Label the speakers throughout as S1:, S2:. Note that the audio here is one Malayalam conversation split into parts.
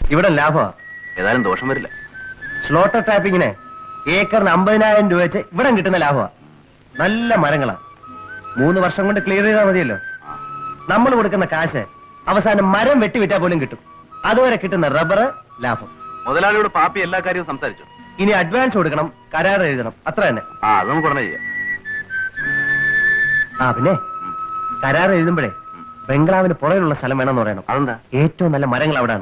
S1: ഇവിടെ ലാഭമാ
S2: ഏതായാലും ദോഷം വരില്ല
S1: സ്ലോട്ടർ ടാപ്പിങ്ങിന് ഏക്കറിന് അമ്പതിനായിരം രൂപ വെച്ച് ഇവിടെ കിട്ടുന്ന ലാഭമാ നല്ല മരങ്ങളാ മൂന്ന് വർഷം കൊണ്ട് ക്ലിയർ ചെയ്താൽ മതിയല്ലോ നമ്മൾ കൊടുക്കുന്ന കാശ് അവസാനം മരം വെട്ടിവിറ്റാ പോലും കിട്ടും അതുവരെ കിട്ടുന്ന റബ്ബർ ലാഭം
S2: മുതലാളിയോട് പാപ്പി എല്ലാ കാര്യവും സംസാരിച്ചു
S1: ഇനി അഡ്വാൻസ് കൊടുക്കണം കരാർ എഴുതണം അത്ര തന്നെ
S2: ആ അത് നമുക്ക് ഉടനെ ചെയ്യാം
S1: ആ പിന്നെ കരാർ എഴുതുമ്പോഴേ ബംഗ്ലാവിന് പുറകിലുള്ള സ്ഥലം വേണമെന്ന് പറയണം
S2: അതെന്താ
S1: ഏറ്റവും നല്ല മരങ്ങൾ അവിടാണ്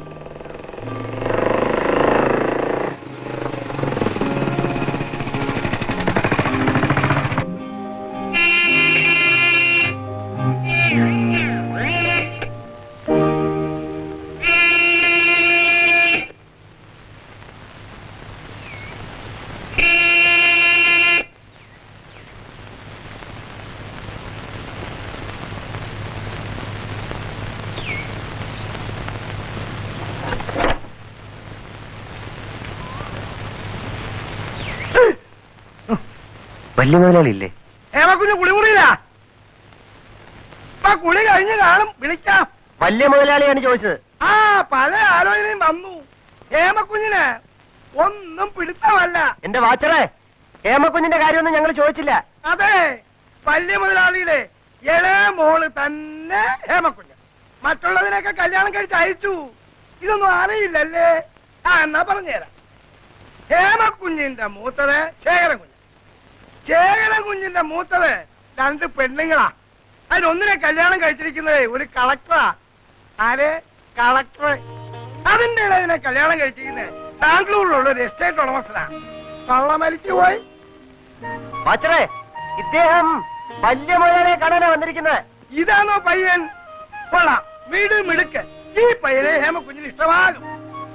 S1: വലിയ മുതലാളിയില്ലേ
S3: ഏമക്കുഞ്ഞ് കുളിമുറിയില്ല ഇപ്പൊ കുളി കഴിഞ്ഞ് കാണും വിളിക്കാം
S1: വലിയ മുതലാളിയാണ് ചോദിച്ചത്
S3: ആ പഴയ ആലോചനയും വന്നു ഹേമക്കുഞ്ഞിന് ഒന്നും പിടുത്തമല്ല
S1: എന്റെ വാച്ചറേ ഹേമക്കുഞ്ഞിന്റെ കാര്യമൊന്നും ഞങ്ങൾ ചോദിച്ചില്ല
S3: അതെ വലിയ മുതലാളിയുടെ ഇളയ മോള് തന്നെ ഹേമക്കുഞ്ഞ് മറ്റുള്ളതിനൊക്കെ കല്യാണം കഴിച്ച് അയച്ചു ഇതൊന്നും അറിയില്ലല്ലേ ആ എന്നാ പറഞ്ഞുതരാം ഹേമക്കുഞ്ഞിന്റെ മൂത്തത് ശേഖരൻ കുഞ്ഞ് ശേഖരൻ കുഞ്ഞിന്റെ മൂത്തത് രണ്ട് പെണ്ണുങ്ങളാ അതിലൊന്നിനെ കല്യാണം കഴിച്ചിരിക്കുന്നത് ഒരു കളക്ടറാ ആര് കളക്ടർ അതിന്റെ ഇടയിലെ കല്യാണം കഴിച്ചിരിക്കുന്നത് ബാംഗ്ലൂരിലുള്ള ഒരു എസ്റ്റേറ്റ് ഉടമസ്ഥനാ കള്ള മരിച്ചുപോയി
S1: വാച്ചറേ ഇദ്ദേഹം വലിയ മുതലാളിയെ കാണാനാ വന്നിരിക്കുന്നത്
S3: ഇതാണോ പയ്യൻ കൊള്ളാം വീട് മിടുക്ക് ഈ പയ്യനെ ഹേമക്കുഞ്ഞിന് ഇഷ്ടമാകും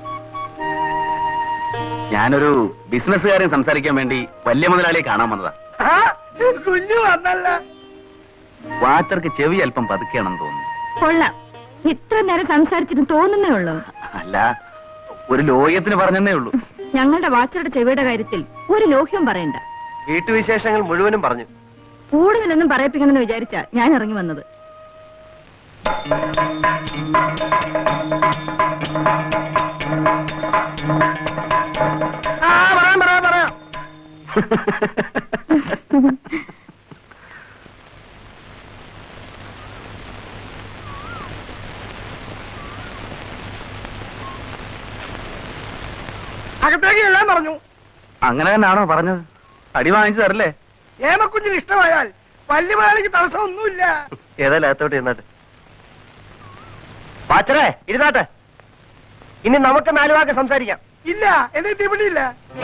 S2: ഞാനൊരു ബിസിനസ്സുകാരൻ സംസാരിക്കാൻ വേണ്ടി വലിയ മുതലാളിയെ കാണാൻ വന്നതാ
S3: ആ, കുഞ്ഞു വന്നല്ല
S2: വാച്ചർക്ക് ചെവി അല്പം പതുക്കെയാണെന്ന് തോന്നുന്നു
S4: കൊള്ളാം ഇത്ര നേരം സംസാരിച്ചിട്ട് തോന്നുന്നേ ഉള്ളൂ
S2: അല്ല ഒരു ലോഹ്യത്തിന് പറഞ്ഞെന്നേ ഉള്ളൂ
S4: ഞങ്ങളുടെ വാച്ചറുടെ ചെവിയുടെ കാര്യത്തിൽ ഒരു ലോഹ്യവും പറയണ്ട
S1: വീട്ടുവിശേഷങ്ങൾ മുഴുവനും പറഞ്ഞു
S4: കൂടുതലൊന്നും പറയിപ്പിക്കണമെന്ന് വിചാരിച്ച ഞാൻ ഇറങ്ങി വന്നത്
S3: ആ പറയാം പറയാം പറയാം അകത്തേക്ക് എല്ലാം പറഞ്ഞു
S2: അങ്ങനെ തന്നെയാണോ പറഞ്ഞത് അടി വാങ്ങിച്ചു തരല്ലേ
S3: ഹേമക്കുഞ്ഞിന് ഇഷ്ടമായാൽ വലിയ മുതലാളിക്ക് തടസ്സമൊന്നുമില്ല
S1: ഏതായാലും അകത്തോട്ട് ഇരുന്നാട്ടെ വാച്ചറേ ഇരുന്നാട്ടെ ഇനി നമുക്ക് നാലു വാക്ക് സംസാരിക്കാം
S3: ഇല്ല എന്നിട്ട് ഇവിടെ ഇല്ല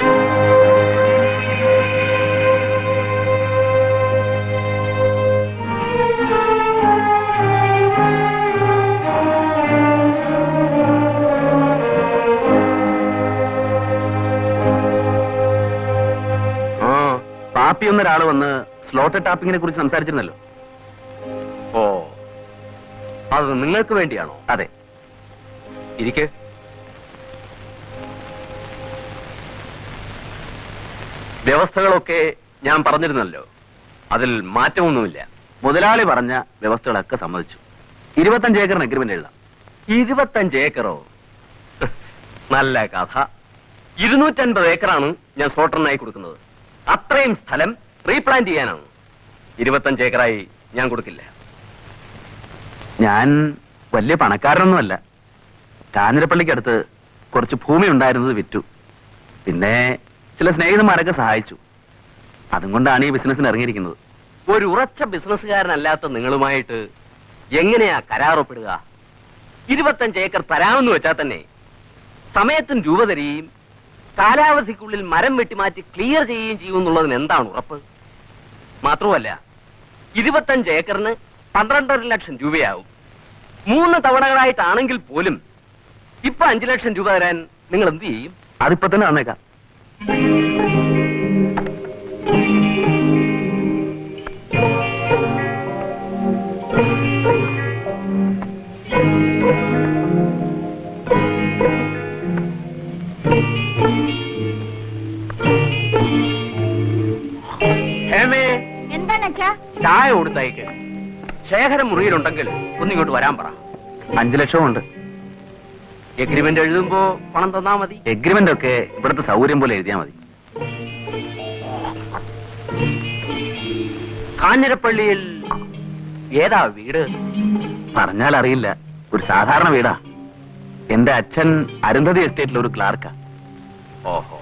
S2: ആ പാപ്പി എന്നൊരാള് വന്ന് സ്ലോട്ടർ ടാപ്പിങ്ങിനെ കുറിച്ച് സംസാരിച്ചിരുന്നല്ലോ ഓ അത് നിങ്ങൾക്ക് വേണ്ടിയാണോ അതെ ഇരിക്കെ വ്യവസ്ഥകളൊക്കെ ഞാൻ പറഞ്ഞിരുന്നല്ലോ അതിൽ മാറ്റമൊന്നുമില്ല മുതലാളി പറഞ്ഞ വ്യവസ്ഥകളൊക്കെ സമ്മതിച്ചു ഇരുപത്തഞ്ച് ഏക്കറിന് അഗ്രിമെന്റ് എഴുതാം ഇരുപത്തഞ്ച് ഏക്കറോ നല്ല കഥ ഇരുന്നൂറ്റൻപത് ഏക്കറാണ് ഞാൻ സ്ലോട്ടറിനായി കൊടുക്കുന്നത് അത്രയും സ്ഥലം റീപ്ലാൻ ചെയ്യാനാണ് ഇരുപത്തഞ്ച് ഏക്കറായി ഞാൻ കൊടുക്കില്ല ഞാൻ വലിയ പണക്കാരനൊന്നുമല്ല കാഞ്ഞിരപ്പള്ളിക്കടുത്ത് കുറച്ച് ഭൂമി ഉണ്ടായിരുന്നത് വിറ്റു പിന്നെ ചില സ്നേഹിതന്മാരൊക്കെ സഹായിച്ചു അതും കൊണ്ടാണ് ഈ ബിസിനസ്സിന് ഇറങ്ങിയിരിക്കുന്നത് ഒരു ഉറച്ച ബിസിനസ്സുകാരനല്ലാത്ത നിങ്ങളുമായിട്ട് എങ്ങനെയാ കരാറൊപ്പിടുക ഇരുപത്തഞ്ച് ഏക്കർ തരാമെന്ന് വെച്ചാൽ തന്നെ സമയത്തിന് രൂപ തരികയും കാലാവധിക്കുള്ളിൽ മരം വെട്ടിമാറ്റി ക്ലിയർ ചെയ്യുകയും ചെയ്യുമെന്നുള്ളതിന് എന്താണ് ഉറപ്പ് മാത്രമല്ല ഇരുപത്തഞ്ച് ഏക്കറിന് പന്ത്രണ്ടര ലക്ഷം രൂപയാവും മൂന്ന് തവണകളായിട്ടാണെങ്കിൽ പോലും ഇപ്പൊ അഞ്ചു ലക്ഷം രൂപ തരാൻ നിങ്ങൾ എന്ത് ചെയ്യും അതിപ്പോ തന്നെ വന്നേക്കാം ഹേമേ
S4: എന്താണ് അച്ഛാ
S2: ചായ കൊടുത്തയക്ക് ശേഖരം മുറിയിലുണ്ടെങ്കിൽ ഒന്നിങ്ങോട്ട് വരാൻ പറ അഞ്ചു ലക്ഷവും ഉണ്ട്
S5: എഗ്രിമെന്റ് എഴുതുമ്പോ പണം തന്നാ മതി
S2: എഗ്രിമെന്റ് ഒക്കെ ഇവിടുത്തെ സൗകര്യം പോലെ എഴുതിയാൽ മതി
S5: കാഞ്ഞിരപ്പള്ളിയിൽ ഏതാ വീട്
S2: പറഞ്ഞാൽ അറിയില്ല ഒരു സാധാരണ വീടാ എന്റെ അച്ഛൻ അരുന്ധതി എസ്റ്റേറ്റിൽ ഒരു ക്ലാർക്കാ
S5: ഓഹോ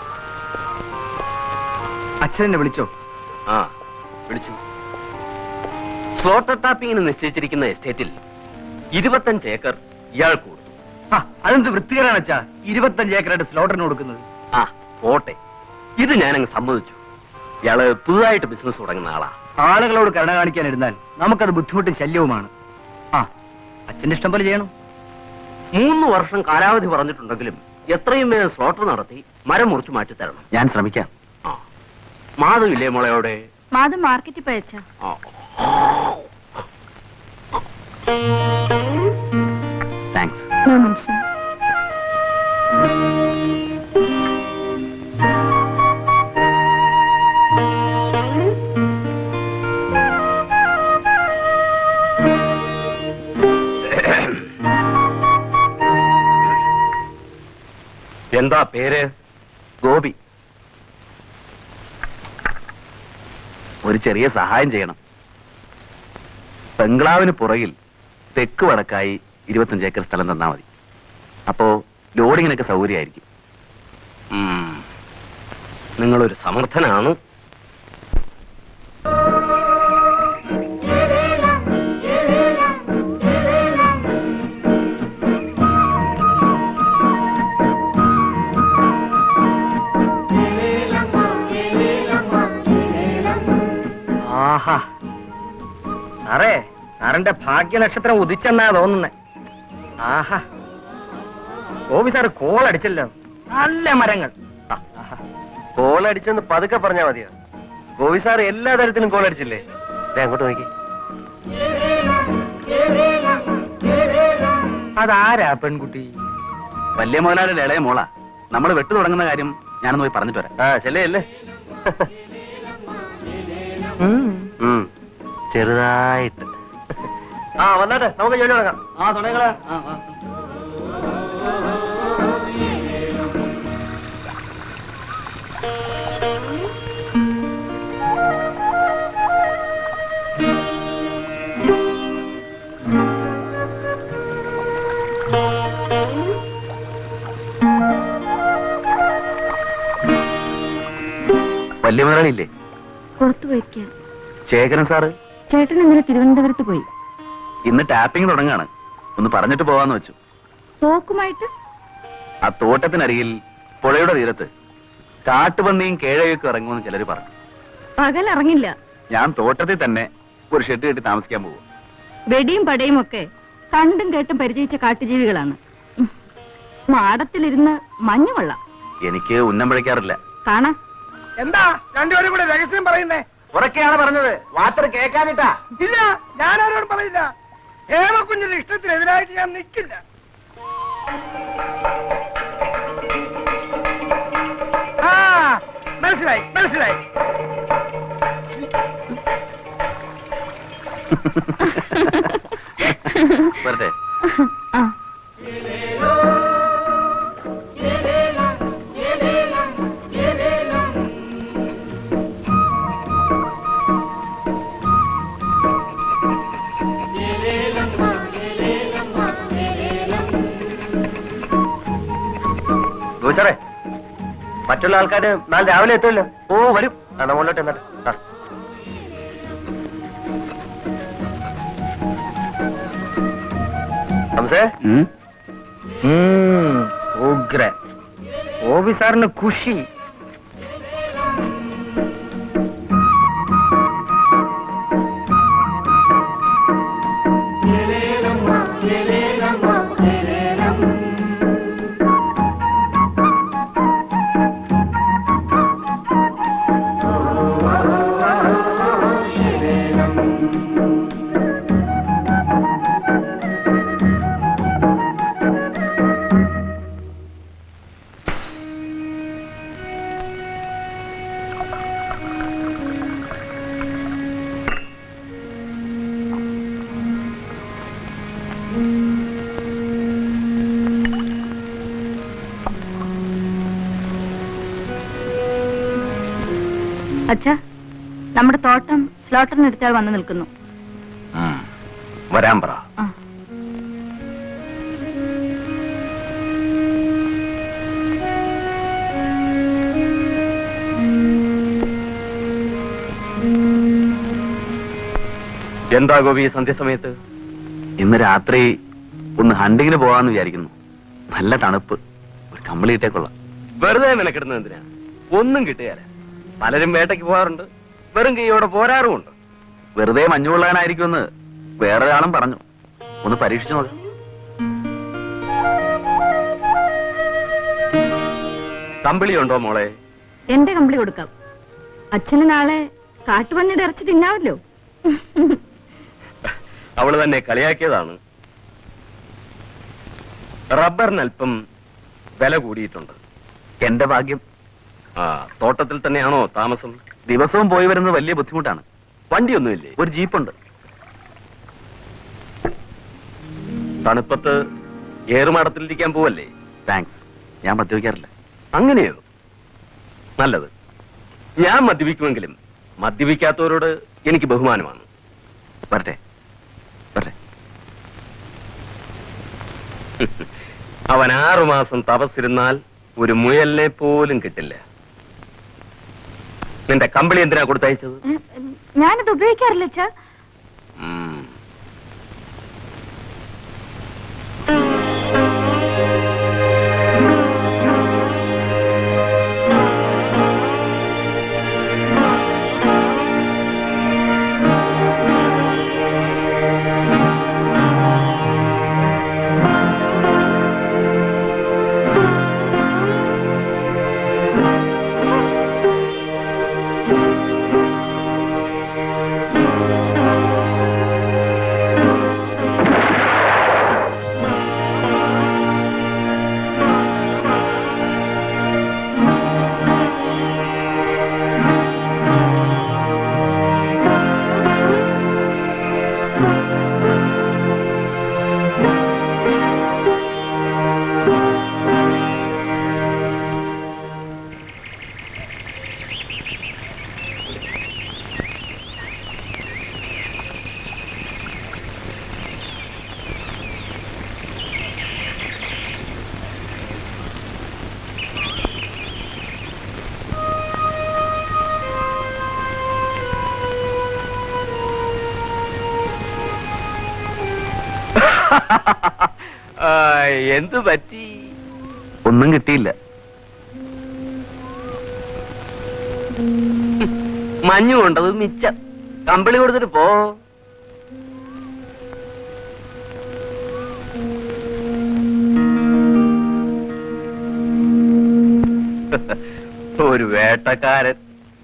S3: അച്ഛനെ വിളിച്ചോ
S5: ആ വിളിച്ചു സ്ലോട്ടർ ടാപ്പിങ്ങിന് നിശ്ചയിച്ചിരിക്കുന്ന എസ്റ്റേറ്റിൽ ഇരുപത്തഞ്ച് ഏക്കർ ഇയാൾ കൊടുത്തു
S3: ആ അതെന്ത് വൃത്തികരാണ് അച്ഛാ ഇരുപത്തഞ്ച് ഏക്കറായിട്ട് സ്ലോട്ടറിന് കൊടുക്കുന്നത്
S5: ആ പോട്ടെ ഇത് ഞാനങ്ങ് സമ്മതിച്ചു ഇയാള് പുതുതായിട്ട് ബിസിനസ് തുടങ്ങുന്ന ആളാ
S3: ആളുകളോട് കരുണ കാണിക്കാനിരുന്നാൽ നമുക്കത് ബുദ്ധിമുട്ടും ശല്യവുമാണ് ആ അച്ഛന്റെ ഇഷ്ടം പോലെ ചെയ്യണം
S5: മൂന്ന് വർഷം കാലാവധി പറഞ്ഞിട്ടുണ്ടെങ്കിലും എത്രയും വേഗം സ്ലോട്ടർ നടത്തി മരം മുറിച്ചു മാറ്റി തരണം
S2: ഞാൻ ശ്രമിക്കാം
S5: ആ മാധവില്ലേ മോളയോടെ
S4: മാധു മാർക്കറ്റിൽ പോയച്ചാ
S5: ആ
S2: താങ്ക്സ്
S4: നോ മനുഷ്യൻ
S5: എന്താ പേര്
S2: ഗോപി ഒരു ചെറിയ സഹായം ചെയ്യണം ബംഗ്ലാവിന് പുറകിൽ തെക്ക് വടക്കായി ഇരുപത്തഞ്ച് ഏക്കർ സ്ഥലം തന്നാ മതി അപ്പോ ലോഡിങ്ങിനൊക്കെ സൗകര്യമായിരിക്കും
S5: ഉം. നിങ്ങളൊരു സമർത്ഥനാണ്
S3: ആഹാ സാറേ സാറിന്റെ ഭാഗ്യനക്ഷത്രം ഉദിച്ചെന്നാ തോന്നുന്നേ ആഹാ ഗോപി സാറ് കോൾ അടിച്ചല്ലോ നല്ല മരങ്ങൾ ആ, ആഹാ.
S1: കോൾ അടിച്ചെന്ന് പതുക്കെ പറഞ്ഞാ മതിയോ ഗോപി സാർ എല്ലാ തരത്തിലും കോൾ അടിച്ചില്ലേ ദേ അങ്ങോട്ട് നോക്കി
S3: അതാരാ പെൺകുട്ടി
S2: വലിയ മുതലാളിയുടെ ഇളയ മോള നമ്മൾ വെട്ടു തുടങ്ങുന്ന കാര്യം ഞാനൊന്ന് പോയി പറഞ്ഞിട്ട് വരാം
S1: ആ ചെല്ലേ അല്ലേ ഉം, ചെറുതായിട്ട് ആ വന്നാട്ടെ നമുക്ക് ജോലി തുടങ്ങാം
S3: ആ തുടങ്ങളെ
S2: വലിയ മുതലാളിയില്ലേ
S4: പുറത്തു പോയിരിക്കുക
S2: ശേഖരൻ സാറ്
S4: ചേട്ടൻ ഇന്നലെ തിരുവനന്തപുരത്ത് പോയി
S2: ഇന്ന് ടാപ്പിംഗ് തുടങ്ങാണ് ഒന്ന് പറഞ്ഞിട്ട് പോവാന്ന് വെച്ചു
S4: തോക്കുമായിട്ട്
S2: ആ തോട്ടത്തിനരികിൽ പുഴയുടെ തീരത്ത് കാട്ടുപന്നിയും കേഴയൊക്കെ ഇറങ്ങുമെന്ന് ചിലർ പറഞ്ഞു
S4: പകൽ ഇറങ്ങില്ല
S2: ഞാൻ തോട്ടത്തിൽ തന്നെ ഒരു ഷെഡ് കെട്ടി താമസിക്കാൻ പോകും
S4: വെടിയും പടയും ഒക്കെ കണ്ടും കേട്ടും പരിചയിച്ച കാട്ടുജീവികളാണ് ഉം. മാടത്തിലിരുന്ന് മഞ്ഞു കൊള്ളാം
S2: എനിക്ക് ഉന്നം പിഴയ്ക്കാറില്ല
S4: കാണാം
S3: എന്താ രണ്ടുപേരും കൂടെ രഹസ്യം പറയുന്നേ
S1: ഉറക്കെയാണ് പറഞ്ഞത് വാത്തർ കേൾക്കാനിട്ടാ
S3: ഇല്ല ഞാൻ ആരോടും പറയില്ല ഹേമക്കുഞ്ഞിന്റെ ഇഷ്ടത്തിനെതിരായിട്ട് ഞാൻ നിൽക്കില്ല ആ മനസ്സിലായി മനസ്സിലായി
S2: വരട്ടെ
S4: ആ
S1: ഗോപി സാറേ മറ്റുള്ള ആൾക്കാര് നാളെ രാവിലെ എത്തുമല്ലോ ഓ വരും ആ നമ്മളിലോട്ട് എന്നിട്ട് ആ ഹംസേ
S2: ഉം?
S3: ഉഗ്ര ഓബി സാറിന് ഖുഷി
S4: അച്ഛാ നമ്മുടെ തോട്ടം സ്ലോട്ടറിനെടുത്താൽ വന്നു നിൽക്കുന്നു
S2: ഉം. വരാൻ പറ
S4: ആ
S2: എന്താ ഗോപി ഈ സന്ധ്യസമയത്ത് ഇന്ന് രാത്രി ഒന്ന് ഹണ്ടിങ്ങിന് പോകാന്ന് വിചാരിക്കുന്നു നല്ല തണുപ്പ് ഒരു കമ്പിളി ഇട്ടേക്കൊള്ളാം
S5: വെറുതെ മെനക്കെടുന്നത് എന്തിനാ ഒന്നും കിട്ടുകയല്ല പലരും വേട്ടയ്ക്ക് പോകാറുണ്ട് വെറും കൈയോടെ പോരാറുമുണ്ട്
S2: വെറുതെ മഞ്ഞു കൊള്ളാനായിരിക്കുമെന്ന് വേറൊരാളും പറഞ്ഞു ഒന്ന് പരീക്ഷിച്ചു നോക്കാം
S5: കമ്പിളിയുണ്ടോ മോളെ
S4: എന്റെ കമ്പിളി കൊടുക്കാം അച്ഛന് നാളെ കാട്ടുപന്നിയുടെ ഇറച്ചി തിന്നാവല്ലോ
S5: അവള് തന്നെ കളിയാക്കിയതാണ് റബ്ബറിന് അല്പം വില കൂടിയിട്ടുണ്ട്
S2: എന്റെ ഭാഗ്യം
S5: ആ തോട്ടത്തിൽ തന്നെയാണോ താമസം
S2: ദിവസവും പോയി വരുന്നത് വലിയ ബുദ്ധിമുട്ടാണ്
S5: വണ്ടിയൊന്നുമില്ലേ
S2: ഒരു ജീപ്പുണ്ട്
S5: തണുപ്പത്ത് ഏറുമാടത്തിലിരിക്കാൻ പോവല്ലേ
S2: താങ്ക്സ് ഞാൻ മദ്യപിക്കാറില്ല
S5: അങ്ങനെയോ നല്ലത് ഞാൻ മദ്യപിക്കുമെങ്കിലും മദ്യപിക്കാത്തവരോട് എനിക്ക് ബഹുമാനമാണ്
S2: വരട്ടെ വരട്ടെ
S5: അവൻ ആറുമാസം തപസ്സിരുന്നാൽ ഒരു മുയലിനെ പോലും കിട്ടില്ല നിന്റെ കമ്പിളി എന്തിനാ കൊടുത്തയച്ചത്
S4: ഏ, ഞാനത് ഉപയോഗിക്കാറില്ല അച്ഛാ
S5: ഉം. ആ, എന്ത് പറ്റി
S2: ഒന്നും കിട്ടിയില്ല
S5: മഞ്ഞു കൊണ്ടത് മിച്ചം കമ്പിളി കൊടുത്തിട്ട് പോ ഒരു വേട്ടക്കാരൻ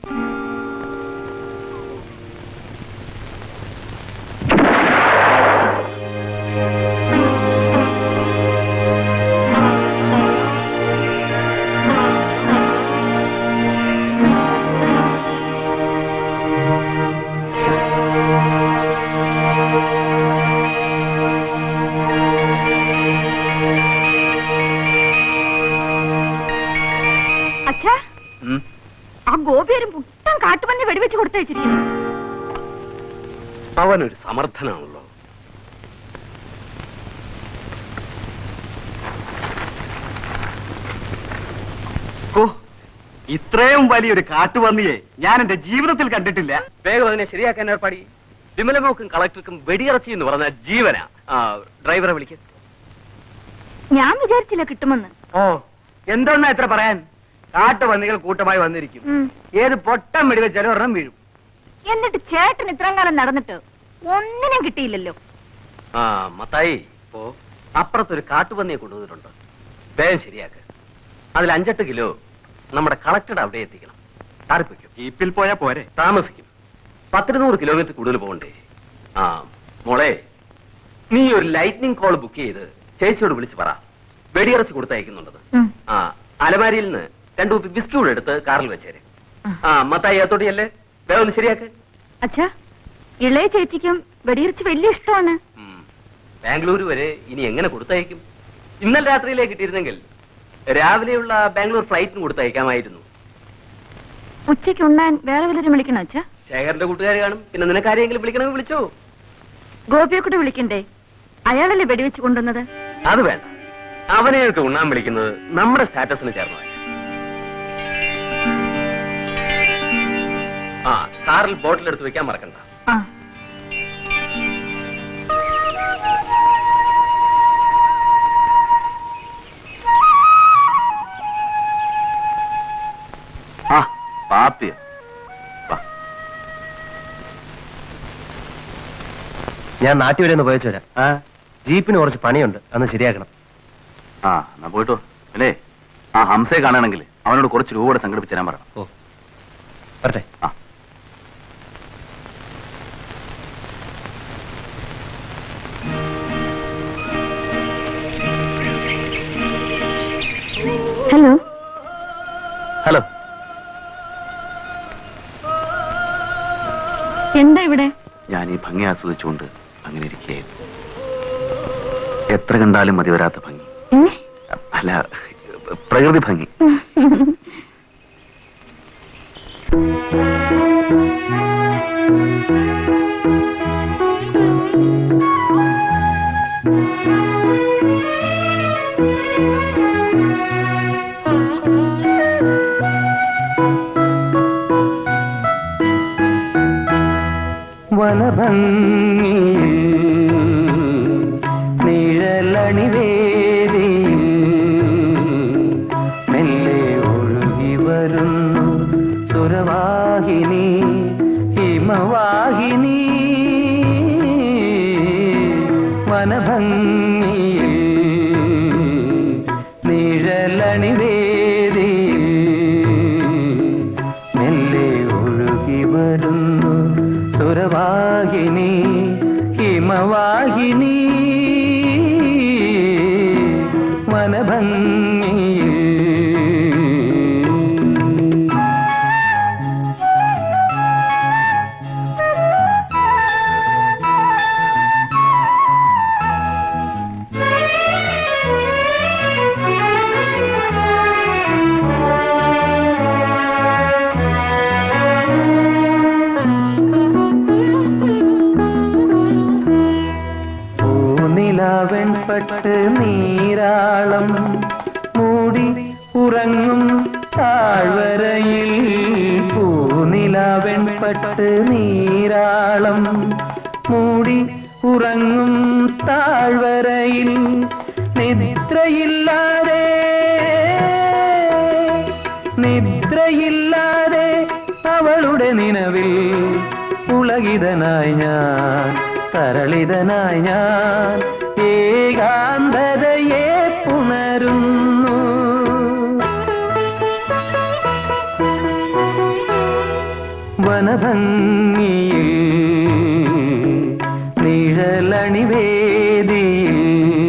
S4: അച്ഛാ
S2: ഉം.
S4: ആ ഗോപി ഒരു മുട്ടൻ കാട്ടുപന്നി വെടിവെച്ച് കൊടുത്തയച്ചിരിക്കുന്നു
S5: അവനൊരു സമർത്ഥനാണല്ലോ
S1: ഓ ഇത്രയും വലിയൊരു കാട്ടുപന്നിയെ ഞാൻ എന്റെ ജീവിതത്തിൽ കണ്ടിട്ടില്ല
S5: വേഗം അതിനെ ശരിയാക്കാൻ ഏർപ്പാടി വിമലമോക്കും കളക്ടർക്കും വെടിയിറച്ചി എന്ന് പറഞ്ഞ ജീവനാ ആ, ഡ്രൈവറെ വിളിക്ക
S4: ഞാൻ വിചാരിച്ചില്ല കിട്ടുമെന്ന്
S1: ഓ എന്തെന്നാ ഇത്ര പറയാൻ കാട്ടുപന്നികൾ കൂട്ടമായി വന്നിരിക്കും
S4: ഉം.
S1: ഏത് പൊട്ടം വെടിവെച്ചാലും ഒരെണ്ണം വീഴും
S4: എന്നിട്ട് ചേട്ടൻ ഇത്രയും കാലം നടന്നിട്ട് ഒന്നിനും കിട്ടിയില്ലല്ലോ
S5: ആ മത്തായി ഇപ്പോ അപ്പുറത്തൊരു കാട്ടുപന്നിയെ കൊണ്ടുവന്നിട്ടുണ്ട് വേഗം ശരിയാക്ക് അതിൽ അഞ്ചെട്ട് കിലോ നമ്മുടെ കളക്ടറുടെ അവിടെ എത്തിക്കണം താറിപ്പിക്കും
S1: ജീപ്പിൽ പോയാ പോരെ
S5: താമസിക്കും പത്തിരുന്നൂറ് കിലോമീറ്റർ കൂടുതൽ പോകണ്ടേ ആ മോളെ നീ ഒരു ലൈറ്റ്നിങ് കോൾ ബുക്ക് ചെയ്ത് ചേച്ചിയോട് വിളിച്ച് പറ വെടിയിറച്ചി കൊടുത്തയക്കുന്നുണ്ടത്
S4: ഉം.
S5: ആ അലമാരിയിൽ നിന്ന് രണ്ടു കുപ്പി ബിസ്ക്യൂട്ട് കൂടെ എടുത്ത് കാറിൽ വെച്ചേര്
S4: ആ.
S5: ആ മത്തായി ഏത്തോട്ടിയല്ലേ വേഗം ഒന്ന് ശരിയാക്ക്
S4: അച്ഛാ ഇളയ ചേച്ചിക്കും വെടിയിറച്ചി വലിയ ഇഷ്ടമാണ്
S5: ഉം. ബാംഗ്ലൂർ വരെ ഇനി എങ്ങനെ കൊടുത്തയക്കും ഇന്നലെ രാത്രിയിലേ കിട്ടിയിരുന്നെങ്കിൽ രാവിലെയുള്ള ബാംഗ്ലൂർ ഫ്ലൈറ്റിന് കൊടുത്തയക്കാമായിരുന്നു
S4: ഉച്ചയ്ക്ക് ഉണ്ണാൻ വേറെ വല്ലവരും വിളിക്കണോ അച്ഛാ
S5: ശേഖരന്റെ കൂട്ടുകാർ കാണും പിന്നെ നിനക്ക് ആരെങ്കിലും വിളിക്കണമെങ്കിൽ വിളിച്ചോ
S4: ഗോപിയെ കൂടെ വിളിക്കണ്ടേ അയാളല്ലേ വെടിവെച്ച് കൊണ്ടുവന്നത്
S5: അത് വേണ്ട അവനെയൊക്കെ ഉണ്ണാൻ വിളിക്കുന്നത് നമ്മുടെ സ്റ്റാറ്റസിന് ചേർന്നതല്ല ആ കാറിൽ ബോട്ടിൽ എടുത്ത് വെക്കാൻ മറക്കണ്ട
S4: ആ
S2: ആ പാപ്പിയോ വാ.
S1: ഞാൻ നാട്ടിൽ വരെ ഒന്ന് പോയച്ചു വരാം
S2: ആ
S1: ജീപ്പിന് കുറച്ച് പണിയുണ്ട് അന്ന് ശരിയാക്കണം
S2: ആ എന്നാ പോയിട്ടോ അല്ലേ ആ ഹംസയെ കാണുകയാണെങ്കിൽ അവനോട് കുറച്ച് രൂപ കൂടെ സംഘടിപ്പിച്ച് തരാൻ പറയണം
S1: ഓ വരട്ടെ
S2: ആ
S4: ഹലോ
S1: ഹലോ
S4: എന്താ ഇവിടെ
S2: ഞാൻ ഈ ഭംഗി ആസ്വദിച്ചുകൊണ്ട് അങ്ങനെ ഇരിക്കുകയായിരുന്നു എത്ര കണ്ടാലും മതി വരാത്ത ഭംഗി
S4: ഏ?
S2: അല്ല പ്രകൃതി ഭംഗി
S6: നിഴലണിവേദി മെല്ലെ ഒഴുകി വരുന്നു സുരവാഹിനി ഹിമവാഹിനി വനഭംഗിയിൽ നിഴലണിവേദി മെല്ലെ ഒഴുകി വരുന്നു സുരവാഹിനി ഹിമവാഹിനി വനഭംഗിയിൽ പൂനിലാവെൺപട്ട് നീരാളം മൂടി ഉറങ്ങും താഴ്വരയിൽ പൂനിലാവെൺപട്ട് നീരാളം മൂടി ഉറങ്ങും താഴ്വരയിൽ നിദ്രയില്ലാതെ നിദ്രയില്ലാതെ അവളുടെ നിലവിൽ പുളകിതനായി ഞാൻ തരളിതനായി ഞാൻ ഏകാന്തതയെ പുണരുന്നു വനഭംഗിയിൽ നിഴലണിവേദിയിൽ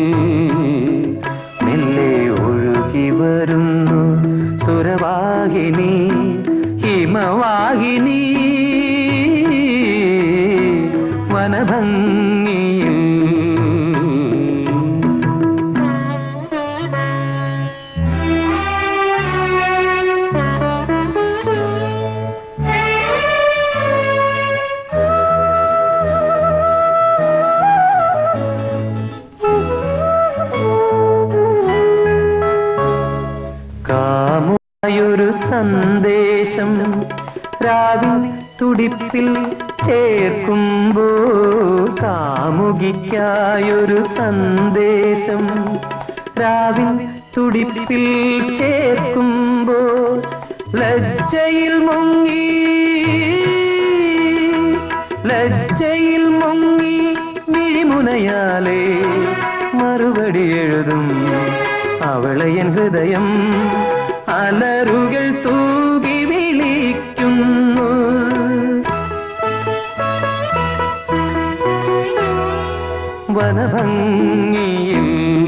S6: മെല്ലെ ഒഴുകി വരുന്നു സുരവാഹിനി ഹിമവാഹിനി വനഭംഗിയിൽ കാമുകയൊരു സന്ദേശം രാവിൽ തുടിപ്പിൽ ചേർക്കുമ്പോ കാമുകിക്കായൊരു സന്ദേശം രാവിൽ തുടിപ്പിൽ ചേർക്കുമ്പോ ലജ്ജയിൽ മുങ്ങി ലജ്ജയിൽ മുങ്ങി മിഴിമുനയാലേ മറുപടി എഴുതും അവളെ എൻ ഹൃദയം അലറുകൾ തൂകി വിളിക്കുന്നു വനഭംഗിയിൽ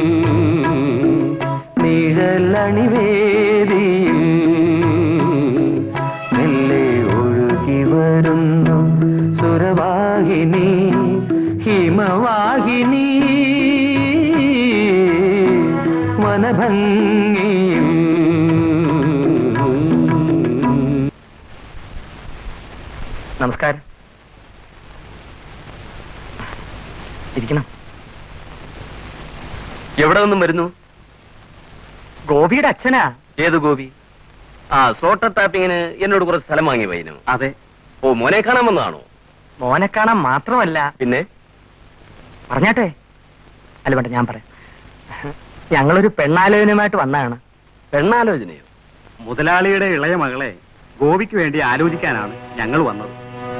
S6: നിഴലണിവേദിയിൽ മെല്ലെ ഒഴുകി വരുന്നു സുരവാഹിനി ഹിമവാഹിനി വനഭംഗിയിൽ
S5: നമസ്കാരം ഇരിക്കണം
S2: എവിടെ നിന്നും വരുന്നു
S5: ഗോപിയുടെ അച്ഛനാ
S2: ഏത് ഗോപി ആ സ്ലോട്ടർ ടാപ്പിങ്ങിന് എന്നോട് കുറച്ച് സ്ഥലം വാങ്ങി വൈനു
S5: അതെ
S2: ഓ മോനെ കാണാൻ വന്നതാണോ
S5: മോനെ കാണാൻ മാത്രമല്ല
S2: പിന്നെ
S5: പറഞ്ഞാട്ടെ അല്ല വേണ്ട ഞാൻ പറയാം ഞങ്ങളൊരു പെണ്ണാലോചനയുമായിട്ട് വന്നതാണ്
S2: പെണ്ണാലോചനയോ
S7: മുതലാളിയുടെ ഇളയ മകളെ ഗോപിക്ക് വേണ്ടി ആലോചിക്കാനാണ് ഞങ്ങൾ വന്നത്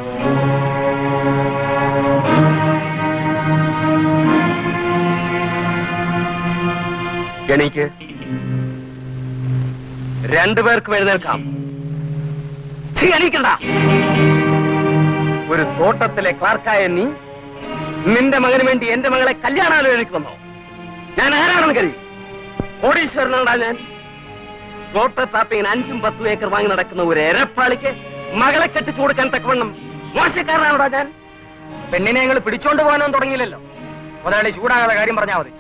S2: എണീക്ക് രണ്ടുപേർക്കും എഴുന്നേൽക്കാം ഛീ, എണീക്കണ്ട ഒരു തോട്ടത്തിലെ ക്ലാർക്കായ നീ നിന്റെ മകന് വേണ്ടി എന്റെ മകളെ കല്യാണാലോചനയ്ക്ക് വന്നോ ഞാൻ ആരാണെന്ന് കരുതി കോടീശ്വരനാണ്ടാ ഞാൻ തോട്ട താപ്പിങ്ങിന് അഞ്ചും പത്തും ഏക്കർ വാങ്ങി നടക്കുന്ന ഒരു എരപ്പാളിക്ക് മകളെ കെട്ടിച്ചു കൊടുക്കാൻ തക്കവണ്ണം മോശക്കാരനാണോടാ ഞാൻ
S5: പെണ്ണിനെ ഞങ്ങൾ പിടിച്ചോണ്ട് പോകാനൊന്നും തുടങ്ങിയില്ലല്ലോ മുതലാളി ചൂടാകാതെ കാര്യം പറഞ്ഞാൽ മതി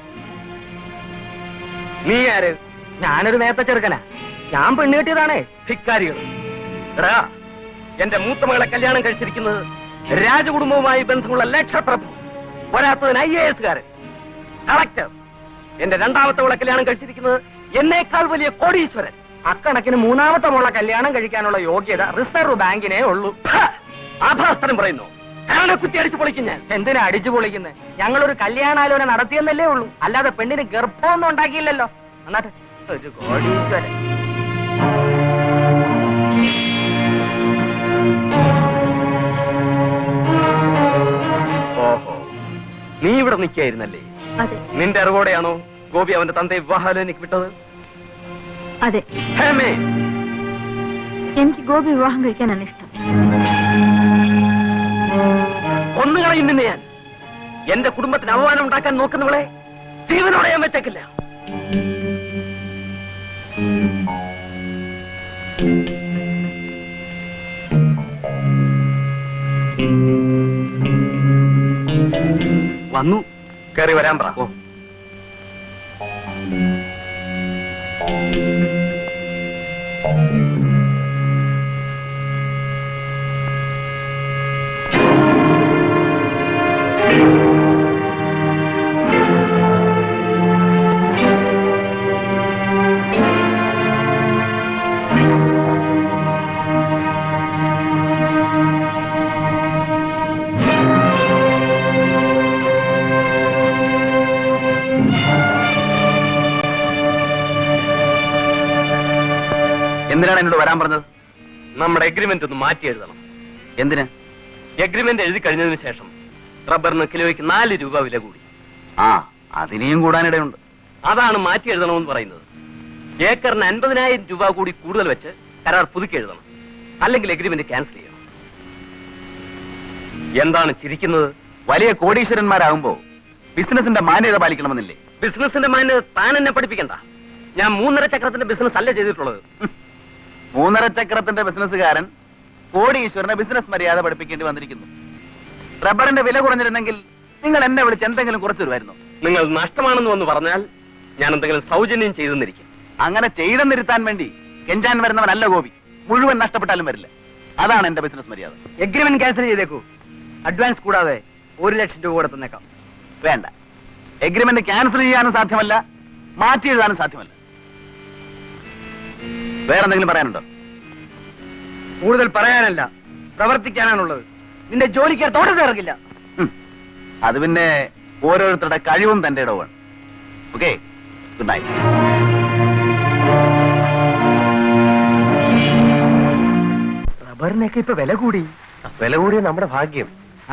S2: നീ ആര്
S5: ഞാനൊരു നേരത്തെ ചെറുക്കനാ ഞാൻ പെണ്ണ് കെട്ടിയതാണേ
S2: ധിക്കാരികൾ എടാ എന്റെ മൂത്ത മകളെ കല്യാണം കഴിച്ചിരിക്കുന്നത് രാജകുടുംബവുമായി ബന്ധമുള്ള ലക്ഷപ്രഭു പോരാത്തതിന് ഐ എ എസുകാരൻ കളക്ടർ എന്റെ രണ്ടാമത്തെ മകളെ കല്യാണം കഴിച്ചിരിക്കുന്നത് എന്നേക്കാൾ വലിയ കോടീശ്വരൻ
S5: അക്കണക്കിന് മൂന്നാമത്തെ മോളെ കല്യാണം കഴിക്കാനുള്ള യോഗ്യത റിസർവ് ബാങ്കിനേ ഉള്ളൂ
S2: ഹാ! ആഭാസ്തരം പറയുന്നു കാരണം കുത്തി അടിച്ചു പൊളിക്കും ഞാൻ
S5: എന്തിനാ അടിച്ചു പൊളിക്കുന്നത് ഞങ്ങളൊരു കല്യാണാലോചന നടത്തിയെന്നല്ലേ ഉള്ളൂ അല്ലാതെ പെണ്ണിന് ഗർഭമൊന്നും ഉണ്ടാക്കിയില്ലല്ലോ എന്നാട്ടെ ഒരു കോടീശ്വരൻ
S2: ഓഹോ നീ ഇവിടെ നിൽക്കായിരുന്നല്ലേ
S4: അതെ
S2: നിന്റെ അറിവോടെയാണോ ഗോപി അവന്റെ തന്തയെ വിവാഹാലോചനയ്ക്ക് വിട്ടത്
S4: അതെ
S2: ഹേമേ
S4: എനിക്ക് ഗോപി വിവാഹം കഴിക്കാനാണ് ഇഷ്ടം
S2: കൊന്നുകളയും നിന്നെ ഞാൻ എന്റെ കുടുംബത്തിന് അപമാനം ഉണ്ടാക്കാൻ നോക്കുന്നവളെ ജീവനോടെ ഞാൻ വെച്ചേക്കില്ല
S7: വന്നു
S2: കയറി വരാൻ പറ
S8: എന്തിനാണ് എന്നോട് വരാൻ പറഞ്ഞത്
S2: നമ്മുടെ എഗ്രിമെന്റ് ഒന്ന് മാറ്റി എഴുതണം
S8: എന്തിന്
S2: എഗ്രിമെന്റ് എഴുതി കഴിഞ്ഞതിന് ശേഷം റബ്ബറിന് കിലോയ്ക്ക് നാല് രൂപ വില കൂടി
S8: ആ അതിനെയും കൂടാനിടയുണ്ട്
S2: അതാണ് മാറ്റി എഴുതണമെന്ന് പറയുന്നത് ഏക്കറിന് അൻപതിനായിരം രൂപ കൂടി കൂടുതൽ വെച്ച് കരാർ പുതുക്കി എഴുതണം അല്ലെങ്കിൽ എഗ്രിമെന്റ് ക്യാൻസൽ ചെയ്യണം എന്താണ് ചിരിക്കുന്നത്
S8: വലിയ കോടീശ്വരന്മാരാകുമ്പോ ബിസിനസിന്റെ മാന്യത പാലിക്കണമെന്നില്ലേ
S2: ബിസിനസിന്റെ മാന്യത താൻ എന്നെ പഠിപ്പിക്കണ്ട ഞാൻ മൂന്നര ചക്രത്തിന്റെ ബിസിനസ് അല്ല ചെയ്തിട്ടുള്ളത്
S8: ഹും. മൂന്നര ചക്രത്തിന്റെ ബിസിനസ്സുകാരൻ കോടീശ്വരനെ ബിസിനസ് മര്യാദ പഠിപ്പിക്കേണ്ടി വന്നിരിക്കുന്നു റബ്ബറിന്റെ വില കുറഞ്ഞിരുന്നെങ്കിൽ നിങ്ങൾ എന്നെ വിളിച്ച് എന്തെങ്കിലും കുറച്ചു തരുമായിരുന്നു
S2: നിങ്ങൾ നഷ്ടമാണെന്ന് വന്ന് പറഞ്ഞാൽ ഞാൻ എന്തെങ്കിലും സൗജന്യം ചെയ്തെന്നിരിക്കും
S8: അങ്ങനെ ചെയ്തെന്നിരുത്താൻ വേണ്ടി കെഞ്ചാൻ വരുന്നവനല്ല ഗോപി മുഴുവൻ നഷ്ടപ്പെട്ടാലും വരില്ല അതാണ് എന്റെ ബിസിനസ് മര്യാദ
S5: എഗ്രിമെന്റ് ക്യാൻസൽ ചെയ്തേക്കൂ അഡ്വാൻസ് കൂടാതെ ഒരു ലക്ഷം രൂപ കൂടെ തന്നേക്കാം
S8: വേണ്ട എഗ്രിമെന്റ് ക്യാൻസൽ ചെയ്യാനും സാധ്യമല്ല മാറ്റി എഴുതാനും സാധ്യമല്ല വേറെന്തെങ്കിലും പറയാനുണ്ടോ
S5: കൂടുതൽ പറയാനല്ല പ്രവർത്തിക്കാനാണുള്ളത് നിന്റെ ജോലിക്കാർ തോട്ടത്തിൽ ഇറങ്ങില്ല
S8: ഉം. അത് പിന്നെ ഓരോരുത്തരുടെ കഴിവും തന്റെ ഇടവുമാണ് ഓക്കെ ഗുഡ് നൈറ്റ്
S5: റബ്ബറിനൊക്കെ ഇപ്പൊ വില കൂടി
S1: വില കൂടിയ നമ്മുടെ ഭാഗ്യം
S5: ആ?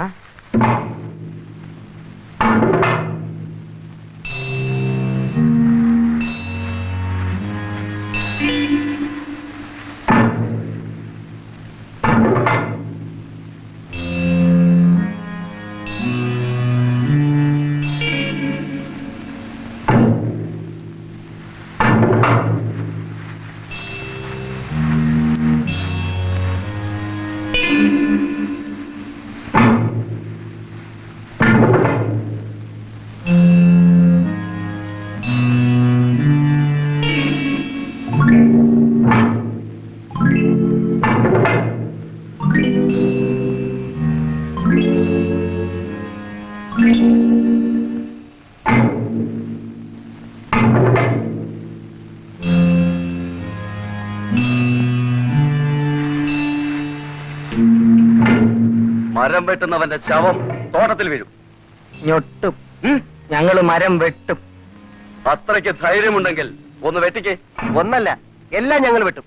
S5: മരം വെട്ടുന്നവന്റെ ശവം തോട്ടത്തിൽ വീഴും
S9: ഞൊട്ടും ഞങ്ങള് മരം വെട്ടും
S5: അത്രയ്ക്ക് ധൈര്യമുണ്ടെങ്കിൽ ഒന്ന് വെട്ടിക്കേ
S1: ഒന്നല്ല എല്ലാം ഞങ്ങൾ വെട്ടും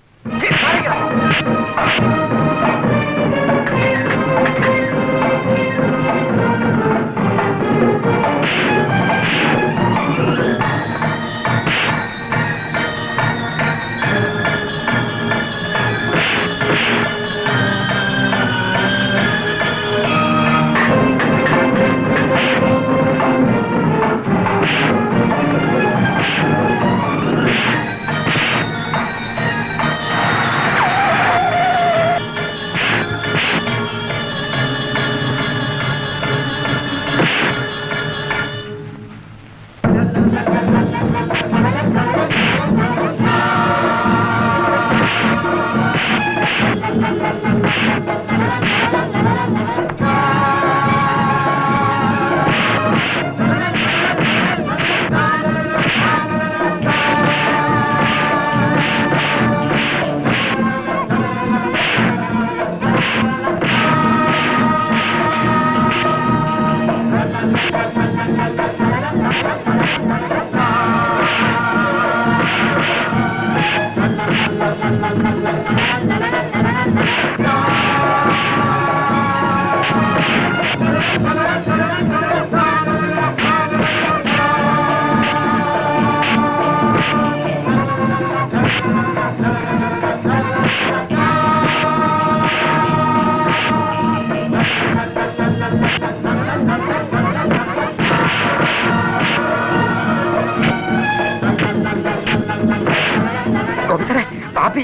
S9: ഓഫീസറെ പാപ്പി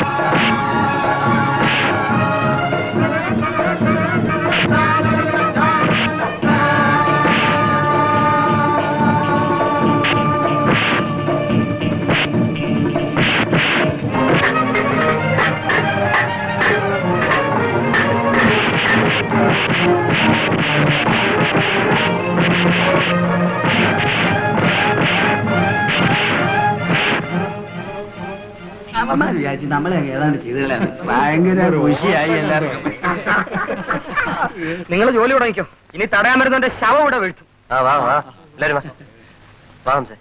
S7: വിചാരിച്ചു നമ്മളെ ഏതാണ്ട് ചെയ്തതാണ് ഭയങ്കര ഖുഷിയായി എല്ലാവർക്കും
S9: നിങ്ങൾ ജോലി തുടങ്ങിക്കോ ഇനി തടയാൻ വരുന്നവന്റെ ശവം ഇവിടെ വീഴ്ത്തും
S1: ആ വാ വാ എല്ലാരും വാ വാ ഹംസേ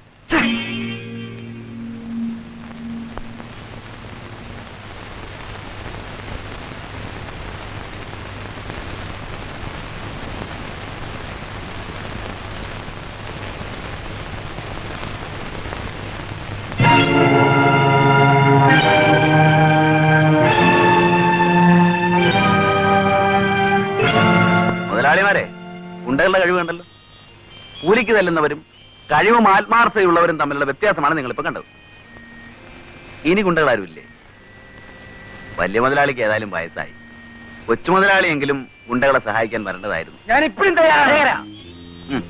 S8: മുതലാളിമാരെ ഗുണ്ടകളുടെ കഴിവ് കണ്ടല്ലോ കൂലിക്ക് തല്ലുന്നവരും കഴിവും ആത്മാർത്ഥതയുള്ളവരും തമ്മിലുള്ള വ്യത്യാസമാണ് നിങ്ങളിപ്പോ കണ്ടത് ഇനി ഗുണ്ടകളാരും ഇല്ലേ വലിയ മുതലാളിക്ക് ഏതായാലും വയസ്സായി കൊച്ചു മുതലാളിയെങ്കിലും ഗുണ്ടകളെ സഹായിക്കാൻ വരേണ്ടതായിരുന്നു
S9: ഞാൻ ഇപ്പോഴും തയ്യാറാണ്
S8: ഉം.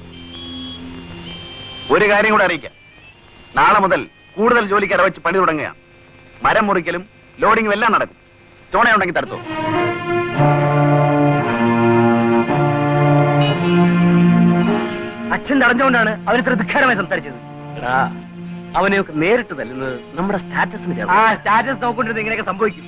S8: ഒരു കാര്യം കൂടെ അറിയിക്കാം നാളെ മുതൽ കൂടുതൽ ജോലിക്ക് അടവച്ച് പണി തുടങ്ങുകയാണ് മരം മുറിക്കലും ലോഡിങ്ങും എല്ലാം നടക്കും ചോണയുണ്ടെങ്കിൽ തടുത്തോ
S9: അച്ഛൻ തടഞ്ഞുകൊണ്ടാണ് അവൻ ഇത്ര ധിക്കാരമായി സംസാരിച്ചത്
S5: അവനെയൊക്കെ നേരിട്ട് തല്ലുന്നത് നമ്മുടെ സ്റ്റാറ്റസിന്
S9: ആ സ്റ്റാറ്റസ് നോക്കൊണ്ടിരുന്ന് ഇങ്ങനെയൊക്കെ സംഭവിക്കും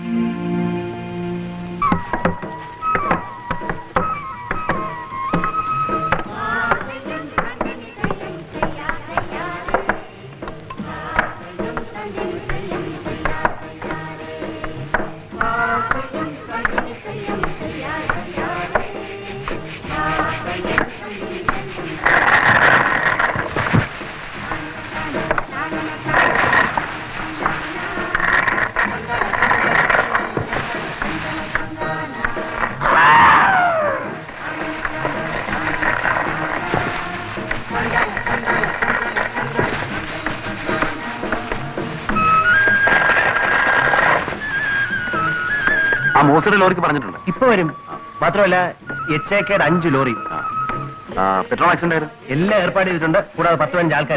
S8: ആ മോസിയുടെ ലോറിക്ക് പറഞ്ഞിട്ടുണ്ട്
S1: ഇപ്പൊ വരും മാത്രമല്ല എച്ച് എ കെയുടെ അഞ്ച് ലോറി
S8: ആ, പെട്രോൾ ആക്സിഡന്റ് ആയിരുന്നു
S1: എല്ലാം ഏർപ്പാട് ചെയ്തിട്ടുണ്ട് കൂടാതെ പത്ത് പതിനഞ്ച് ആൾക്കാർ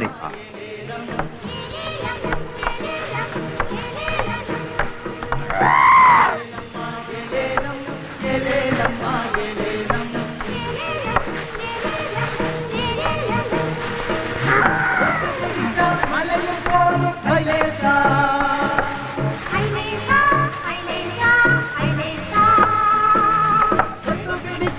S10: ഹൈലേസാ ഹൈലേസാ ഹൈലേസാ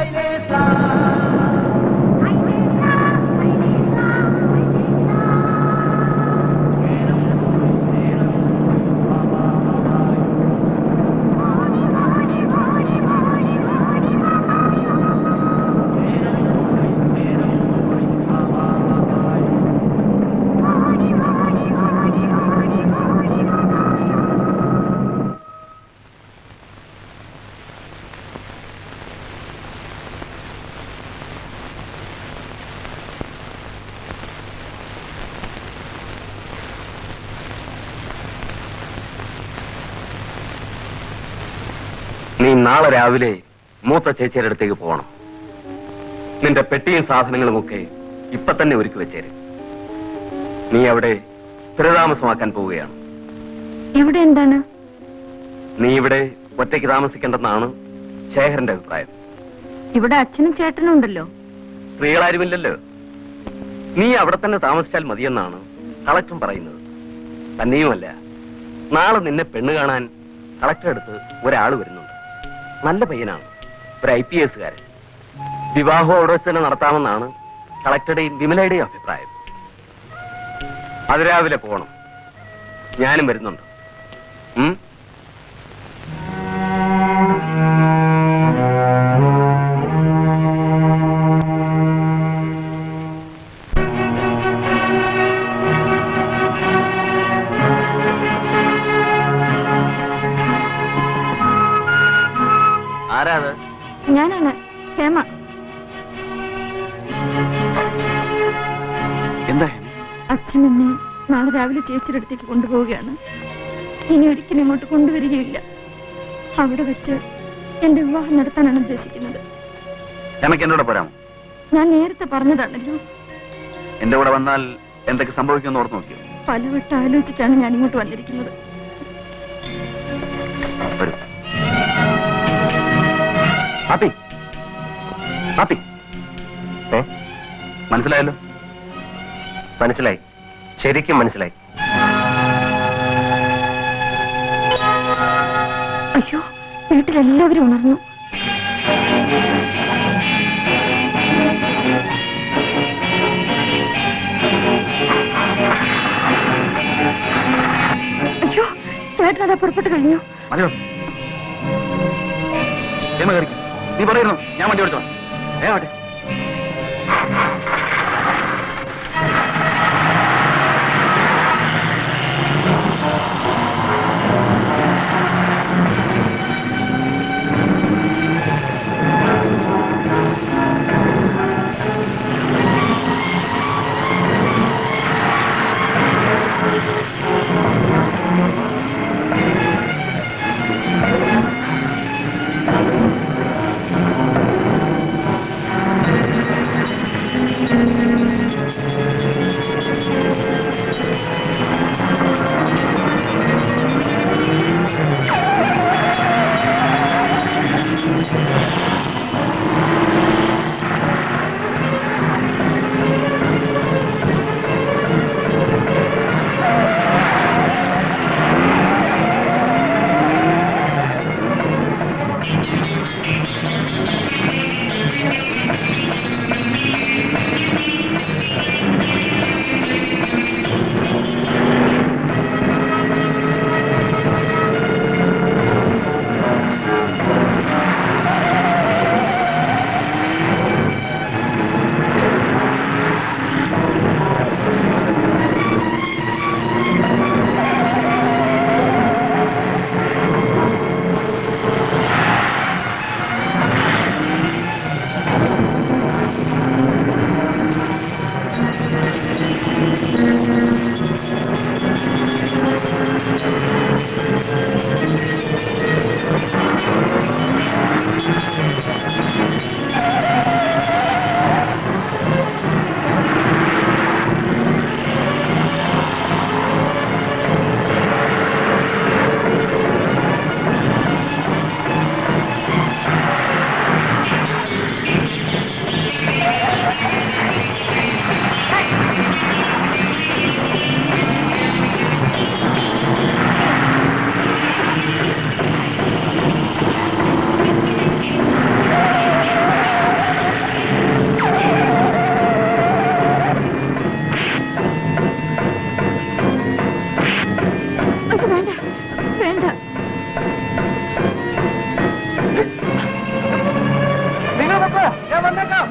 S5: നീ നാളെ രാവിലെ മൂത്ത ചേച്ചിയുടെ അടുത്തേക്ക് പോകണം നിന്റെ പെട്ടിയും സാധനങ്ങളും ഒക്കെ ഇപ്പൊ തന്നെ ഒരുക്കി വെച്ചേര് നീ അവിടെ സ്ഥിരതാമസമാക്കാൻ പോവുകയാണ്
S4: ഇവിടെ എന്താണ്
S5: നീ ഇവിടെ ഒറ്റയ്ക്ക് താമസിക്കേണ്ടെന്നാണ് ശേഖരന്റെ അഭിപ്രായം
S4: ഇവിടെ അച്ഛനും ചേട്ടനും ഉണ്ടല്ലോ
S5: സ്ത്രീകളാരുമില്ലല്ലോ നീ അവിടെ തന്നെ താമസിച്ചാൽ മതിയെന്നാണ് കളക്ടർ പറയുന്നത് തന്നെയുമല്ല നാളെ നിന്നെ പെണ്ണ് കാണാൻ കളക്ടർ അടുത്ത് ഒരാൾ വരുന്നുണ്ട് നല്ല പയ്യനാണ് ഒരു ഐ പി എസുകാരൻ വിവാഹം അവിടെ വെച്ച് തന്നെ നടത്താമെന്നാണ് കളക്ടറുടെയും വിമലയുടെയും അഭിപ്രായം അതിരാവിലെ പോകണം ഞാനും വരുന്നുണ്ട് ഉം
S2: ആരാ അത്
S4: ഞാനാണ് ഹേമ
S2: എന്താ
S4: അച്ഛൻ എന്നെ നാളെ രാവിലെ ചേച്ചിയുടെ അടുത്തേക്ക് കൊണ്ടുപോവുകയാണ് ഇനി ഒരിക്കലും ഇങ്ങോട്ട് കൊണ്ടുവരികയില്ല അവിടെ വെച്ച് എന്റെ വിവാഹം നടത്താനാണ് ഉദ്ദേശിക്കുന്നത്
S2: എനക്ക് എന്നോട് പോരാമോ
S4: ഞാൻ നേരത്തെ പറഞ്ഞതാണല്ലോ
S2: എന്റെ കൂടെ വന്നാൽ എന്തൊക്കെ സംഭവിക്കുമെന്ന് ഓർത്ത് നോക്കിയോ
S4: പലവട്ടം ആലോചിച്ചിട്ടാണ് ഞാൻ ഇങ്ങോട്ട് വന്നിരിക്കുന്നത്
S2: വരൂ പാപ്പി പാപ്പി
S1: ഏ
S2: മനസ്സിലായല്ലോ
S1: മനസ്സിലായി ശരിക്കും മനസ്സിലായി
S4: അയ്യോ വീട്ടിലെല്ലാവരും ഉണർന്നു അയ്യോ ചേട്ടനതാ പുറപ്പെട്ടു കഴിഞ്ഞു
S2: മതിയോ ഏമ കയറിക്ക്. നീ പറയുന്നു ഞാൻ വണ്ടി ഓടിച്ചോളാം ഏമാട്ടെ
S3: വന്നേക്കാം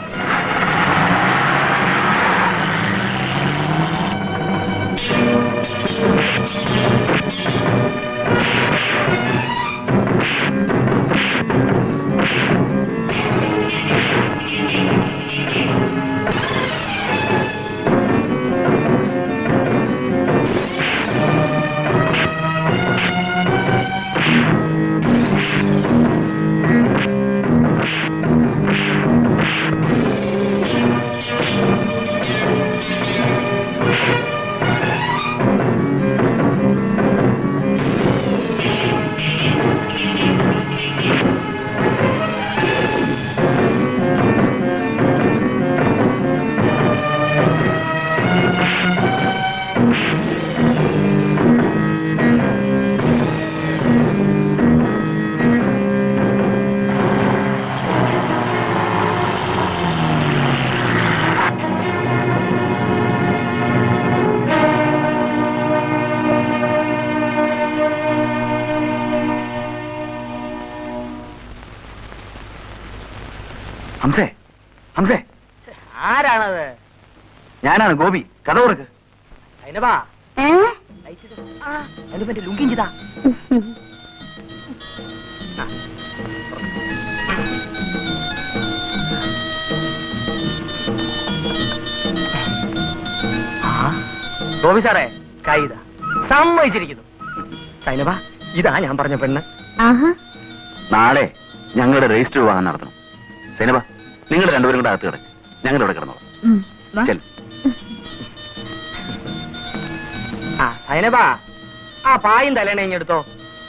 S2: ഹംസേ ഹംസേ
S9: ആരാണത്
S2: ഞാനാണ് ഗോപി കഥ കൊടുക്ക്
S9: അതിനവാ അതിന് മറ്റേ ലുങ്കിൻ ചെയ്താ ഗോപി സാറേ കൈത സമ്മതിച്ചിരിക്കുന്നു സൈനബ ഇതാ ഞാൻ പറഞ്ഞ പെണ്ണ്
S2: നാളെ ഞങ്ങളുടെ രജിസ്റ്റർ വിവാഹം നടത്തണം സൈനബ നിങ്ങൾ രണ്ടുപേരും കൂടെ അകത്ത് കിടക്ക് ഞങ്ങൾ ഇവിടെ കിടന്നോളാം ചെൽ
S9: ആ സൈനബ ആ പായും തലേണ ഇങ്ങെടുത്തോ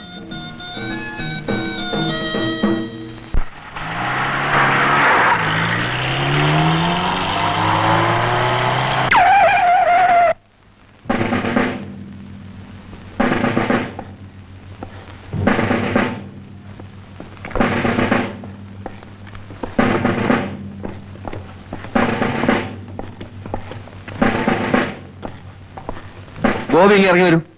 S2: ഗോപി ഇങ്ങ് ഇറങ്ങി വരും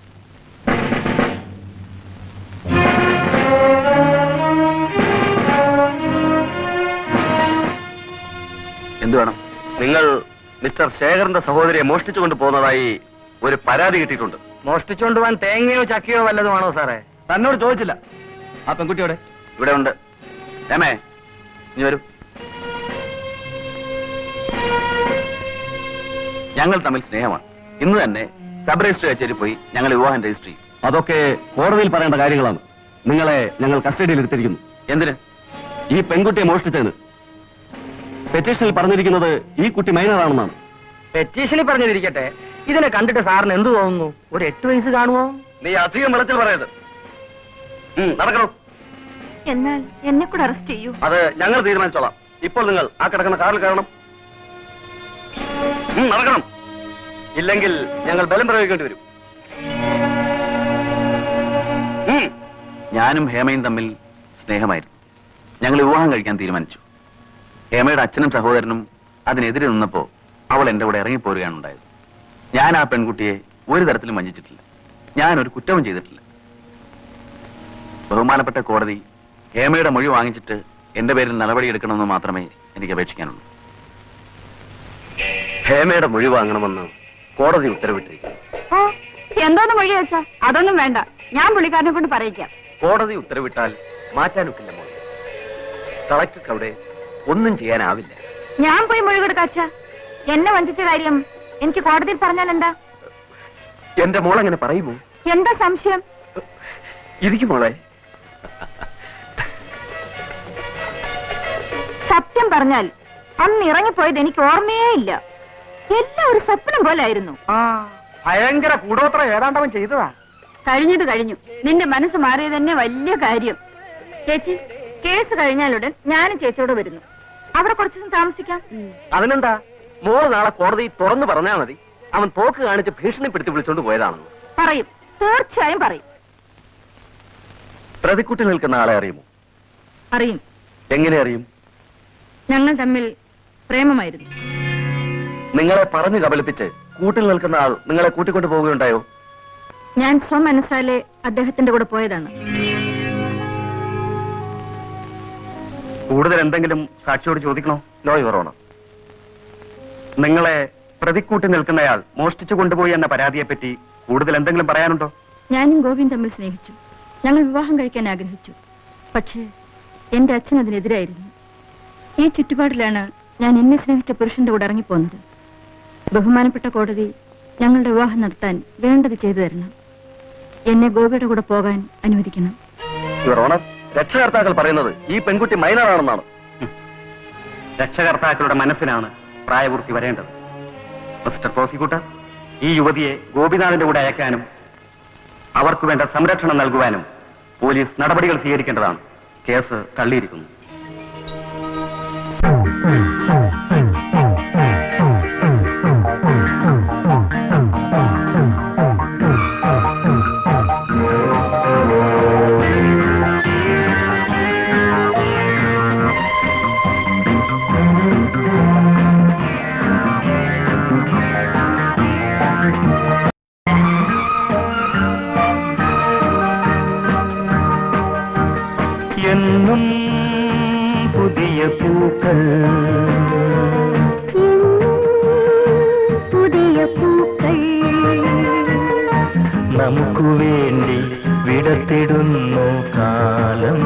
S2: എന്ത് വേണം
S5: നിങ്ങൾ മിസ്റ്റർ ശേഖരന്റെ സഹോദരിയെ മോഷ്ടിച്ചുകൊണ്ട് പോകുന്നതായി ഒരു പരാതി കിട്ടിയിട്ടുണ്ട്
S9: മോഷ്ടിച്ചോണ്ട് പോവാൻ തേങ്ങയോ ചക്കയോ വല്ലതുമാണോ സാറേ
S2: തന്നോട് ചോദിച്ചില്ല ആ പെൺകുട്ടിയോടെ ഇവിടെ ഉണ്ട് രമേ ഇനി വരൂ ഞങ്ങൾ തമ്മിൽ സ്നേഹമാണ് ഇന്ന് തന്നെ സബ് രജിസ്റ്റർ കച്ചേരി പോയി ഞങ്ങൾ വിവാഹം രജിസ്റ്റർ ചെയ്യും
S10: അതൊക്കെ കോടതിയിൽ പറയേണ്ട കാര്യങ്ങളാണ് നിങ്ങളെ ഞങ്ങൾ കസ്റ്റഡിയിൽ എടുത്തിരിക്കുന്നു
S2: എന്തിന്
S10: ഈ പെൺകുട്ടിയെ മോഷ്ടിച്ചതിന് പെറ്റീഷനിൽ പറഞ്ഞിരിക്കുന്നത് ഈ കുട്ടി മൈനറാണെന്നാണ്
S9: പെറ്റീഷനിൽ പറഞ്ഞിരിക്കട്ടെ ഇതിനെ കണ്ടിട്ട് സാറിന് എന്ത് തോന്നുന്നു ഒരു എട്ട് വയസ്സ് കാണുമോ
S5: നീ അധികം വിളച്ചിൽ പറയരുത് ഉം, നടക്കണം
S4: എന്നാൽ എന്നെ കൂടെ അറസ്റ്റ് ചെയ്യൂ
S5: അത് ഞങ്ങൾ തീരുമാനിച്ചോളാം ഇപ്പോൾ നിങ്ങൾ ആ കിടക്കുന്ന കാറിൽ കയറണം ഉം, നടക്കണം ഇല്ലെങ്കിൽ ഞങ്ങൾ ബലം പ്രയോഗിക്കേണ്ടി വരും ഉം.
S2: ഞാനും ഹേമയും തമ്മിൽ സ്നേഹമായിരുന്നു ഞങ്ങൾ വിവാഹം കഴിക്കാൻ തീരുമാനിച്ചു ഹേമയുടെ അച്ഛനും സഹോദരനും അതിനെതിരെ നിന്നപ്പോ അവൾ എന്റെ കൂടെ ഇറങ്ങിപ്പോരുകയാണ് ഉണ്ടായത് ഞാൻ ആ പെൺകുട്ടിയെ ഒരു തരത്തിലും വഞ്ചിച്ചിട്ടില്ല ഞാൻ ഒരു കുറ്റവും ചെയ്തിട്ടില്ല ബഹുമാനപ്പെട്ട കോടതി ഹേമയുടെ മൊഴി വാങ്ങിച്ചിട്ട് എന്റെ പേരിൽ നടപടിയെടുക്കണമെന്ന് മാത്രമേ എനിക്ക് അപേക്ഷിക്കാനുള്ളൂ
S5: ഹേമയുടെ മൊഴി വാങ്ങണമെന്ന് കോടതി ഉത്തരവിട്ടിരിക്കുന്നു
S4: ഓ എന്തോന്ന് മൊഴി വെച്ചാ അതൊന്നും വേണ്ട ഞാൻ പുള്ളിക്കാരനെ കൊണ്ട് പറയിക്കാം
S5: കോടതി ഉത്തരവിട്ടാൽ മാറ്റാനൊക്കില്ല മോളെ കളക്ടർക്ക് അവിടെ ഒന്നും ചെയ്യാനാവില്ല
S4: ഞാൻ പോയി മൊഴി കൊടുക്കാച്ച എന്നെ വഞ്ചിച്ച കാര്യം എനിക്ക് കോടതിയിൽ പറഞ്ഞാൽ എന്താ
S5: എന്റെ മോൾ അങ്ങനെ പറയുമോ
S4: എന്താ സംശയം
S5: ഇരിക്കും മോളെ
S4: സത്യം പറഞ്ഞാൽ അന്ന് ഇറങ്ങിപ്പോയത് എനിക്ക് ഓർമ്മയേ ഇല്ല എല്ലാം ഒരു സ്വപ്നം പോലായിരുന്നു
S9: ആ ഭയങ്കര കൂടോത്ര ഏതാണ്ടവൻ ചെയ്തതാ
S4: കഴിഞ്ഞത് കഴിഞ്ഞു നിന്റെ മനസ്സ് മാറിയത് തന്നെ വലിയ കാര്യം ചേച്ചി കേസ് കഴിഞ്ഞാലുടൻ ഞാനും ചേച്ചിയോട് വരുന്നു അവിടെ കുറച്ചു ദിവസം താമസിക്കാം
S5: അതിനെന്താ മോള് നാളെ കോടതി തുറന്നു പറഞ്ഞാൽ മതി അവൻ തോക്ക് കാണിച്ച് ഭീഷണിപ്പെടുത്തി വിളിച്ചോണ്ട് പോയതാണെന്ന്
S4: പറയും തീർച്ചയായും പറയും
S5: പ്രതിക്കുട്ടി നിൽക്കുന്ന ആളെ അറിയുമോ
S4: അറിയും
S5: എങ്ങനെ അറിയും
S4: ഞങ്ങൾ തമ്മിൽ പ്രേമമായിരുന്നു
S5: നിങ്ങളെ പറഞ്ഞു കബളിപ്പിച്ച് കൂട്ടിൽ നിൽക്കുന്ന ആൾ നിങ്ങളെ കൂട്ടിക്കൊണ്ടു പോവുകയുണ്ടായോ
S4: ഞാൻ സ്വമനസാലെ അദ്ദേഹത്തിന്റെ കൂടെ പോയതാണ്
S7: കൂടുതൽ എന്തെങ്കിലും സാക്ഷിയോട് ചോദിക്കണോ
S2: നോ യുവറോണ
S7: നിങ്ങളെ പ്രതിക്കൂട്ടി നിൽക്കുന്നയാൾ മോഷ്ടിച്ചു കൊണ്ടുപോയി എന്ന പരാതിയെപ്പറ്റി കൂടുതൽ എന്തെങ്കിലും പറയാനുണ്ടോ
S4: ഞാനും ഗോപിയും തമ്മിൽ സ്നേഹിച്ചു ഞങ്ങൾ വിവാഹം കഴിക്കാൻ ആഗ്രഹിച്ചു പക്ഷേ എന്റെ അച്ഛൻ അതിനെതിരായിരുന്നു ഈ ചുറ്റുപാടിലാണ് ഞാൻ എന്നെ സ്നേഹിച്ച പുരുഷന്റെ കൂടെ ഇറങ്ങിപ്പോന്നത് ബഹുമാനപ്പെട്ട കോടതി ഞങ്ങളുടെ വിവാഹം നടത്താൻ വേണ്ടത് ചെയ്തു തരണം എന്നെ ഗോപിയുടെ കൂടെ പോകാൻ അനുവദിക്കണം
S2: യുവറോണ രക്ഷകർത്താക്കൾ പറയുന്നത് ഈ പെൺകുട്ടി മൈനറാണെന്നാണ്
S7: രക്ഷകർത്താക്കളുടെ മനസ്സിനാണ് പ്രായപൂർത്തി വരേണ്ടത് മിസ്റ്റർ പ്രോസിക്യൂട്ടർ ഈ യുവതിയെ ഗോപിനാഥിന്റെ കൂടെ അയക്കാനും അവർക്ക് വേണ്ട സംരക്ഷണം നൽകുവാനും പോലീസ് നടപടികൾ സ്വീകരിക്കേണ്ടതാണ് കേസ് തള്ളിയിരിക്കുന്നു
S6: എന്നും പുതിയ പൂക്കൾ
S4: പുതിയ പൂക്കൾ
S6: നമുക്കു വേണ്ടി വിടത്തിടുന്നു കാലം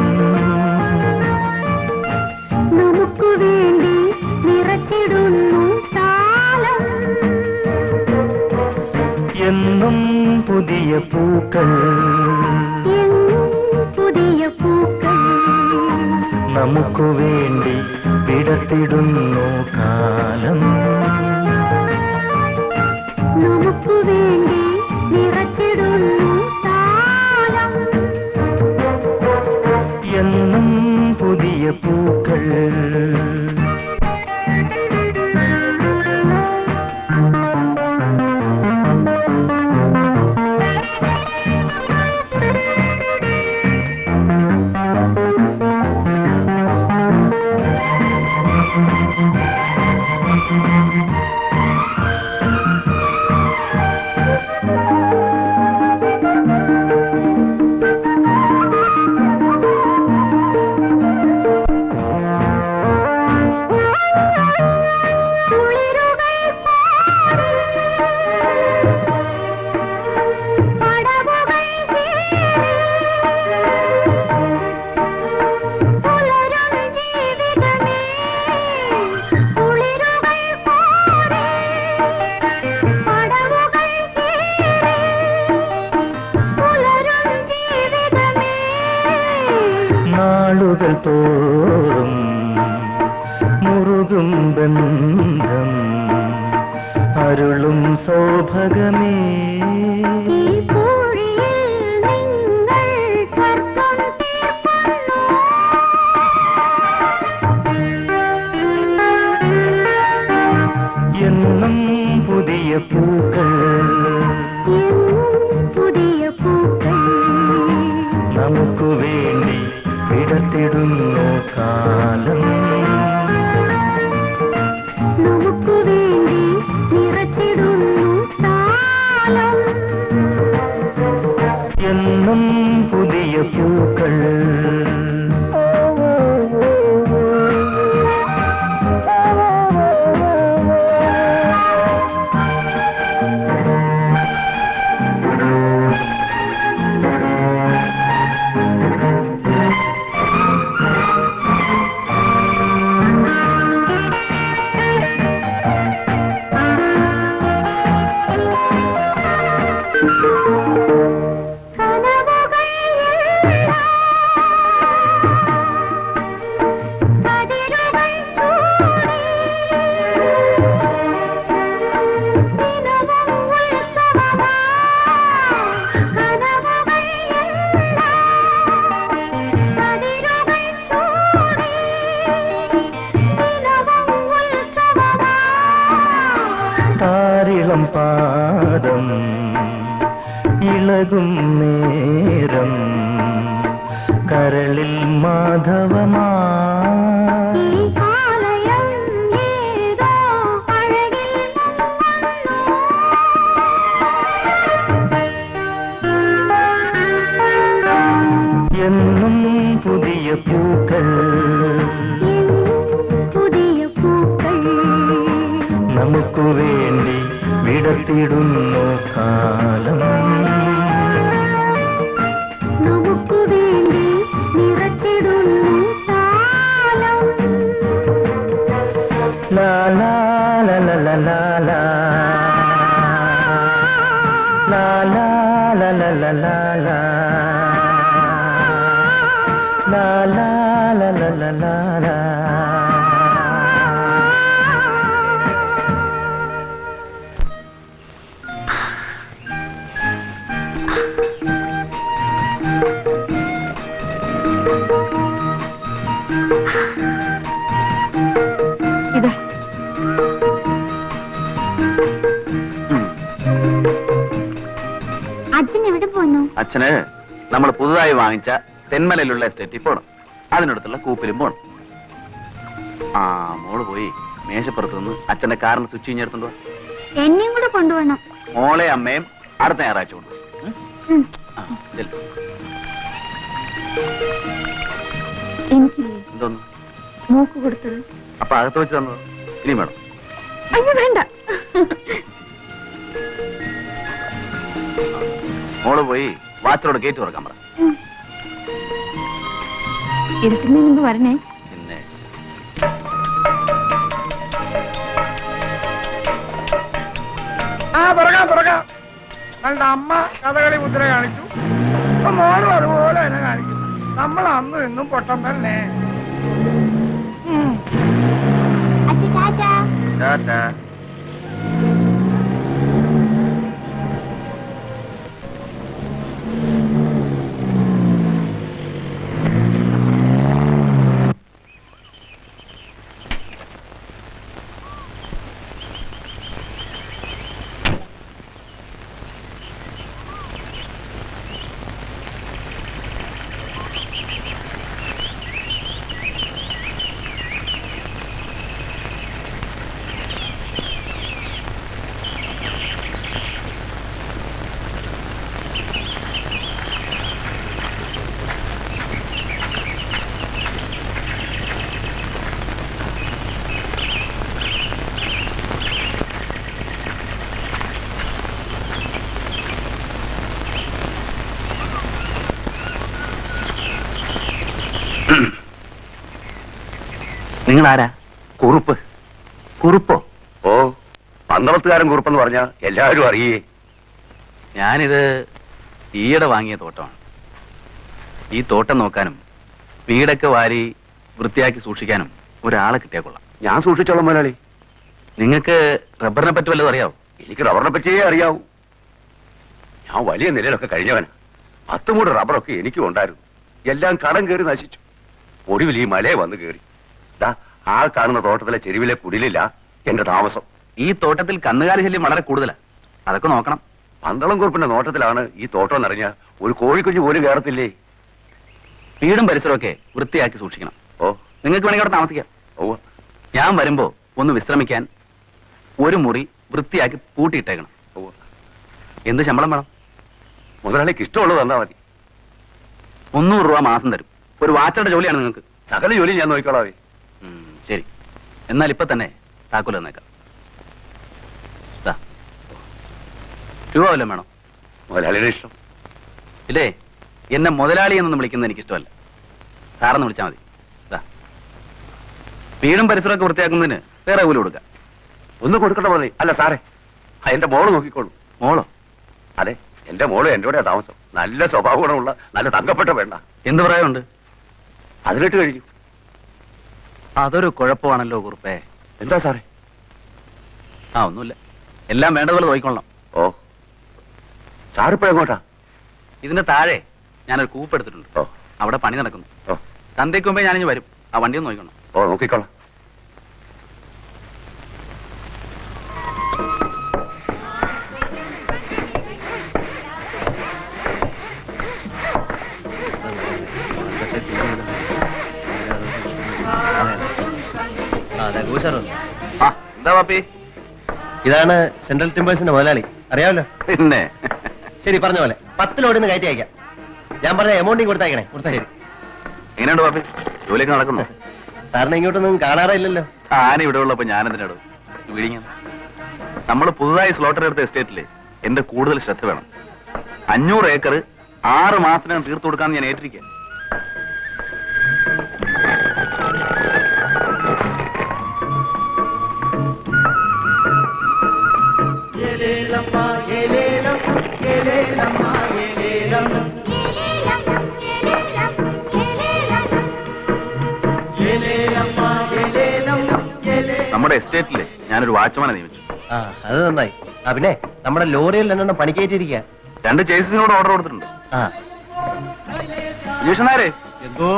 S4: നമുക്ക് വേണ്ടി നിറച്ചിടുന്നു താളം
S6: എന്നും പുതിയ പൂക്കൾ
S4: പുതിയ പൂക്കൾ
S6: നമുക്കു വേണ്ടി വിടത്തിടുന്നു കാലം
S4: നമുക്ക് വേണ്ടി നിറച്ചിടുന്നു താളം
S6: എന്നും പുതിയ പൂക്കൾ നാളുകൾ തോറും മുറുകും ബന്ധം അരുളും സൗഭഗമേ എന്നും പുതിയ പൂക്കൾ
S4: പുതിയ പൂക്കൾ
S6: നമുക്കു വേണ്ടി വിടത്തിടുന്നു കാലം
S4: നമുക്ക് വേണ്ടി നിറച്ചിടുന്നു താളം
S6: എന്നും പുതിയ പൂക്കൾ താരിളം പാദം ഇളകും നേരം കരളിൽ മാധവമാ എന്നും പുതിയ പൂക്കൾ നമുക്കു വേണ്ടി വിടത്തിടുന്നു കാലം
S11: നമുക്കു വേണ്ടി നിറച്ചിടുന്നു കാലം
S6: ലാ ലാ ലാ ലാ ലാ ലാ ലാ. ലാ ലാ ലാ ലാ ലാ ലാ ലാ. ലാ ലാ ലാ ലാ ലാ ലാ ലാ.
S4: ഇതാ
S11: അച്ഛൻ എവിടെ പോന്നു
S2: അച്ഛന് നമ്മൾ പുതുതായി വാങ്ങിച്ച തെന്മലയിലുള്ള എസ്റ്റേറ്റിൽ പോണം അതിനടുത്തുള്ള കൂപ്പിലും പോണം ആ മോള് പോയി മേശപ്പുറത്ത് നിന്ന് അച്ഛന്റെ കാറിന് സ്വിച്ച് കഴിഞ്ഞെടുത്തുണ്ടോ
S11: എന്നെയും കൂടെ കൊണ്ടുപോകണം
S2: മോളെ അമ്മയും അടുത്ത ഞായറാഴ്ച കൊണ്ടു
S11: ഉം.
S4: എനിക്കില്ലേ
S2: എന്തോന്നു
S4: മൂക്ക് കൊടുത്തത്
S2: അപ്പൊ അകത്ത് വെച്ച് തന്നത് ഇനി വേണം
S4: അയ്യോ വേണ്ട
S2: മോള് പോയി വാച്ചറോട് ഗേറ്റ് തുറക്കാൻ പറ
S4: ഇരുട്ടുന്നതിന് മുമ്പ് വരണേ
S2: പിന്നെ
S3: ആ തുറക്കാം തുറക്കാം നമ്മളുടെ അമ്മ കഥകളി മുദ്ര കാണിച്ചു അപ്പൊ മോളും അതുപോലെ തന്നെ കാണിക്കും നമ്മൾ അന്നും ഇന്നും പൊട്ടം തന്നെ ഉം.
S11: അച്ഛ ടാറ്റാ
S2: ടാറ്റാ നിങ്ങൾ ആരാ
S7: കുറുപ്പ്
S2: കുറുപ്പോ
S7: ഓ പന്തളത്തുകാരൻ കുറുപ്പെന്ന് പറഞ്ഞ എല്ലാവരും അറിയേ
S2: ഞാനിത് ഈയിടെ വാങ്ങിയ തോട്ടമാണ് ഈ തോട്ടം നോക്കാനും വീടൊക്കെ വാരി വൃത്തിയാക്കി സൂക്ഷിക്കാനും ഒരാളെ കിട്ടിയാ കൊള്ളാം
S7: ഞാൻ സൂക്ഷിച്ചോളാം മുതലാളി
S2: നിങ്ങൾക്ക് റബ്ബറിനെ പറ്റി വല്ലതും അറിയാവോ
S7: എനിക്ക് റബ്ബറിനെ പറ്റിയേ അറിയാവൂ ഞാൻ വലിയ നിലയിലൊക്കെ കഴിഞ്ഞവനാ പത്ത് മൂട് റബ്ബറൊക്കെ എനിക്കും ഉണ്ടായിരുന്നു എല്ലാം കടം കയറി നശിച്ചു ഒടുവിൽ ഈ മലയെ വന്ന് കയറി ദാ ആ കാണുന്ന തോട്ടത്തിലെ ചെരുവിലെ കുടിലില്ല എന്റെ താമസം
S2: ഈ തോട്ടത്തിൽ കന്നുകാലി ശല്യം വളരെ കൂടുതലാണ് അതൊക്കെ നോക്കണം
S7: പന്തളം കുറുപ്പിന്റെ നോട്ടത്തിലാണ് ഈ തോട്ടം നിറഞ്ഞ ഒരു കോഴിക്കുഞ്ഞ് പോലും കയറത്തില്ലേ
S2: വീടും പരിസരമൊക്കെ വൃത്തിയാക്കി സൂക്ഷിക്കണം
S7: ഓ
S2: നിങ്ങൾക്ക് വേണമെങ്കിൽ അവിടെ താമസിക്കാം
S7: ഓ
S2: ഞാൻ വരുമ്പോ ഒന്ന് വിശ്രമിക്കാൻ ഒരു മുറി വൃത്തിയാക്കി പൂട്ടിയിട്ടേക്കണം
S7: ഓ
S2: എന്ത് ശമ്പളം വേണം
S7: മുതലാളിക്ക് ഇഷ്ടമുള്ളത് തന്നാ മതി
S2: മുന്നൂറ് രൂപ മാസം തരും ഒരു വാച്ചറുടെ ജോലിയാണ് നിങ്ങൾക്ക്
S7: സകല ജോലി ഞാൻ നോക്കിക്കോളാവേ
S2: ഉം, ശരി എന്നാൽ ഇപ്പൊ തന്നെ താക്കോൽ തന്നേക്കാം ദാ. രൂപ വല്ലതും വേണോ
S7: മുതലാളിയുടെ ഇഷ്ടം
S2: ഇല്ലേ എന്നെ മുതലാളി എന്നൊന്നും വിളിക്കുന്നത് എനിക്ക് ഇഷ്ടമല്ല സാറെന്ന് വിളിച്ചാൽ മതി ദാ. വീടും പരിസരമൊക്കെ വൃത്തിയാക്കുന്നതിന് വേറെ കൂലി കൊടുക്കാം
S7: ഒന്ന് കൊടുക്കണ്ട മതി അല്ല സാറേ ആ, എന്റെ മോള് നോക്കിക്കോളൂ
S2: മോളോ
S7: അതെ എന്റെ മോള് എന്റെ കൂടെ താമസം നല്ല സ്വഭാവ ഗുണമുള്ള നല്ല തങ്കപ്പെട്ട വേണ്ട
S2: എന്ത് പറയാനുണ്ട്
S7: പതിനെട്ട് കഴിഞ്ഞു
S2: അതൊരു കുഴപ്പമാണല്ലോ കുറുപ്പേ
S7: എന്താ സാറേ
S2: ആ ഒന്നുമില്ല എല്ലാം വേണ്ടതുപോലെ നോക്കിക്കൊള്ളാം
S7: ഓ സാറിപ്പോ എങ്ങോട്ടാ
S2: ഇതിന്റെ താഴെ ഞാനൊരു കൂപ്പ് എടുത്തിട്ടുണ്ട്
S7: ഓ
S2: അവിടെ പണി നടക്കുന്നു
S7: ഓ
S2: സന്ധ്യയ്ക്ക് മുമ്പേ ഞാനിഞ്ഞ് വരും ആ വണ്ടി ഒന്ന് നോക്കണം
S7: ഓ നോക്കിക്കോളാം
S2: ആ എന്താ പാപ്പി
S1: ഇതാണ് സെൻട്രൽ ടിമ്പേഴ്സിന്റെ മുതലാളി അറിയാമല്ലോ
S2: പിന്നെ
S1: ശരി പറഞ്ഞ പോലെ പത്ത് ലോഡിന്ന് കയറ്റി അയക്കാം ഞാൻ പറഞ്ഞ എമൗണ്ടിങ് കൊടുത്തയക്കണേ ശരി
S2: എങ്ങനെയുണ്ട് പാപ്പി ജോലിയൊക്കെ നടക്കുന്നു
S1: സാറിനെ ഇങ്ങോട്ടൊന്നും കാണാറില്ലല്ലോ
S2: ആന ഇവിടെ ഉള്ളപ്പോ ഞാനെന്തിനാടോ വിഴിഞ്ഞ നമ്മൾ പുതുതായി സ്ലോട്ടർ എടുത്ത എസ്റ്റേറ്റില് എന്റെ കൂടുതൽ ശ്രദ്ധ വേണം അഞ്ഞൂറ് ഏക്കർ ആറ് മാസത്തിനകം തീർത്തു കൊടുക്കാൻ ഞാൻ ഏറ്റിരിക്കുക നമ്മുടെ എസ്റ്റേറ്റില് ഞാനൊരു വാച്ച്മാനെ നിയമിച്ചു
S1: ആ അത് നന്നായി ആ പിന്നെ നമ്മുടെ ലോറിയിൽ രണ്ടെണ്ണം പണിക്കേറ്റിരിക്കുക
S2: രണ്ട് ചേസിനോട് ഓർഡർ കൊടുത്തിട്ടുണ്ട്
S1: ആ
S2: ജീഷനാരെ
S10: എന്തോ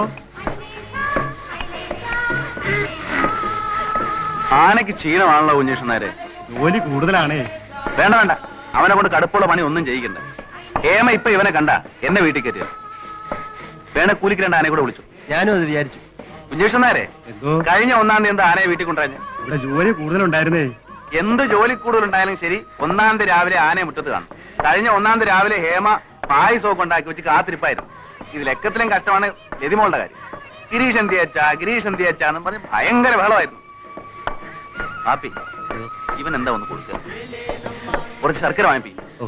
S2: ആനയ്ക്ക് ക്ഷീണമാണല്ലോ കുഞ്ഞീഷനാരെ
S10: ജോലി കൂടുതലാണേ
S2: വേണ്ട വേണ്ട അവനെ കൊണ്ട് കടുപ്പുള്ള പണി ഒന്നും ചെയ്യിക്കണ്ട ഏമ ഇപ്പൊ ഇവനെ കണ്ട എന്നെ വീട്ടിൽ കയറ്റിയ വേണേ കൂലിക്ക് രണ്ട് ആനയെ കൂടെ വിളിച്ചു
S1: ഞാനും അത് വിചാരിച്ചു
S2: കുഞ്ഞീഷനാരെ
S10: എന്തോ
S2: കഴിഞ്ഞ ഒന്നാം തീയതി എന്താ ആനയെ വീട്ടിൽ കൊണ്ടുവരാഞ്ഞ
S10: ഇവിടെ ജോലി കൂടുതലുണ്ടായിരുന്നേ
S2: എന്ത് ജോലി കൂടുതലുണ്ടായാലും ശരി ഒന്നാം തീയതി രാവിലെ ആനയെ മുറ്റത്ത് കാണും കഴിഞ്ഞ ഒന്നാം തീയതി രാവിലെ ഹേമ പായസമൊക്കെ ഉണ്ടാക്കി വെച്ച് കാത്തിരിപ്പായിരുന്നു ഇതിൽ എക്കത്തിലും കഷ്ടമാണ് ലതിമോളുടെ കാര്യം ഗിരീഷ് എന്തി അച്ഛാ ഗിരീഷ് എന്തി അച്ഛാന്ന് പറഞ്ഞ് ഭയങ്കര ബഹളമായിരുന്നു കാപ്പി ഇവൻ എന്താ ഒന്ന് കൊടുക്കുക കുറച്ച് ശർക്കര വാങ്ങിപ്പി
S1: ഓ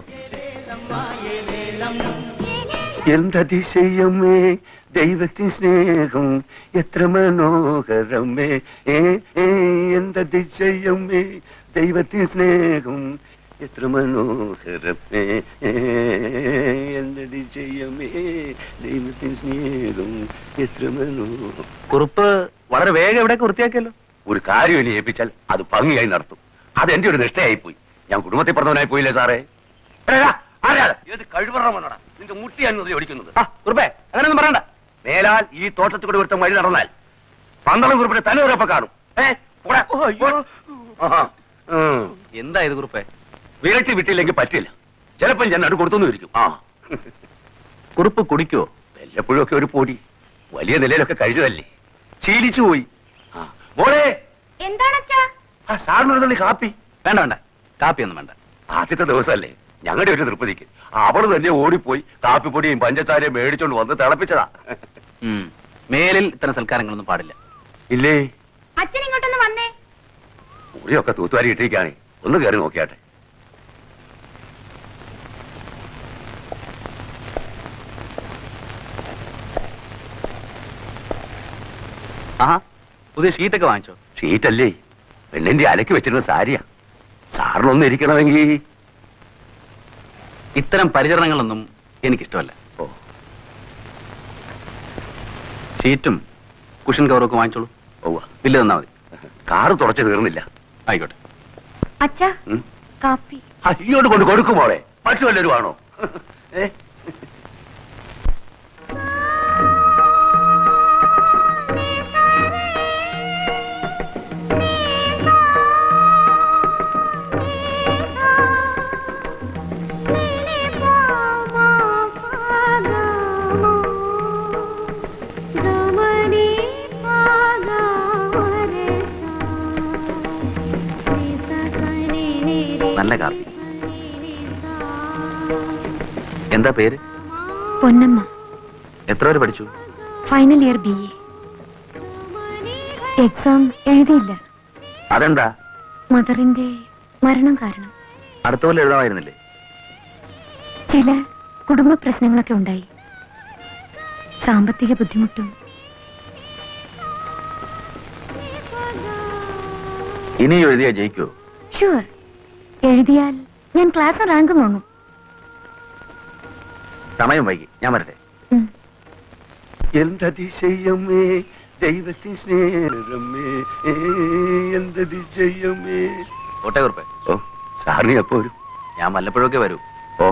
S5: എന്തതിശയമേ ദൈവത്തിൻ സ്നേഹം എത്ര മനോഹരമേ ഏ ഏ എന്തതിശയമേ ദൈവത്തിൻ സ്നേഹം എത്ര മനോഹരമേ ഏ, എന്തതിശയമേ ദൈവത്തിൻ സ്നേഹം എത്ര മനോഹരം
S2: കുറുപ്പ് വളരെ വേഗം എവിടെയൊക്കെ വൃത്തിയാക്കിയല്ലോ
S5: ഒരു കാര്യം എന്നെ ഏൽപ്പിച്ചാൽ അത് ഭംഗിയായി നടത്തും അത് എന്റെ ഒരു നിഷ്ഠയായി പോയി ഞാൻ കുടുംബത്തിൽ പറഞ്ഞവനായി പോയില്ലേ സാറേ എടാ, ആരാ അത്? ഏത് കഴിവറമോടാ നിന്റെ മുട്ടിയാണ് ഓടിക്കുന്നത്
S2: ആ കുറുപ്പേ അങ്ങനെയൊന്നും പറയണ്ട
S5: മേലാൽ ഈ തോട്ടത്തിൽ കൂടി ഒരുത്തം വഴി നടന്നാൽ പന്തളം കുറിപ്പിന്റെ തന്നെ ഒരപ്പം കാണും ഏ പോടാ. ആഹാ. ഉം.
S2: എന്താ ഇത് കുറുപ്പേ
S5: വിരട്ടി വിട്ടില്ലെങ്കിൽ പറ്റില്ല ചിലപ്പോൾ ഞാൻ നടു കൊടുത്തു ഇരിക്കും ആ
S2: കുറുപ്പ് കുടിക്കുവോ
S5: വല്ലപ്പോഴും ഒക്കെ ഒരു പൊടി വലിയ നിലയിലൊക്കെ കഴിഞ്ഞതല്ലേ ശീലിച്ചു പോയി ആ മോളെ
S11: എന്താണച്ചാ
S5: ആ സാറിനൊരു തുള്ളി കാപ്പി
S2: വേണ്ട വേണ്ട കാപ്പിയൊന്നും വേണ്ട
S5: ആദ്യത്തെ ദിവസമല്ലേ ഞങ്ങളുടെ ഒരു നിർപ്പതിക്ക് അവള് തന്നെ ഓടിപ്പോയി കാപ്പിപ്പൊടിയും പഞ്ചസാരയും മേടിച്ചോണ്ട് വന്ന് തിളപ്പിച്ചതാ
S2: ഉം. മേലിൽ ഇത്തരം സൽക്കാരങ്ങളൊന്നും പാടില്ല
S5: ഇല്ലേ
S11: അച്ഛൻ ഇങ്ങോട്ടൊന്ന് വന്നേ
S5: മുറിയൊക്കെ തൂത്തുവാരി ഇട്ടിരിക്കാണേ ഒന്ന് കയറി നോക്കിയാട്ടെ
S2: ആഹാ പുതിയ ഷീറ്റൊക്കെ വാങ്ങിച്ചോ
S5: ഷീറ്റല്ലേ പെണ്ണിന്റെ അലക്കി വെച്ചിരുന്ന സാരിയാ സാറിനൊന്നും ഇരിക്കണമെങ്കിൽ
S2: ഇത്തരം പരിചരണങ്ങളൊന്നും എനിക്കിഷ്ടമല്ല
S5: ഓ
S2: ഷീറ്റും കുഷൻ കവറൊക്കെ വാങ്ങിച്ചോളൂ
S5: ഓ
S2: ബില്ല് തന്നാ മതി
S5: കാറ് തുറച്ചു തീർന്നില്ല
S2: ആയിക്കോട്ടെ
S11: അച്ഛാ
S5: ഉം.
S11: കാപ്പി
S5: ആ, ഇങ്ങോട്ട് കൊണ്ട് കൊടുക്കും മോളെ മറ്റു വല്ലവരും ആണോ ഏ
S2: നല്ല കാപ്പി എന്താ പേര്
S11: പൊന്നമ്മ
S2: എത്ര വരെ പഠിച്ചു
S11: final year B A exam എഴുതിയില്ല
S2: അതെന്താ
S11: മദറിന്റെ മരണം കാരണം
S2: അടുത്ത പോലെ എഴുതാമായിരുന്നില്ലേ
S11: ചില കുടുംബ പ്രശ്നങ്ങളൊക്കെ ഉണ്ടായി സാമ്പത്തിക ബുദ്ധിമുട്ടും
S2: ഇനി എഴുതിയാ ജയിക്കോ
S11: ഷുവർ എഴുതിയാൽ ഞാൻ ക്ലാസ് റാങ്ക് വാങ്ങും
S2: സമയം വൈകി ഞാൻ വരട്ടെ
S11: ഉം.
S5: എന്തതിശയമേ ദൈവത്തിൻ സ്നേഹമേ ഏ, എന്തതിശയമേ
S2: കോട്ടെ കുറുപ്പേ
S5: ഓ സാറിന് എപ്പോ വരും
S2: ഞാൻ വല്ലപ്പോഴൊക്കെ വരൂ
S5: ഓ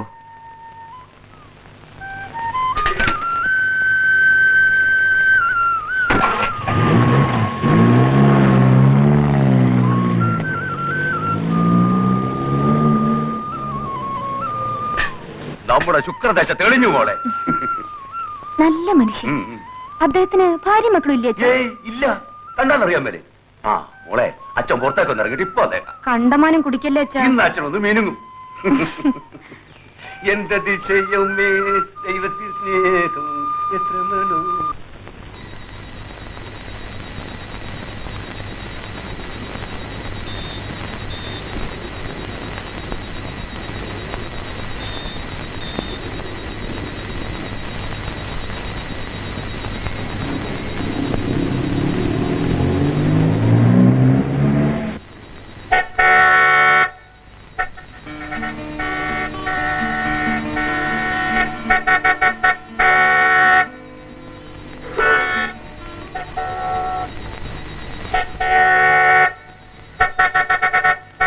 S5: നമ്മുടെ ശുക്രദശ തെളിഞ്ഞു മോളെ
S11: നല്ല മനുഷ്യൻ
S5: ഉം, ഉം.
S11: അദ്ദേഹത്തിന് ഭാര്യ മക്കളും ഇല്ലേ അച്ഛാ?
S5: ഏയ് ഇല്ല കണ്ടാലറിയാൻ മേലെ ആ മോളെ അച്ഛൻ പുറത്തേക്ക് ഒന്ന് ഇറങ്ങിട്ട് ഇപ്പൊ അതേക്കാം
S11: കണ്ടമാനം കുടിക്കല്ലേ അച്ഛാ
S5: ഇന്ന് അച്ഛനൊന്ന് മിനുങ്ങും എന്തതിശയമേ ദൈവത്തിൽ സ്നേഹം എത്ര മനോ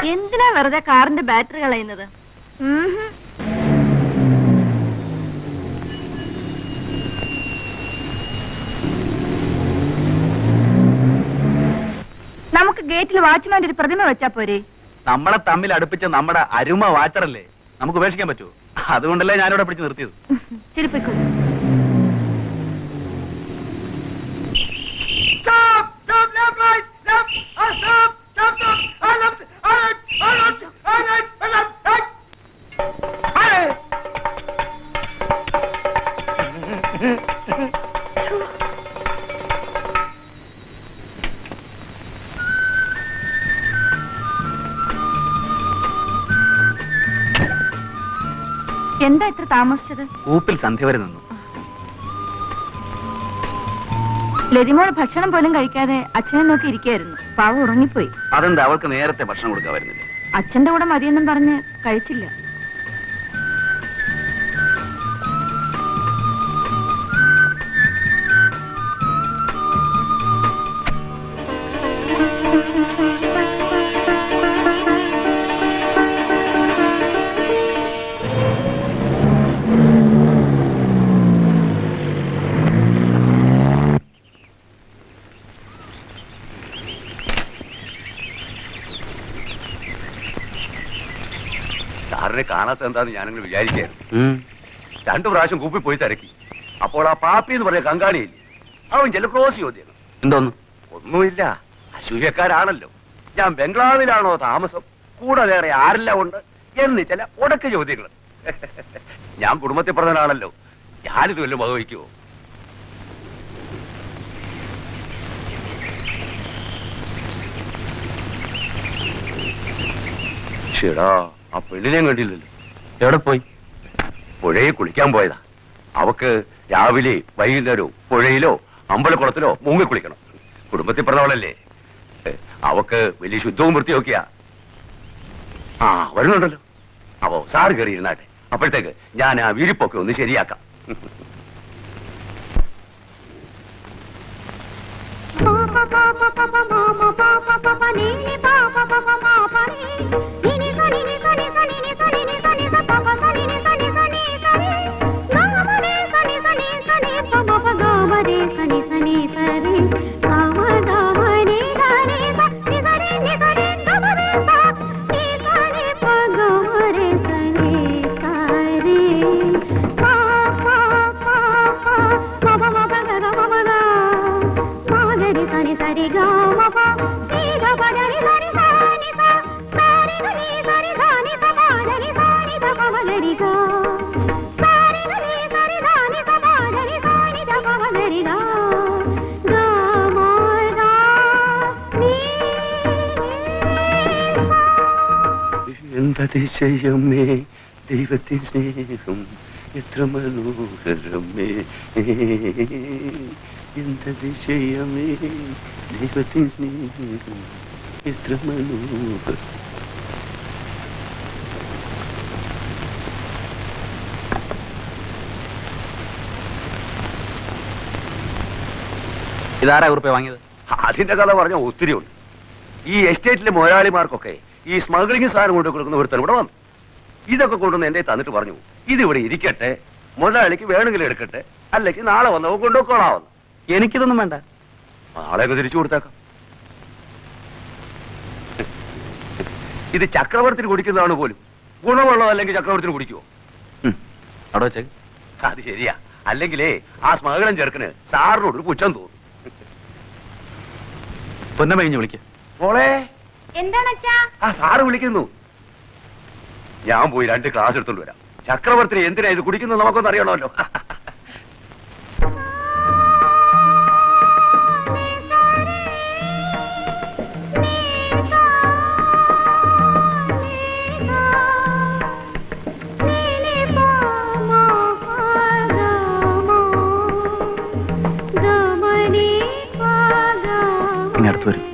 S4: എന്തിനാ വെറുതെ കാറിന്റെ ബാറ്ററി കളയുന്നത് ഉംഹും. നമുക്ക് ഗേറ്റിൽ വാച്ച്മാന്റെ ഒരു പ്രതിമ വെച്ചാ പോരെ
S2: നമ്മളെ തമ്മിൽ അടുപ്പിച്ച നമ്മുടെ അരുമ വാച്ചറല്ലേ നമുക്ക് ഉപേക്ഷിക്കാൻ പറ്റുമോ അതുകൊണ്ടല്ലേ ഞാനിവിടെ പിടിച്ച് നിർത്തിയത്
S4: ചിരിപ്പിക്കൂ
S3: Stop! Stop! Left, right! Left! Ah, stop! Stop! Stop! Ah, left! Ah, right! Ah, left! Ah, right! Ah, left! Right! Hey!
S4: എന്താ ഇത്ര താമസിച്ചത്
S2: ഊപ്പിൽ സന്ധ്യ വരെ നിന്നു
S4: ലതിമോൾ ഭക്ഷണം പോലും കഴിക്കാതെ അച്ഛനെ നോക്കി ഇരിക്കായിരുന്നു പാവ ഉറങ്ങിപ്പോയി
S2: അതെന്താ അവൾക്ക് നേരത്തെ ഭക്ഷണം കൊടുക്കാൻ വരുന്നില്ല
S4: അച്ഛന്റെ കൂടെ മതിയെന്നും പറഞ്ഞ് കഴിച്ചില്ല
S5: സാറിനെ കാണാത്ത എന്താന്ന് ഞാനിങ്ങനെ വിചാരിക്കായിരുന്നു രണ്ടു പ്രാവശ്യം കൂപ്പി പോയി തിരക്കി അപ്പോൾ ആ പാപ്പി എന്ന് പറഞ്ഞ കങ്കാണിയില്ലേ അവൻ ചില ക്രോസ് ചോദ്യങ്ങൾ
S2: എന്തോന്നു
S5: ഒന്നുമില്ല അസൂയക്കാരാണല്ലോ ഞാൻ ബംഗ്ലാവിലാണോ താമസം കൂടെ വേറെ ആരെല്ലാം ഉണ്ട് എന്ന് ചില ഉടക്ക് ചോദ്യങ്ങൾ ഞാൻ കുടുംബത്തിൽ പറഞ്ഞാണല്ലോ ഞാനിത് വല്ലതും വകവയ്ക്കുമോ ഷെടാ ആ പെണ്ണിനെയും കണ്ടില്ലല്ലോ
S2: എവിടെ പോയി
S5: പുഴയിൽ കുളിക്കാൻ പോയതാ അവക്ക് രാവിലെ വൈകുന്നേരവും പുഴയിലോ അമ്പലക്കുളത്തിലോ മുങ്ങി കുളിക്കണം കുടുംബത്തിൽ പറഞ്ഞവളല്ലേ ഏ, അവക്ക് വലിയ ശുദ്ധവും വൃത്തിയൊക്കെയാ ആ വരുന്നുണ്ടല്ലോ അപ്പോ സാറ് കയറി ഇരുന്നാട്ടെ അപ്പോഴത്തേക്ക് ഞാൻ ആ വിരിപ്പൊക്കെ ഒന്ന് ശരിയാക്കാം എന്തതിശയമേ ദൈവത്തിൻ സ്നേഹം എത്ര മനോഹരമേ എന്തതിശയമേ ദൈവത്തിൻ സ്നേഹം എത്ര മനോഹരം
S2: ഇതാരാ കുറിപ്പ് വാങ്ങിയത്
S5: അതിന്റെ കഥ പറഞ്ഞ ഒത്തിരി ഉണ്ട് ഈ എസ്റ്റേറ്റിലെ മുതലാളിമാർക്കൊക്കെ ഈ സ്മഗ്ലിംഗ് സാധനം കൊണ്ട് കൊടുക്കുന്ന ഒരുത്തൻ ഇവിടെ വന്നു ഇതൊക്കെ കൊണ്ടുവന്ന് എന്റെ തന്നിട്ട് പറഞ്ഞു ഇതിവിടെ ഇരിക്കട്ടെ മുതലാളിക്ക് വേണമെങ്കിൽ എടുക്കട്ടെ അല്ലെങ്കിൽ നാളെ വന്നവ കൊണ്ടുപോക്കോളാവുന്നു
S2: എനിക്കിതൊന്നും വേണ്ട
S5: നാളെയൊക്കെ തിരിച്ചു കൊടുത്തേക്കാം ഇത് ചക്രവർത്തിന് കുടിക്കുന്നതാണ് പോലും ഗുണമുള്ളത് അല്ലെങ്കിൽ ചക്രവർത്തിന് കുടിക്കുവോ
S2: ഉം. അവിടെ വെച്ചേക്ക്
S5: അത് ശരിയാ അല്ലെങ്കിലേ ആ സ്മഗളം ചെറുക്കന് സാറിനോട് ഒരു പുച്ഛം തോന്നും
S2: പൊന്നമ്മ കഴിഞ്ഞ് വിളിക്ക
S5: മോളെ
S11: എന്താണ് അച്ഛാ
S5: ആ സാറ് വിളിക്കുന്നു ഞാൻ പോയി രണ്ട് ക്ലാസ് എടുത്തോണ്ട് വരാം ചക്രവർത്തി എന്തിനാ ഇത് കുടിക്കുന്നത് നമുക്കൊന്നും അറിയണമല്ലോ
S2: ഇനി അടുത്ത് വരും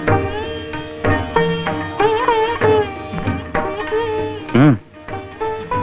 S2: ഉം.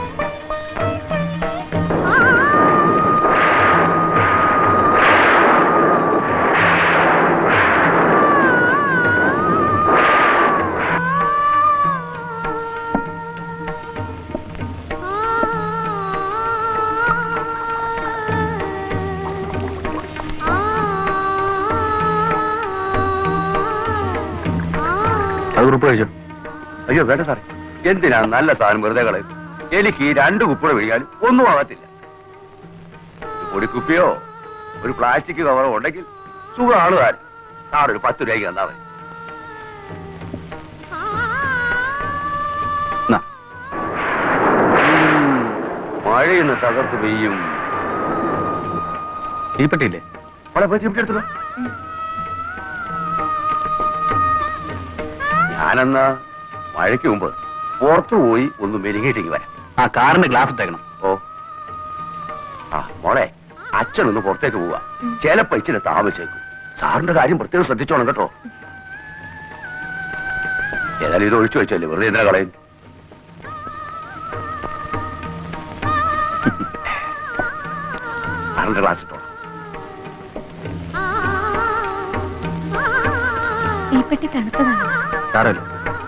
S2: കുറുപ്പ് കഴിച്ചു
S7: അയ്യോ വേണ്ട സാറേ എന്തിനാ നല്ല സാധനം വെറുതെ കളയും എനിക്ക് ഈ രണ്ട് കുപ്പിടെ വീഴാനും ഒന്നും ആകത്തില്ല ഒരു കുപ്പിയോ ഒരു പ്ലാസ്റ്റിക് കവറോ ഉണ്ടെങ്കിൽ സുഖമാണ് താൻ സാർ ഒരു പത്ത് രൂപയ്ക്ക് തന്നാ മതി
S2: എന്നാ,
S7: ഉം, മഴയിന്ന് തകർത്ത് പെയ്യും
S2: തീപ്പെട്ടിയില്ലേ
S7: അവിടെ പോയി ചിമിട്ടെടുത്തോ ഞാനെന്നാ മഴയ്ക്ക് മുമ്പ് പുറത്തു പോയി ഒന്ന് മെരുങ്ങിയിട്ടെങ്കിൽ വരാം
S2: ആ കാറിന്റെ ഗ്ലാസ് ഇട്ടേക്കണം
S7: ഓ ആ മോളെ അച്ഛനൊന്ന് പുറത്തേക്ക് പോവാ ചിലപ്പോ ഇച്ചിരി താമസിച്ചേക്കും സാറിന്റെ കാര്യം പ്രത്യേകം ശ്രദ്ധിച്ചോണം കേട്ടോ ഏതായാലും ഇത് ഒഴിച്ചു വെച്ചല്ലേ വെറുതെ എന്തിനാ കളയും സാറിന്റെ ക്ലാസ് ഇട്ടോ
S11: തീപ്പെട്ടി തണുത്തതാണ്
S2: സാറല്ലോ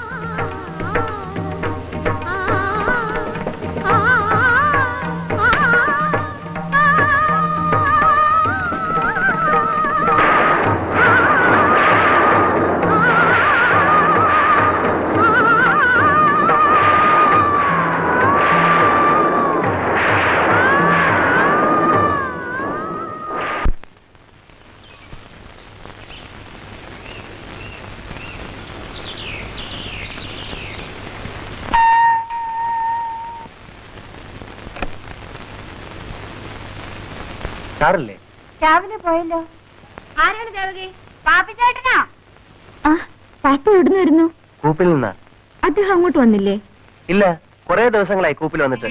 S1: സാറല്ലേ
S11: രാവിലെ പോയല്ലോ ആരാണ് ദേവകി പാപ്പിച്ചേട്ടനാ
S4: ആ പാപ്പ എവിടുന്ന് വരുന്നു
S1: കൂപ്പിൽ നിന്നാ
S4: അദ്ദേഹം അങ്ങോട്ട് വന്നില്ലേ
S1: ഇല്ല കുറെ ദിവസങ്ങളായി കൂപ്പിൽ വന്നിട്ട്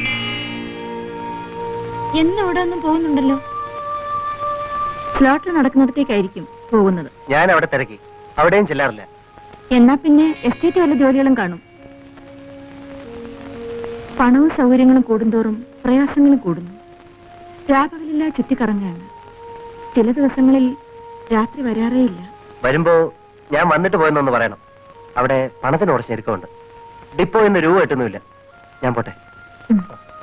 S4: എന്നും ഇവിടെ ഒന്നും പോകുന്നുണ്ടല്ലോ സ്ലോട്ടർ നടക്കുന്നിടത്തേക്കായിരിക്കും പോകുന്നത്
S1: ഞാൻ അവിടെ തിരക്കി അവിടെയും ചെല്ലാറില്ല
S4: എന്നാ പിന്നെ എസ്റ്റേറ്റ് വല്ല ജോലികളും കാണും പണവും സൗകര്യങ്ങളും കൂടുന്തോറും പ്രയാസങ്ങളും കൂടുന്നു രാപകലില്ലാ ചുറ്റിക്കറങ്ങാണ് ചില ദിവസങ്ങളിൽ രാത്രി വരാറേയില്ല
S1: വരുമ്പോ ഞാൻ വന്നിട്ട് പോയെന്നൊന്ന് പറയണം അവിടെ പണത്തിന് കുറച്ച് ഞെരുക്കമുണ്ട് ഡിപ്പോ ഇന്ന് രൂപ കിട്ടുന്നുമില്ല ഞാൻ പോട്ടെ
S4: ഉം.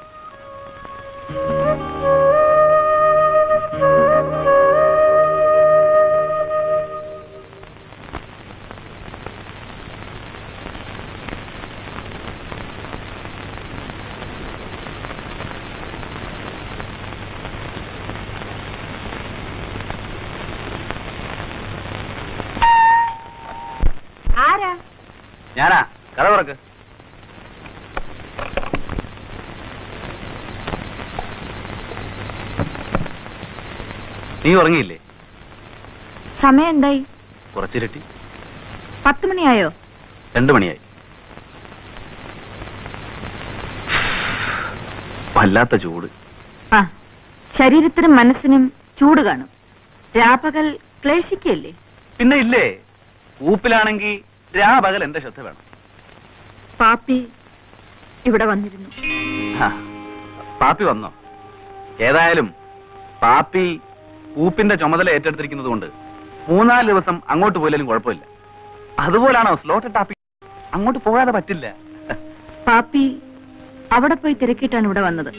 S11: ആരാ
S2: ഞാനാ കഥ തുറക്ക് നീ ഉറങ്ങിയില്ലേ
S4: സമയം എന്തായി
S2: കുറച്ചിരട്ടി
S4: പത്ത് മണിയായോ
S2: രണ്ടു മണിയായി വല്ലാത്ത ചൂട്
S4: ആ ശരീരത്തിനും മനസ്സിനും ചൂട് കാണും രാപകൽ ക്ലേശിക്കല്ലേ
S2: പിന്നെ ഇല്ലേ ഊപ്പിലാണെങ്കിൽ രാപകൽ എന്റെ ശ്രദ്ധ വേണം
S4: പാപ്പി ഇവിടെ വന്നിരുന്നു
S2: ആ, പാപ്പി വന്നോ ഏതായാലും പാപ്പി ഊപ്പിന്റെ ചുമതല ഏറ്റെടുത്തിരിക്കുന്നത് കൊണ്ട് മൂന്നാല് ദിവസം അങ്ങോട്ട് പോയാലും കുഴപ്പമില്ല അതുപോലാണോ സ്ലോട്ട് ടാപ്പി അങ്ങോട്ട് പോകാതെ പറ്റില്ല
S4: പാപ്പി അവിടെ പോയി തിരക്കിയിട്ടാണ് ഇവിടെ വന്നത്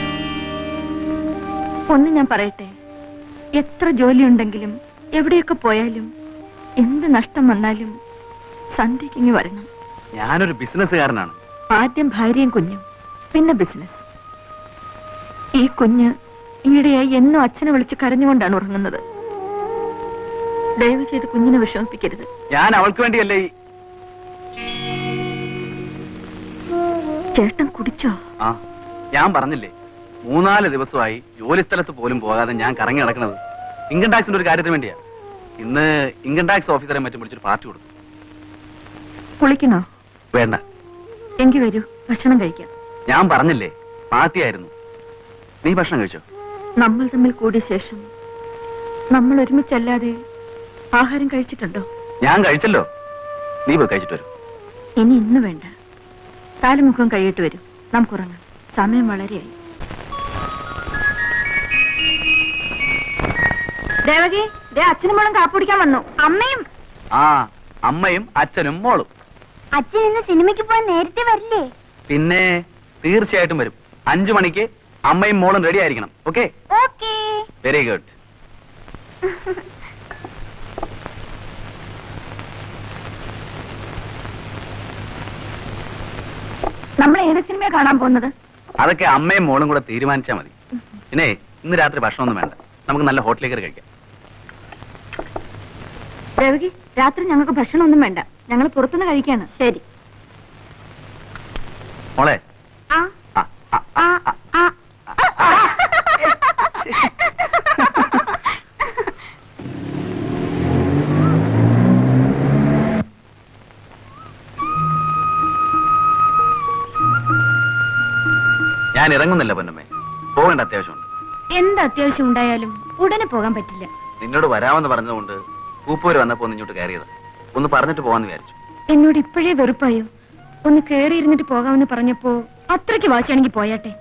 S4: ഒന്ന് ഞാൻ പറയട്ടെ എത്ര ജോലിയുണ്ടെങ്കിലും എവിടെയൊക്കെ പോയാലും എന്ത് നഷ്ടം വന്നാലും സന്ധ്യക്കിങ്ങി വരണം
S2: ഞാനൊരു ബിസിനസ്സുകാരനാണ്
S4: ആദ്യം ഭാര്യയും കുഞ്ഞും പിന്നെ ബിസിനസ് ഈ കുഞ്ഞ് ഈയിടെയായി എന്നും അച്ഛനെ വിളിച്ച് കരഞ്ഞുകൊണ്ടാണ് ഉറങ്ങുന്നത് ദയവ് ചെയ്ത് കുഞ്ഞിനെ വിഷമിപ്പിക്കരുത്
S2: ഞാൻ അവൾക്ക് വേണ്ടിയല്ലേ ഈ-
S4: ചേട്ടൻ കുടിച്ചോ
S2: ആ ഞാൻ പറഞ്ഞില്ലേ മൂന്നാല് ദിവസമായി ജോലി സ്ഥലത്ത് പോലും പോകാതെ ഞാൻ കറങ്ങി നടക്കുന്നത് ഇൻകം ടാക്സിന്റെ ഒരു കാര്യത്തിന് വേണ്ടിയാ ഇന്ന് ഇൻകം ടാക്സ് ഓഫീസറെ മറ്റും വിളിച്ചൊരു പാർട്ടി കൊടുത്തു
S4: കുളിക്കണോ
S2: വേണ്ട
S4: എങ്കി വരൂ ഭക്ഷണം കഴിക്കാം
S2: ഞാൻ പറഞ്ഞില്ലേ പാർട്ടി ആയിരുന്നു നീ ഭക്ഷണം കഴിച്ചോ
S4: നമ്മൾ തമ്മിൽ കൂടിയ ശേഷം നമ്മൾ ഒരുമിച്ചല്ലാതെ ആഹാരം കഴിച്ചിട്ടുണ്ടോ
S2: ഞാൻ കഴിച്ചല്ലോ നീ പോയി കഴിച്ചിട്ട് വരും
S4: ഇനി ഇന്ന് വേണ്ട കാലുമുഖം കഴിയിട്ട് വരും നമുക്കുറങ്ങാം സമയം വളരെയായി ദേവകി ദേ അച്ഛനും മോളും കാപ്പുടിക്കാൻ വന്നു അമ്മയും
S2: ആ അമ്മയും അച്ഛനും മോളും
S11: അച്ഛൻ ഇന്ന് സിനിമയ്ക്ക് പോകാൻ നേരത്തെ വരില്ലേ
S2: പിന്നെ തീർച്ചയായിട്ടും വരും അഞ്ചു മണിക്ക് അമ്മയും മോളും റെഡി ആയിരിക്കണം ഓക്കെ
S11: ഓക്കേ
S2: വെരി ഗുഡ്
S4: നമ്മൾ ഏത് സിനിമ കാണാൻ പോകുന്നത്
S2: അതൊക്കെ അമ്മയും മോളും കൂടെ തീരുമാനിച്ചാൽ മതി പിന്നെ ഇന്ന് രാത്രി ഭക്ഷണമൊന്നും വേണ്ട നമുക്ക് നല്ല ഹോട്ടലിൽ കയറി കഴിക്കാം
S4: രവി രാത്രി ഞങ്ങൾക്ക് ഭക്ഷണമൊന്നും വേണ്ട ഞങ്ങൾ പുറത്തുനിന്ന് കഴിക്കാണ് ശരി
S2: മോളെ
S4: ആ
S2: ആ, ആ, ആ, ആ.
S4: ആ ആ
S2: ഞാൻ ഇറങ്ങുന്നില്ല പൊന്നമ്മേ പോകേണ്ട അത്യാവശ്യമുണ്ട്
S11: എന്ത് അത്യാവശ്യം ഉണ്ടായാലും ഉടനെ പോകാൻ പറ്റില്ല
S2: നിന്നോട് വരാമെന്ന് പറഞ്ഞതുകൊണ്ട് പൂപ്പൂര് വന്നപ്പോ ഒന്ന് ഇങ്ങോട്ട് കയറിയത് ഒന്ന് പറഞ്ഞിട്ട് പോവാന്ന് വിചാരിച്ചു
S11: എന്നോട് ഇപ്പോഴേ വെറുപ്പായോ ഒന്ന് കേറി ഇരുന്നിട്ട് പോകാമെന്ന് പറഞ്ഞപ്പോ അത്രയ്ക്ക് വാശിയാണെങ്കിൽ പോയാട്ടെ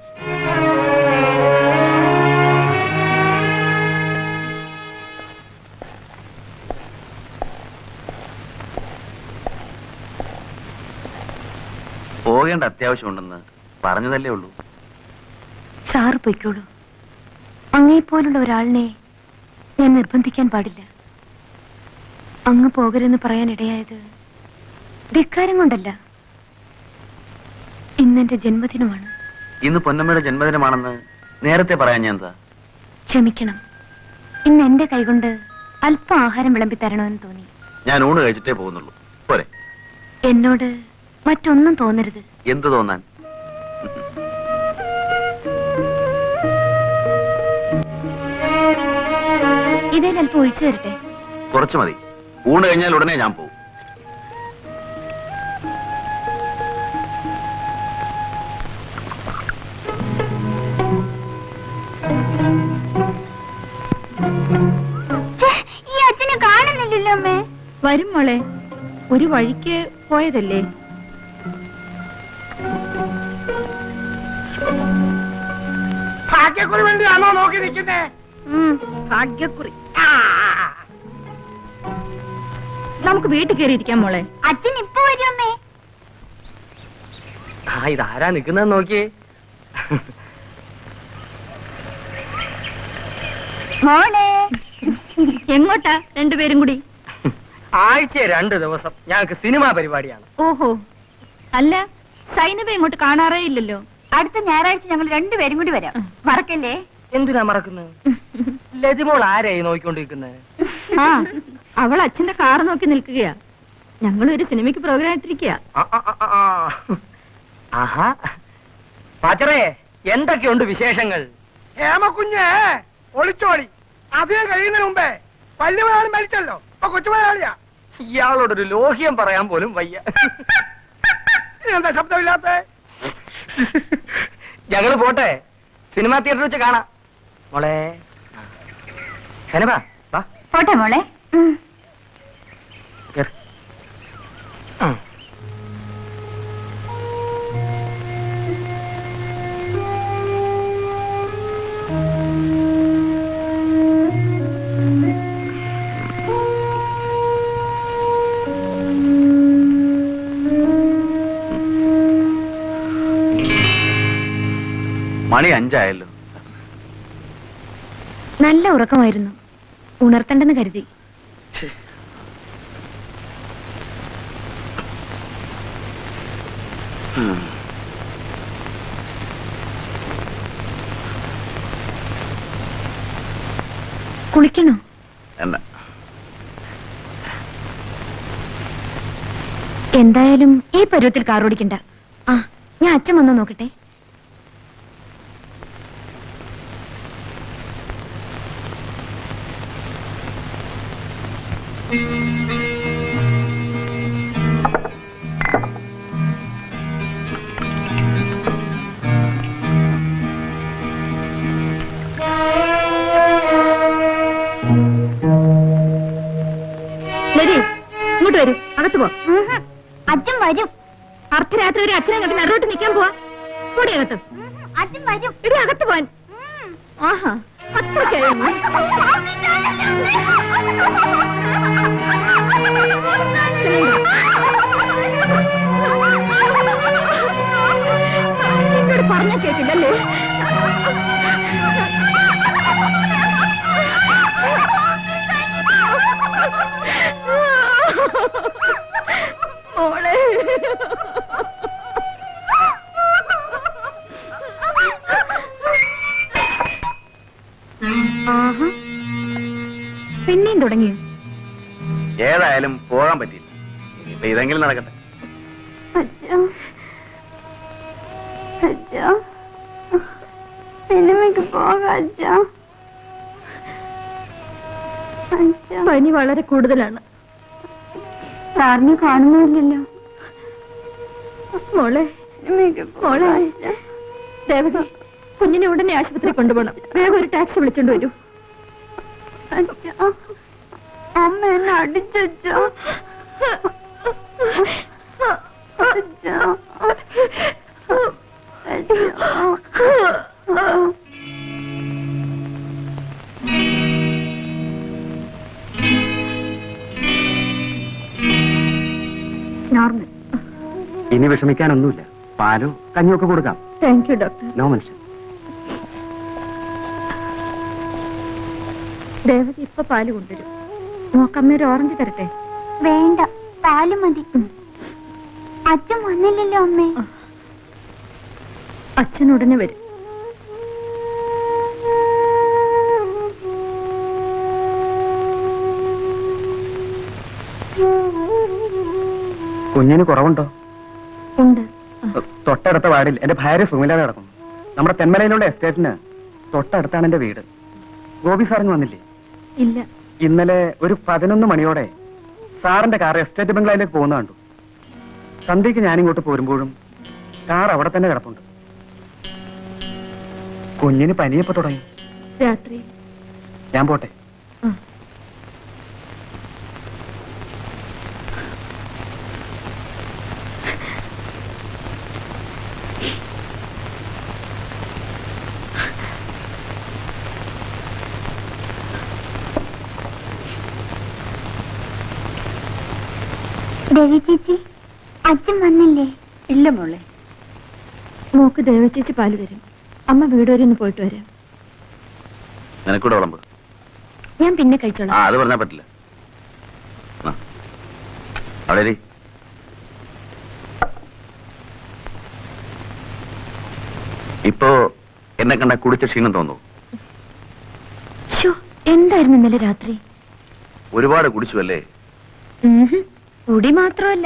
S2: പോകേണ്ട അത്യാവശ്യമുണ്ടെന്ന് പറഞ്ഞതല്ലേ ഉള്ളൂ
S11: സാറ് പൊയ്ക്കോളൂ അങ്ങേപ്പോലുള്ള ഒരാളിനെ ഞാൻ നിർബന്ധിക്കാൻ പാടില്ല അങ്ങ് പോകരുതെന്ന് പറയാൻ ഇടയായത് ധിക്കാരം കൊണ്ടല്ല ഇന്നെന്റെ ജന്മദിനമാണ്
S2: ഇന്ന് പൊന്നമ്മയുടെ ജന്മദിനമാണെന്ന് നേരത്തെ പറയാൻ ഞാൻ എന്താ
S11: ക്ഷമിക്കണം ഇന്ന് എന്റെ കൈകൊണ്ട് അല്പം ആഹാരം വിളമ്പി തരണമെന്ന് തോന്നി
S2: ഞാൻ ഊണ് കഴിച്ചിട്ടേ പോകുന്നുള്ളൂ പോരെ
S11: എന്നോട് മറ്റൊന്നും തോന്നരുത്
S2: എന്ത് തോന്നാൻ
S11: ഇതേൽ അല്പം ഒഴിച്ചു തരട്ടെ
S2: കുറച്ചു മതി ഊണ് കഴിഞ്ഞാൽ ഉടനെ ഞാൻ പോകും
S11: ഈ അച്ഛനെ കാണുന്നില്ലല്ലോ അമ്മേ
S4: വരും മോളെ ഒരു വഴിക്ക് പോയതല്ലേ
S3: ഭാഗ്യക്കുറി വേണ്ടിയാണോ നോക്കി നിൽക്കുന്നേ
S4: ഭാഗ്യക്കുറി നമുക്ക് വീട്ടിൽ കയറിയിരിക്കാം മോളെ
S11: അച്ഛൻ ഇപ്പൊ വരും അമ്മേ
S9: ആ ഇതാരാ നിക്കുന്നത് നോക്കിയേ
S11: മോളെ
S4: എങ്ങോട്ടാ രണ്ടുപേരും കൂടി
S9: ആഴ്ച രണ്ട് ദിവസം ഞങ്ങൾക്ക് സിനിമാ പരിപാടിയാണ്
S4: ഓഹോ അല്ല സൈനബ ഇങ്ങോട്ട് കാണാറേ ഇല്ലല്ലോ
S11: അടുത്ത ഞായറാഴ്ച ഞങ്ങൾ രണ്ടുപേരും കൂടി വരാം മറക്കല്ലേ
S9: എന്തിനാ മറക്കുന്നത് ലതിമോൾ ആരെയായി നോക്കിക്കൊണ്ടിരിക്കുന്നത്
S4: ആ അവൾ അച്ഛന്റെ കാർ നോക്കി നിൽക്കുകയാ ഞങ്ങൾ ഒരു സിനിമയ്ക്ക് പ്രോഗ്രാം ഇട്ടിരിക്കുക
S9: ആ, ആ, ആ, ആ. ആഹാ പാച്ചറേ എന്തൊക്കെയുണ്ട് വിശേഷങ്ങൾ
S3: ഹേമക്കുഞ്ഞ് ഒളിച്ചോടി അധികം കഴിയുന്നതിന് മുമ്പേ വലിയ മലയാളി മരിച്ചല്ലോ ഇപ്പൊ കൊച്ചു മലയാളിയാ
S9: ഇയാളോടൊരു ലോഹ്യം പറയാൻ പോലും വയ്യ
S3: ഇനി എന്താ ശബ്ദമില്ലാത്ത
S9: ഞങ്ങള് പോട്ടെ സിനിമാ തിയേറ്ററിൽ വെച്ച് കാണാം മോളെ ഹനബ വാ
S11: പോട്ടെ മോളെ
S9: കേറ്. ഉം.
S2: മണി അഞ്ചായല്ലോ
S11: നല്ല ഉറക്കമായിരുന്നു ഉണർത്തണ്ടെന്ന് കരുതി
S2: ഉം.
S11: കുളിക്കണോ
S2: വേണ്ട
S11: എന്തായാലും ഈ പരുവത്തിൽ കാർ ഓടിക്കണ്ട ആ ഞാൻ അച്ഛൻ വന്നോ നോക്കട്ടെ
S4: ലതി ഇങ്ങോട്ട് വരൂ അകത്ത് പോ
S11: അച്ഛൻ വരും
S4: അർദ്ധരാത്രി ഒരു അച്ഛനെ കണ്ട് നടുവിട്ട് നിൽക്കാൻ പോവാ കൂടി അകത്ത്
S11: അച്ഛൻ വരും
S4: ഇടി അകത്ത് പോവാൻ ആഹാ അത്രയ്ക്കായിരുന്നു എന്നോട് പറഞ്ഞ കേട്ടില്ലല്ലേ മോളെ
S11: പിന്നെയും തുടങ്ങിയോ
S8: ഏതായാലും പോകാൻ പറ്റില്ല ഇപ്പൊ ഇതെങ്കിലും നടക്കട്ടെ
S12: സിനിമയ്ക്ക് പോകാം അച്ഛാ
S4: പനി വളരെ കൂടുതലാണ്
S12: സാറിനെ കാണുന്നില്ലല്ലോ
S4: മോളെ
S12: സിനിമയ്ക്ക്
S4: മോളെ
S12: പോകാം അച്ഛാ.
S4: ദേവകി കുഞ്ഞിനെ ഉടനെ ആശുപത്രി കൊണ്ടുപോകണം വേഗം ഒരു ടാക്സി വിളിച്ചോണ്ട് വരൂ
S12: അച്ഛാ അമ്മ എന്നെ അടിച്ചോ അച്ഛാ അച്ഛാ
S4: നോർമൽ
S7: ഇനി വിഷമിക്കാനൊന്നുമില്ല പാലോ കഞ്ഞിയൊക്കെ കൊടുക്കാം
S4: താങ്ക് യു ഡോക്ടർ
S7: നോ മനുഷ്യൻ
S4: ദേവകി ഇപ്പൊ പാല് കൊണ്ടുവരും നോക്കമ്മ ഒരു ഓറഞ്ച് തരട്ടെ
S12: വേണ്ട പാല് മതി അച്ഛൻ വന്നില്ലല്ലോ അമ്മേ
S4: അച്ഛൻ ഉടനെ വരും
S7: കുഞ്ഞിന് കുറവുണ്ടോ
S4: ഉണ്ട്
S7: തൊട്ടടുത്ത വാർഡിൽ എന്റെ ഭാര്യ സുമിലാതെ കിടക്കുന്നു നമ്മുടെ തെന്മലയിലുള്ള എസ്റ്റേറ്റിന് തൊട്ടടുത്താണ് എന്റെ വീട് ഗോപി സാറിന് വന്നില്ലേ
S4: ഇല്ല
S7: ഇന്നലെ ഒരു പതിനൊന്ന് മണിയോടെ സാറിന്റെ കാർ എസ്റ്റേറ്റ് ബംഗ്ലാവിലേക്ക് പോകുന്ന കണ്ടു സന്ധ്യക്ക് ഞാനിങ്ങോട്ട് പോരുമ്പോഴും കാർ അവിടെ തന്നെ കിടപ്പുണ്ട് കുഞ്ഞിന് പനിയപ്പോ തുടങ്ങി
S4: രാത്രി
S7: ഞാൻ പോട്ടെ
S4: ആ.
S12: ദേവി ചേച്ചി അച്ഛൻ വന്നില്ലേ
S4: ഇല്ല മോളെ മോക്ക് ദേവചേച്ചി പാല് തരും അമ്മ വീട് വരെ ഒന്ന് പോയിട്ട് വരാം
S2: നിനക്കൂടെ വിളമ്പ്
S11: ഞാൻ പിന്നെ
S2: ആ
S11: കഴിച്ചോളാം
S2: അത് പറഞ്ഞാൽ പറ്റില്ല ആ. അവിടെ ഇരി. ഇപ്പോ എന്നെ കണ്ട കുടിച്ച ക്ഷീണം തോന്നുന്നു
S11: ഷോ എന്തായിരുന്നു ഇന്നലെ രാത്രി
S2: ഒരുപാട് കുടിച്ചു അല്ലേ
S11: ഉംഹും. കുടി മാത്രമല്ല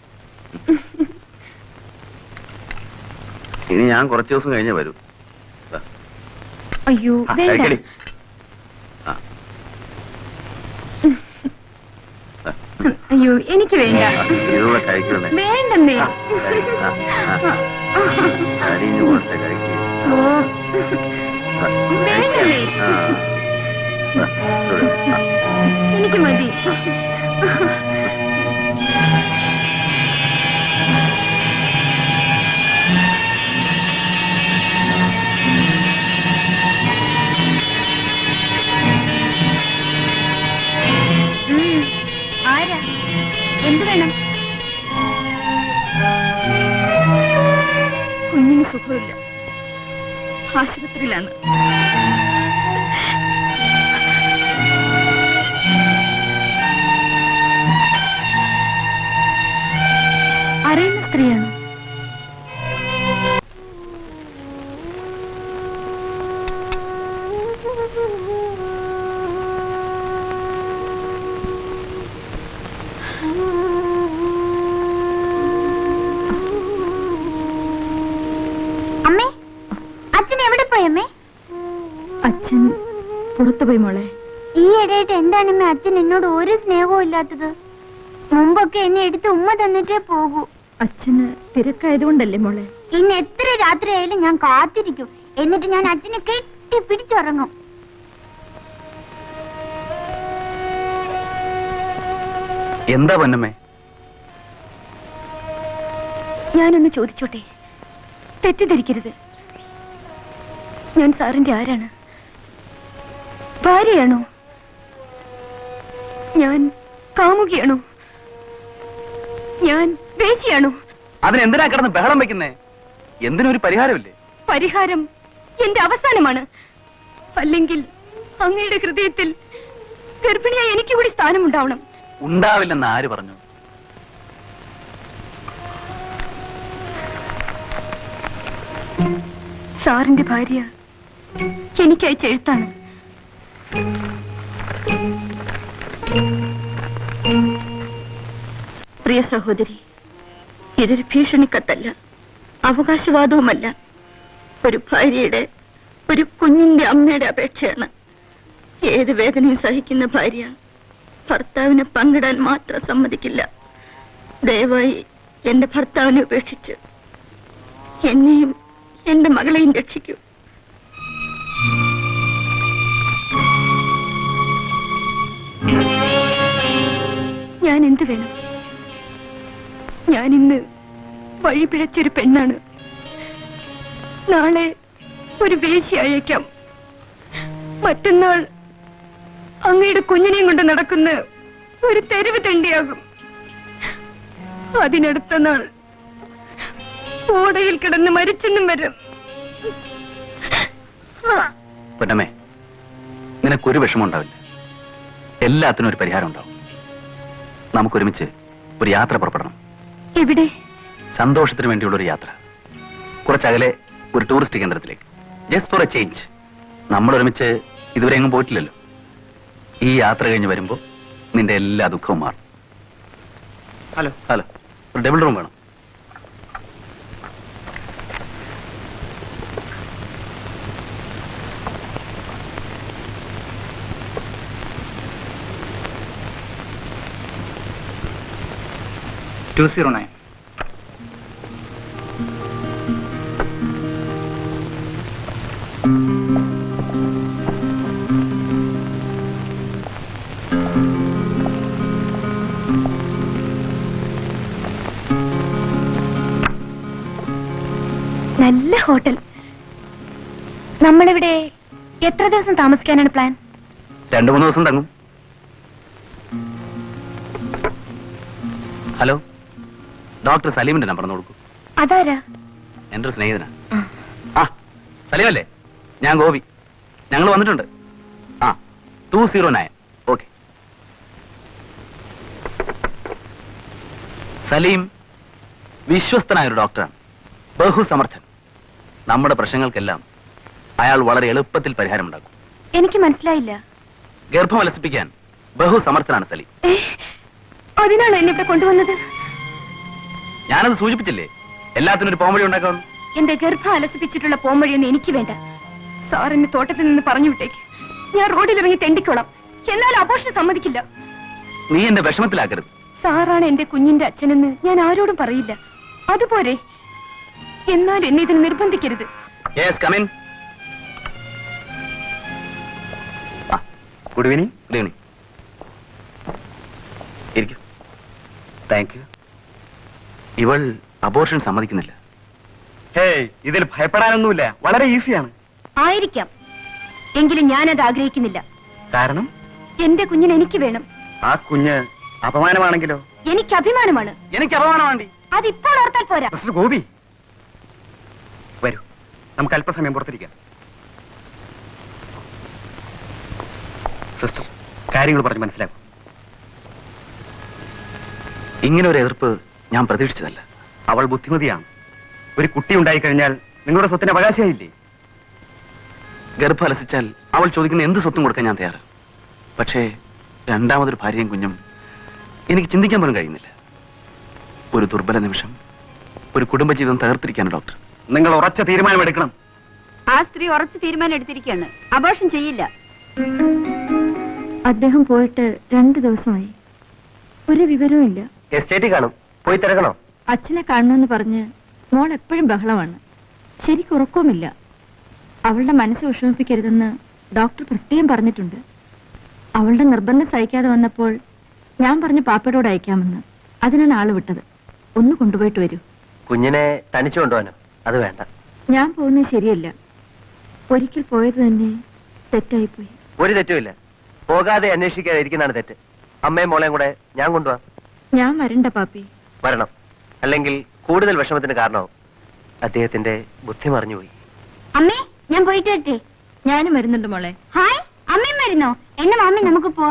S2: ഇനി ഞാൻ കുറച്ച് ദിവസം കഴിഞ്ഞേ വരൂ ദാ.
S11: അയ്യോ
S2: ആ,
S11: വേണ്ട
S2: കഴിക്കടി. ആ.
S11: അയ്യോ എനിക്ക് വേണ്ട
S2: ആ, ഇതുകൂടെ കഴിക്കണേ
S11: വേണ്ടെന്നേ
S2: ആ, കഴി- ആ, ആ. അരിഞ്ഞു പോട്ടെ കഴിക്ക്.
S11: ഓ
S2: ആ,
S11: വേണ്ടന്നേ
S2: ആ. ആ, ഇവിടെ. ആ.
S11: എനിക്ക് മതി ഉം. ആരാ എന്ത് വേണം
S4: കുഞ്ഞിന് സുഖമില്ല ആശുപത്രിയിലാണ്
S11: അറിയുന്ന സ്ത്രീയാണോ
S12: അമ്മേ അച്ഛൻ എവിടെ പോയി അമ്മേ
S4: അച്ഛൻ പുറത്തുപോയി മോളെ
S12: ഈ ഇടയായിട്ട് എന്താണ് അമ്മേ അച്ഛൻ എന്നോട് ഒരു സ്നേഹവും ഇല്ലാത്തത് മുമ്പൊക്കെ എന്നെ എടുത്ത് ഉമ്മ തന്നിട്ടേ പോകൂ
S4: അച്ഛന് തിരക്കായതുകൊണ്ടല്ലേ മോളെ
S12: ഇന്ന് എത്ര രാത്രിയായാലും ഞാൻ കാത്തിരിക്കും എന്നിട്ട് ഞാൻ അച്ഛനെ കെട്ടി പിടിച്ചുറങ്ങും
S2: എന്താ പൊന്നമ്മേ
S11: ഞാനൊന്ന് ചോദിച്ചോട്ടെ തെറ്റിദ്ധരിക്കരുത് ഞാൻ സാറിന്റെ ആരാണ് ഭാര്യയാണോ ഞാൻ കാമുകിയാണോ ഞാൻ വേശിയാണോ
S2: അതിനെന്തിനാ കിടന്ന് ബഹളം വെക്കുന്നേ എന്തിനൊരു പരിഹാരമില്ലേ
S11: പരിഹാരം എന്റെ അവസാനമാണ് അല്ലെങ്കിൽ അങ്ങയുടെ ഹൃദയത്തിൽ ഗർഭിണിയായി എനിക്ക് കൂടി സ്ഥാനമുണ്ടാവണം
S2: ഉണ്ടാവില്ലെന്ന് ആര് പറഞ്ഞു
S11: സാറിന്റെ ഭാര്യ എനിക്ക് അയച്ച എഴുത്താണ്
S4: പ്രിയ സഹോദരി ഇതൊരു ഭീഷണിക്കത്തല്ല അവകാശവാദവുമല്ല ഒരു ഭാര്യയുടെ ഒരു കുഞ്ഞിന്റെ അമ്മയുടെ അപേക്ഷയാണ് ഏത് വേദനയും സഹിക്കുന്ന ഭാര്യ ഭർത്താവിനെ പങ്കിടാൻ മാത്രം സമ്മതിക്കില്ല ദയവായി എന്റെ ഭർത്താവിനെ ഉപേക്ഷിച്ച് എന്നെയും എന്റെ മകളെയും രക്ഷിക്കൂ ഞാൻ എന്ത് വേണം ഞാൻ ഇന്ന് വഴി പിഴച്ചൊരു പെണ്ണാണ് നാളെ ഒരു വേശി അയക്കാം മറ്റന്നാൾ അങ്ങയുടെ കുഞ്ഞിനെയും കൊണ്ട് നടക്കുന്ന ഒരു തെരുവ് തെണ്ടിയാകും അതിനടുത്ത നാൾ ഓടയിൽ കിടന്ന് മരിച്ചെന്നും വരും
S2: പൊന്നമ്മേ നിനക്കൊരു വിഷമം ഉണ്ടാവില്ല എല്ലാത്തിനും ഒരു പരിഹാരം ഉണ്ടാവും നമുക്കൊരുമിച്ച് ഒരു യാത്ര പുറപ്പെടണം
S11: എവിടെ
S2: സന്തോഷത്തിന് വേണ്ടിയുള്ള ഒരു യാത്ര കുറച്ചകലെ ഒരു ടൂറിസ്റ്റ് കേന്ദ്രത്തിലേക്ക് ജസ്റ്റ് ഫോർ എ ചേഞ്ച് നമ്മൾ ഒരുമിച്ച് ഇതുവരെ എങ്ങും പോയിട്ടില്ലല്ലോ ഈ യാത്ര കഴിഞ്ഞ് വരുമ്പോ നിന്റെ എല്ലാ ദുഃഖവും മാറും
S7: ഹലോ
S2: ഹലോ ഒരു ഡബിൾ റൂം വേണം
S7: ടു സീറോ നയൻ
S11: നല്ല ഹോട്ടൽ നമ്മളിവിടെ എത്ര ദിവസം താമസിക്കാനാണ് പ്ലാൻ
S2: രണ്ടു മൂന്ന് ദിവസം തങ്ങും ഹലോ ഡോക്ടർ സലീമിന്റെ നമ്പർ കൊടുക്കൂ
S11: അതാരാ
S2: എന്റെ ഒരു സ്നേഹിതനാ ആ സലീമല്ലേ ഞാൻ ഗോപി ഞങ്ങൾ വന്നിട്ടുണ്ട് ആ two zero nine okay Salim വിശ്വസ്തനായ ഒരു ഡോക്ടറാണ് ബഹുസമർത്ഥൻ നമ്മുടെ പ്രശ്നങ്ങൾക്കെല്ലാം അയാൾ വളരെ എളുപ്പത്തിൽ പരിഹാരമുണ്ടാക്കും
S11: എനിക്ക് മനസ്സിലായില്ല
S2: ഗർഭം അലസിപ്പിക്കാൻ ബഹുസമർത്ഥനാണ് സലീം
S11: ഏ, അതിനാണോ എന്നെ ഇവിടെ കൊണ്ടുവന്നത്
S2: ഞാനത് സൂചിപ്പിച്ചില്ലേ എല്ലാത്തിനും ഒരു പോംവഴി ഉണ്ടാക്കാമെന്ന്
S11: എന്റെ ഗർഭം അലസിപ്പിച്ചിട്ടുള്ള പോംവഴിയൊന്നും എനിക്ക് വേണ്ട സാർ എന്നെ തോട്ടത്തിൽ നിന്ന് പറഞ്ഞു വിട്ടേക്ക് ഞാൻ റോഡിൽ ഇറങ്ങി തെണ്ടിക്കോളാം എന്നാൽ അപോഷണം സമ്മതിക്കില്ല
S2: നീ എന്റെ വിഷമത്തിലാക്കരുത്
S11: സാറാണ് എന്റെ കുഞ്ഞിന്റെ അച്ഛനെന്ന് ഞാൻ ആരോടും പറയില്ല അതുപോലെ എന്നാൽ എന്നെ ഇതിന് നിർബന്ധിക്കരുത്
S2: yes come in
S7: good evening
S2: good evening ഇരിക്കും താങ്ക് യു ഇവൾ അബോർഷൻ സമ്മതിക്കുന്നില്ല
S7: ഹേയ് ഇതിൽ ഭയപ്പെടാനൊന്നുമില്ല വളരെ ഈസിയാണ്
S11: ആയിരിക്കാം എങ്കിലും ഞാനത് ആഗ്രഹിക്കുന്നില്ല
S7: കാരണം
S11: എന്റെ കുഞ്ഞിന് എനിക്ക് വേണം
S7: ആ കുഞ്ഞ് അപമാനമാണെങ്കിലോ
S11: എനിക്ക് അഭിമാനമാണ്
S7: എനിക്ക് അപമാനമാണ്ടി
S11: അതിപ്പോൾ ഓർത്താൽ പോരാ
S7: മിസ്റ്റർ ഗോപി വരൂ നമുക്ക് അല്പസമയം പുറത്തിരിക്കാം സിസ്റ്റർ കാര്യങ്ങൾ പറഞ്ഞ് മനസ്സിലാക്കും
S2: ഇങ്ങനെ ഒരു എതിർപ്പ് ഞാൻ പ്രതീക്ഷിച്ചതല്ല
S7: അവൾ ബുദ്ധിമതിയാണ് ഒരു കുട്ടി ഉണ്ടായി കഴിഞ്ഞാൽ നിങ്ങളുടെ സ്വത്തിന് അവകാശമായില്ലേ
S2: ഗർഭം അലസിച്ചാൽ അവൾ ചോദിക്കുന്ന എന്ത് സ്വത്തും കൊടുക്കാൻ ഞാൻ തയ്യാറ് പക്ഷേ രണ്ടാമതൊരു ഭാര്യയും കുഞ്ഞും എനിക്ക് ചിന്തിക്കാൻ പോലും കഴിയുന്നില്ല ഒരു ദുർബല നിമിഷം ഒരു കുടുംബജീവിതം തകർത്തിരിക്കാണ് ഡോക്ടർ
S7: നിങ്ങൾ ഉറച്ച തീരുമാനമെടുക്കണം
S4: ആ സ്ത്രീ ഉറച്ചു തീരുമാനം എടുത്തിരിക്കുകയാണ് അബോഷൻ ചെയ്യില്ല അദ്ദേഹം പോയിട്ട് രണ്ടു ദിവസമായി ഒരു വിവരവും ഇല്ല
S1: എസ്റ്റേറ്റ് കാണും പോയി തിരക്കണോ
S4: അച്ഛനെ കാണണമെന്ന് പറഞ്ഞ് മോൾ എപ്പോഴും ബഹളമാണ് ശരിക്കും ഉറക്കവുമില്ല അവളുടെ മനസ്സ് വിഷമിപ്പിക്കരുതെന്ന് ഡോക്ടർ പ്രത്യേകം പറഞ്ഞിട്ടുണ്ട് അവളുടെ നിർബന്ധം സഹിക്കാതെ വന്നപ്പോൾ ഞാൻ പറഞ്ഞു പാപ്പയോട് അയക്കാമെന്ന് അതിനാണ് ആള് വിട്ടത് ഒന്ന് കൊണ്ടുപോയിട്ട് വരൂ
S1: കുഞ്ഞിനെ തനിച്ചു കൊണ്ടുപോകാനോ അത് വേണ്ട
S4: ഞാൻ പോകുന്നത് ശരിയല്ല ഒരിക്കൽ പോയത് തന്നെ തെറ്റായിപ്പോയി
S1: ഒരു തെറ്റുമില്ല പോകാതെ അന്വേഷിക്കാതെ ഇരിക്കുന്നതാണ് തെറ്റ് അമ്മയും മോളെയും കൂടെ ഞാൻ കൊണ്ടുപോവാം
S4: ഞാൻ വരണ്ട പാപ്പി
S1: വരണം അല്ലെങ്കിൽ കൂടുതൽ വിഷമത്തിന് കാരണമാവും അദ്ദേഹത്തിന്റെ ബുദ്ധി മറിഞ്ഞുപോയി
S12: അമ്മേ ഞാൻ പോയിട്ട് വരട്ടെ
S4: ഞാനും വരുന്നുണ്ട് മോളെ
S12: ഹായ് അമ്മയും വരുന്നോ എന്നെ മാമി നമുക്ക് പോവാ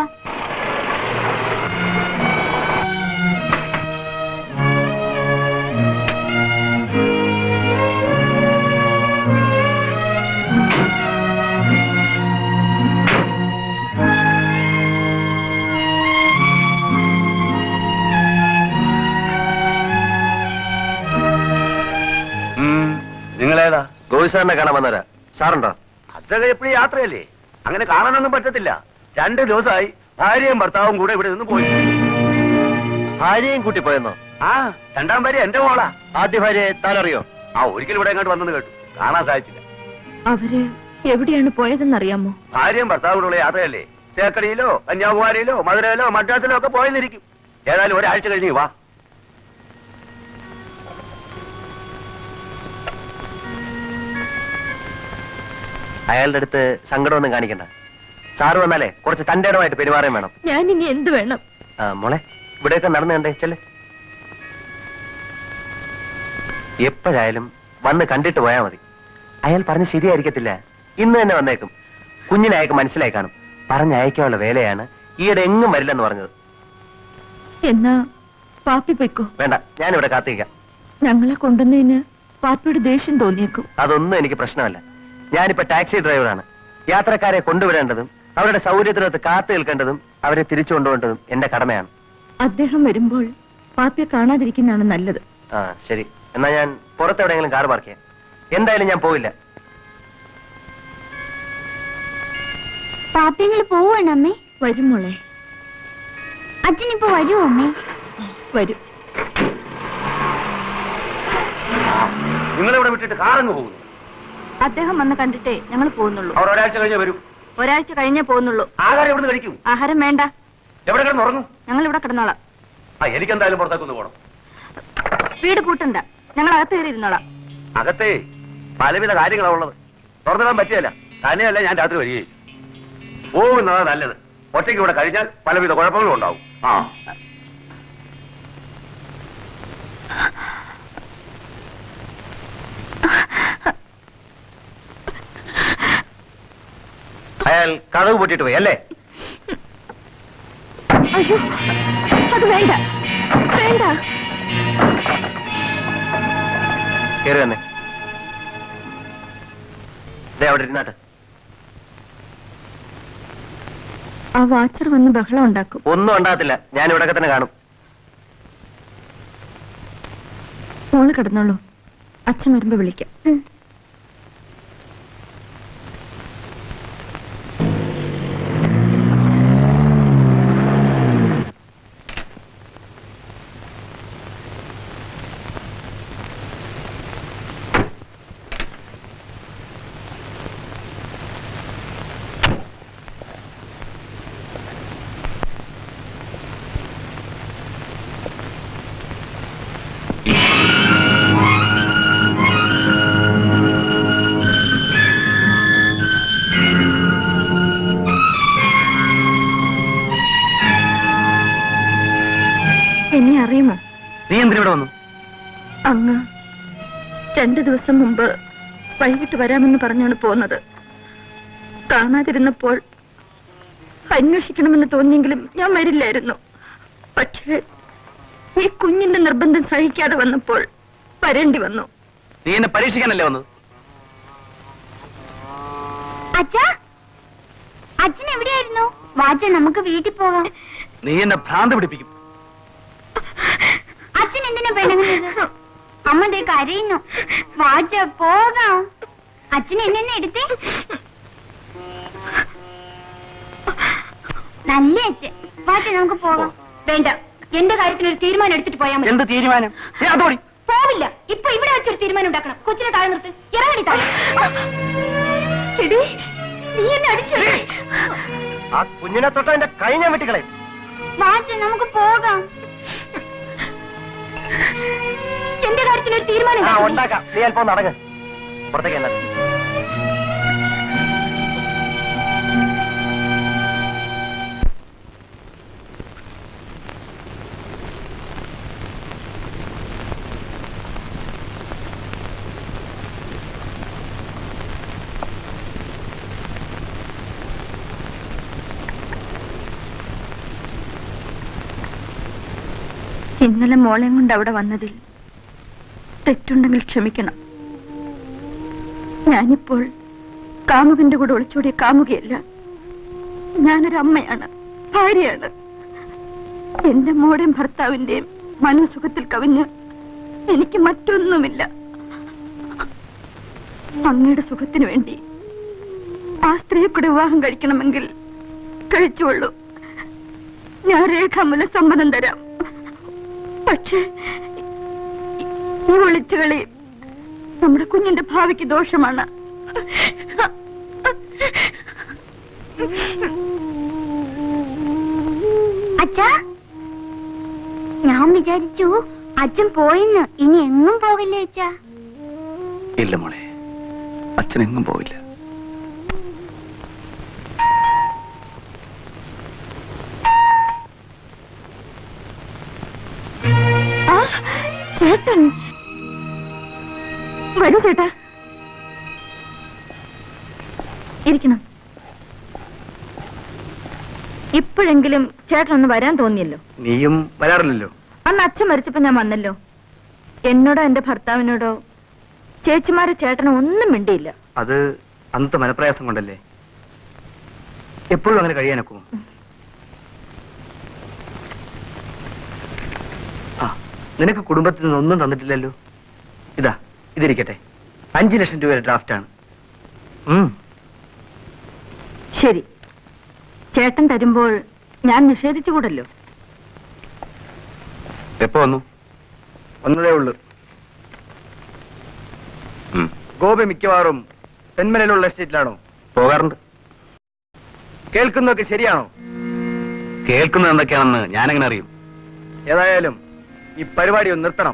S5: നിങ്ങളേതാ
S1: ഗോപി സാറിനെ കാണാൻ വന്നവരാ സാറുണ്ടോ
S5: അതൊക്കെ എപ്പോഴും യാത്രയല്ലേ അങ്ങനെ കാണാനൊന്നും പറ്റത്തില്ല രണ്ട് ദിവസമായി ഭാര്യയും ഭർത്താവും കൂടെ ഇവിടെ നിന്ന് പോയി
S1: ഭാര്യയും കൂട്ടി പോയെന്നോ
S5: ആ രണ്ടാം ഭാര്യ എന്റെ മോളാ
S1: ആദ്യ ഭാര്യയെ താനറിയോ
S5: ആ ഒരിക്കലും ഇവിടെ ഇങ്ങോട്ട് വന്നെന്ന് കേട്ടു കാണാൻ സാധിച്ചില്ല
S4: അവര് എവിടെയാണ് പോയതെന്നറിയാമോ
S5: ഭാര്യയും ഭർത്താവും കൂടെ ഉള്ള യാത്രയല്ലേ തേക്കടിയിലോ കന്യാകുമാരിയിലോ മധുരയിലോ മദ്രാസിലോ ഒക്കെ പോയെന്നിരിക്കും ഏതായാലും ഒരാഴ്ച കഴിഞ്ഞ് വാ
S1: അയാളുടെ അടുത്ത് സങ്കടമൊന്നും കാണിക്കണ്ട സാറ് വന്നാലേ കുറച്ച് തന്റെ ഇടമായിട്ട് പെരുമാറുകയും വേണം
S4: ഞാൻ ഇനി എന്ത് വേണം
S1: ആ, മോളെ ഇവിടെയൊക്കെ നടന്നു കണ്ടേ ചെല്ലേ എപ്പോഴായാലും വന്ന് കണ്ടിട്ട് പോയാൽ മതി അയാൾ പറഞ്ഞ് ശരിയായിരിക്കത്തില്ല ഇന്ന് തന്നെ വന്നേക്കും കുഞ്ഞിനെ അയാൾക്ക് മനസ്സിലായി കാണും പറഞ്ഞയക്കാനുള്ള വേലയാണ് ഈയിടെ എങ്ങും വരില്ലെന്ന് പറഞ്ഞത്
S4: എന്നാ പാപ്പി പൊയ്ക്കോ
S1: വേണ്ട ഞാനിവിടെ കാത്തിരിക്കാം
S4: ഞങ്ങളെ കൊണ്ടുവന്നതിന് പാപ്പിയുടെ ദേഷ്യം തോന്നിയേക്കും
S1: അതൊന്നും എനിക്ക് പ്രശ്നമല്ല ഞാനിപ്പോ ടാക്സി ഡ്രൈവറാണ് യാത്രക്കാരെ കൊണ്ടുവിടേണ്ടതും അവരുടെ സൗകര്യത്തിനകത്ത് കാത്തു നിൽക്കേണ്ടതും അവരെ തിരിച്ചു കൊണ്ടുപോകേണ്ടതും എന്റെ കടമയാണ്
S4: അദ്ദേഹം വരുമ്പോൾ പാപ്പിയെ കാണാതിരിക്കുന്നതാണ് നല്ലത്
S1: ആ ശരി എന്നാ ഞാൻ പുറത്തെവിടെയെങ്കിലും കാർ പാർക്ക് ചെയ്യാം എന്തായാലും ഞാൻ പോവില്ല
S12: പാപ്പിങ്ങൾ പോവാണ് അമ്മേ
S4: വരും മോളെ
S12: അച്ഛനിപ്പോ വരുമോ അമ്മേ
S4: വരും
S5: നിങ്ങളിവിടെ വിട്ടിട്ട് കാറങ്ങ് പോകുന്നു
S4: അദ്ദേഹം വന്ന് കണ്ടിട്ടേ ഞങ്ങൾ പോകുന്നുള്ളൂ
S5: അവർ ഒരാഴ്ച കഴിഞ്ഞ് വരും
S4: ഒരാഴ്ച കഴിഞ്ഞേ പോകുന്നുള്ളൂ
S5: ആഹാരം എവിടെ കഴിക്കും
S4: ആഹാരം വേണ്ട
S5: എവിടെ കിടന്ന് ഉറങ്ങും
S4: ഞങ്ങൾ ഇവിടെ കിടന്നോളാം
S5: ആ എനിക്കെന്തായാലും പുറത്തേക്കൊന്ന് പോകണം
S4: വീട് കൂട്ടണ്ട ഞങ്ങൾ അകത്ത് കയറി ഇരുന്നോളാം
S5: അകത്തേ പലവിധ കാര്യങ്ങളാണ് ഉള്ളത് തുറന്നിടാൻ പറ്റിയല്ല തന്നെയല്ല ഞാൻ രാത്രി വരികയും പോകുന്നതാ നല്ലത് ഒറ്റയ്ക്ക് ഇവിടെ കഴിഞ്ഞാൽ പലവിധ കുഴപ്പങ്ങളും ഉണ്ടാവും ആ
S1: അയാൾ കഥവ് പൊട്ടിട്ട് പോയി അല്ലേ
S4: അയ്യോ അത് വേണ്ട വേണ്ട
S1: കയറി വന്നേ ദേ അവിടെ ഇരുന്നാട്ടെ
S4: ആ വാച്ചർ വന്ന് ബഹളം ഉണ്ടാക്കും
S1: ഒന്നും ഉണ്ടാകത്തില്ല ഞാൻ ഇവിടെ തന്നെ കാണും
S4: മോള് കിടന്നോളൂ അച്ഛൻ വരുമ്പോ വിളിക്കാം എന്നെ അറിയുമോ
S1: നീ എന്തിനിവിടെ വന്നു
S4: അങ്ങ് രണ്ടു ദിവസം മുമ്പ് വൈകിട്ട് വരാമെന്ന് പറഞ്ഞാണ് പോന്നത് കാണാതിരുന്നപ്പോൾ അന്വേഷിക്കണമെന്ന് തോന്നിയെങ്കിലും ഞാൻ വരില്ലായിരുന്നു പക്ഷേ ഈ കുഞ്ഞിന്റെ നിർബന്ധം സഹിക്കാതെ വന്നപ്പോൾ വരേണ്ടി വന്നു
S2: നീ എന്നെ പരീക്ഷിക്കാനല്ലേ വന്നത്
S12: അച്ഛാ അച്ഛൻ എവിടെയായിരുന്നു വാച്ച നമുക്ക് വീട്ടിൽ പോകാം
S2: നീ എന്നെ ഭ്രാന്ത് പിടിപ്പിക്കും
S12: അച്ഛൻ എന്തിനാ പെണ്ണുങ്ങുന്നത് അമ്മ ദേ കരയുന്നു വാച്ച പോകാം അച്ഛൻ എന്നെ എടുത്തേ നല്ല അച്ഛൻ വാച്ച നമുക്ക് പോകാം
S11: വേണ്ട എന്റെ കാര്യത്തിന് ഒരു തീരുമാനം എടുത്തിട്ട് പോയാൽ മതി
S2: എന്ത് തീരുമാനം ഏ, അതോടി
S11: പോവില്ല ഇപ്പൊ ഇവിടെ വെച്ചൊരു തീരുമാനം ഉണ്ടാക്കണം കൊച്ചിനെ താഴെ നിർത്ത് ഇറങ്ങടി താഴെ എടി നീ എന്നെ അടിച്ചു
S1: ആ കുഞ്ഞിനെ തൊട്ട് എന്റെ കൈ ഞാൻ വെട്ടിക്കളയും
S12: വാച്ച നമുക്ക് പോകാം
S11: എന്റെ കാര്യത്തിന് ഒരു തീരുമാനം
S1: ആ
S11: ഉണ്ടാക്കണം നീ.
S1: ഉണ്ടാക്കാം നീ അല്പം നടങ്ങ് പുറത്തേക്ക് എന്നാ
S4: ഇന്നലെ മോളെയും കൊണ്ട് അവിടെ വന്നതിൽ തെറ്റുണ്ടെങ്കിൽ ക്ഷമിക്കണം ഞാനിപ്പോൾ കാമുകന്റെ കൂടെ ഒളിച്ചോടിയ കാമുകയല്ല ഞാനൊരു അമ്മയാണ് ഭാര്യയാണ് എന്റെ മോടെയും ഭർത്താവിന്റെയും മനോസുഖത്തിൽ കവിഞ്ഞ് എനിക്ക് മറ്റൊന്നുമില്ല അങ്ങയുടെ സുഖത്തിനു വേണ്ടി ആ സ്ത്രീയെ കൂടെ വിവാഹം കഴിക്കണമെങ്കിൽ കഴിച്ചുകൊള്ളൂ ഞാൻ രേഖാമൂലം സമ്മതം തരാം പക്ഷേ ഈ ഒളിച്ചുകളി നമ്മുടെ കുഞ്ഞിന്റെ ഭാവിക്ക് ദോഷമാണ്
S12: അച്ഛാ ഞാൻ വിചാരിച്ചു അച്ഛൻ പോയിന്ന് ഇനി എങ്ങും പോകില്ലേ അച്ഛാ
S2: ഇല്ല മോളെ അച്ഛൻ എങ്ങും പോവില്ല
S4: ആ, ചേട്ടൻ വരൂ ചേട്ടാ ഇരിക്കണം ഇപ്പോഴെങ്കിലും ചേട്ടനൊന്ന് വരാൻ തോന്നിയല്ലോ
S5: നീയും വരാറില്ലല്ലോ
S4: അന്ന് അച്ഛൻ മരിച്ചപ്പോ ഞാൻ വന്നല്ലോ എന്നോടോ എന്റെ ഭർത്താവിനോടോ ചേച്ചിമാരെ ചേട്ടനോ ഒന്നും മിണ്ടിയില്ല
S5: അത് അന്നത്തെ മനപ്രയാസം കൊണ്ടല്ലേ എപ്പോഴും അങ്ങനെ കഴിയാനൊക്കുമോ ആ നിനക്ക് കുടുംബത്തിൽ നിന്ന് ഒന്നും തന്നിട്ടില്ലല്ലോ ഇതാ ഇതിരിക്കട്ടെ അഞ്ചു ലക്ഷം രൂപയുടെ ഡ്രാഫ്റ്റാണ് ഉം
S4: ശരി ചേട്ടൻ തരുമ്പോൾ ഞാൻ നിഷേധിച്ചുകൂടല്ലോ
S2: എപ്പോ വന്നു
S5: ഒന്നതേ ഉള്ളൂ
S2: ഉം.
S5: ഗോപി മിക്കവാറും തെന്മലയിലുള്ള എസ്റ്റേറ്റിലാണോ
S2: പോകാറുണ്ട്
S5: കേൾക്കുന്നതൊക്കെ ശരിയാണോ
S2: കേൾക്കുന്നത് എന്തൊക്കെയാണെന്ന് ഞാനെങ്ങനെ അറിയും
S5: ഏതായാലും ഈ പരിപാടി ഒന്ന് നിർത്തണം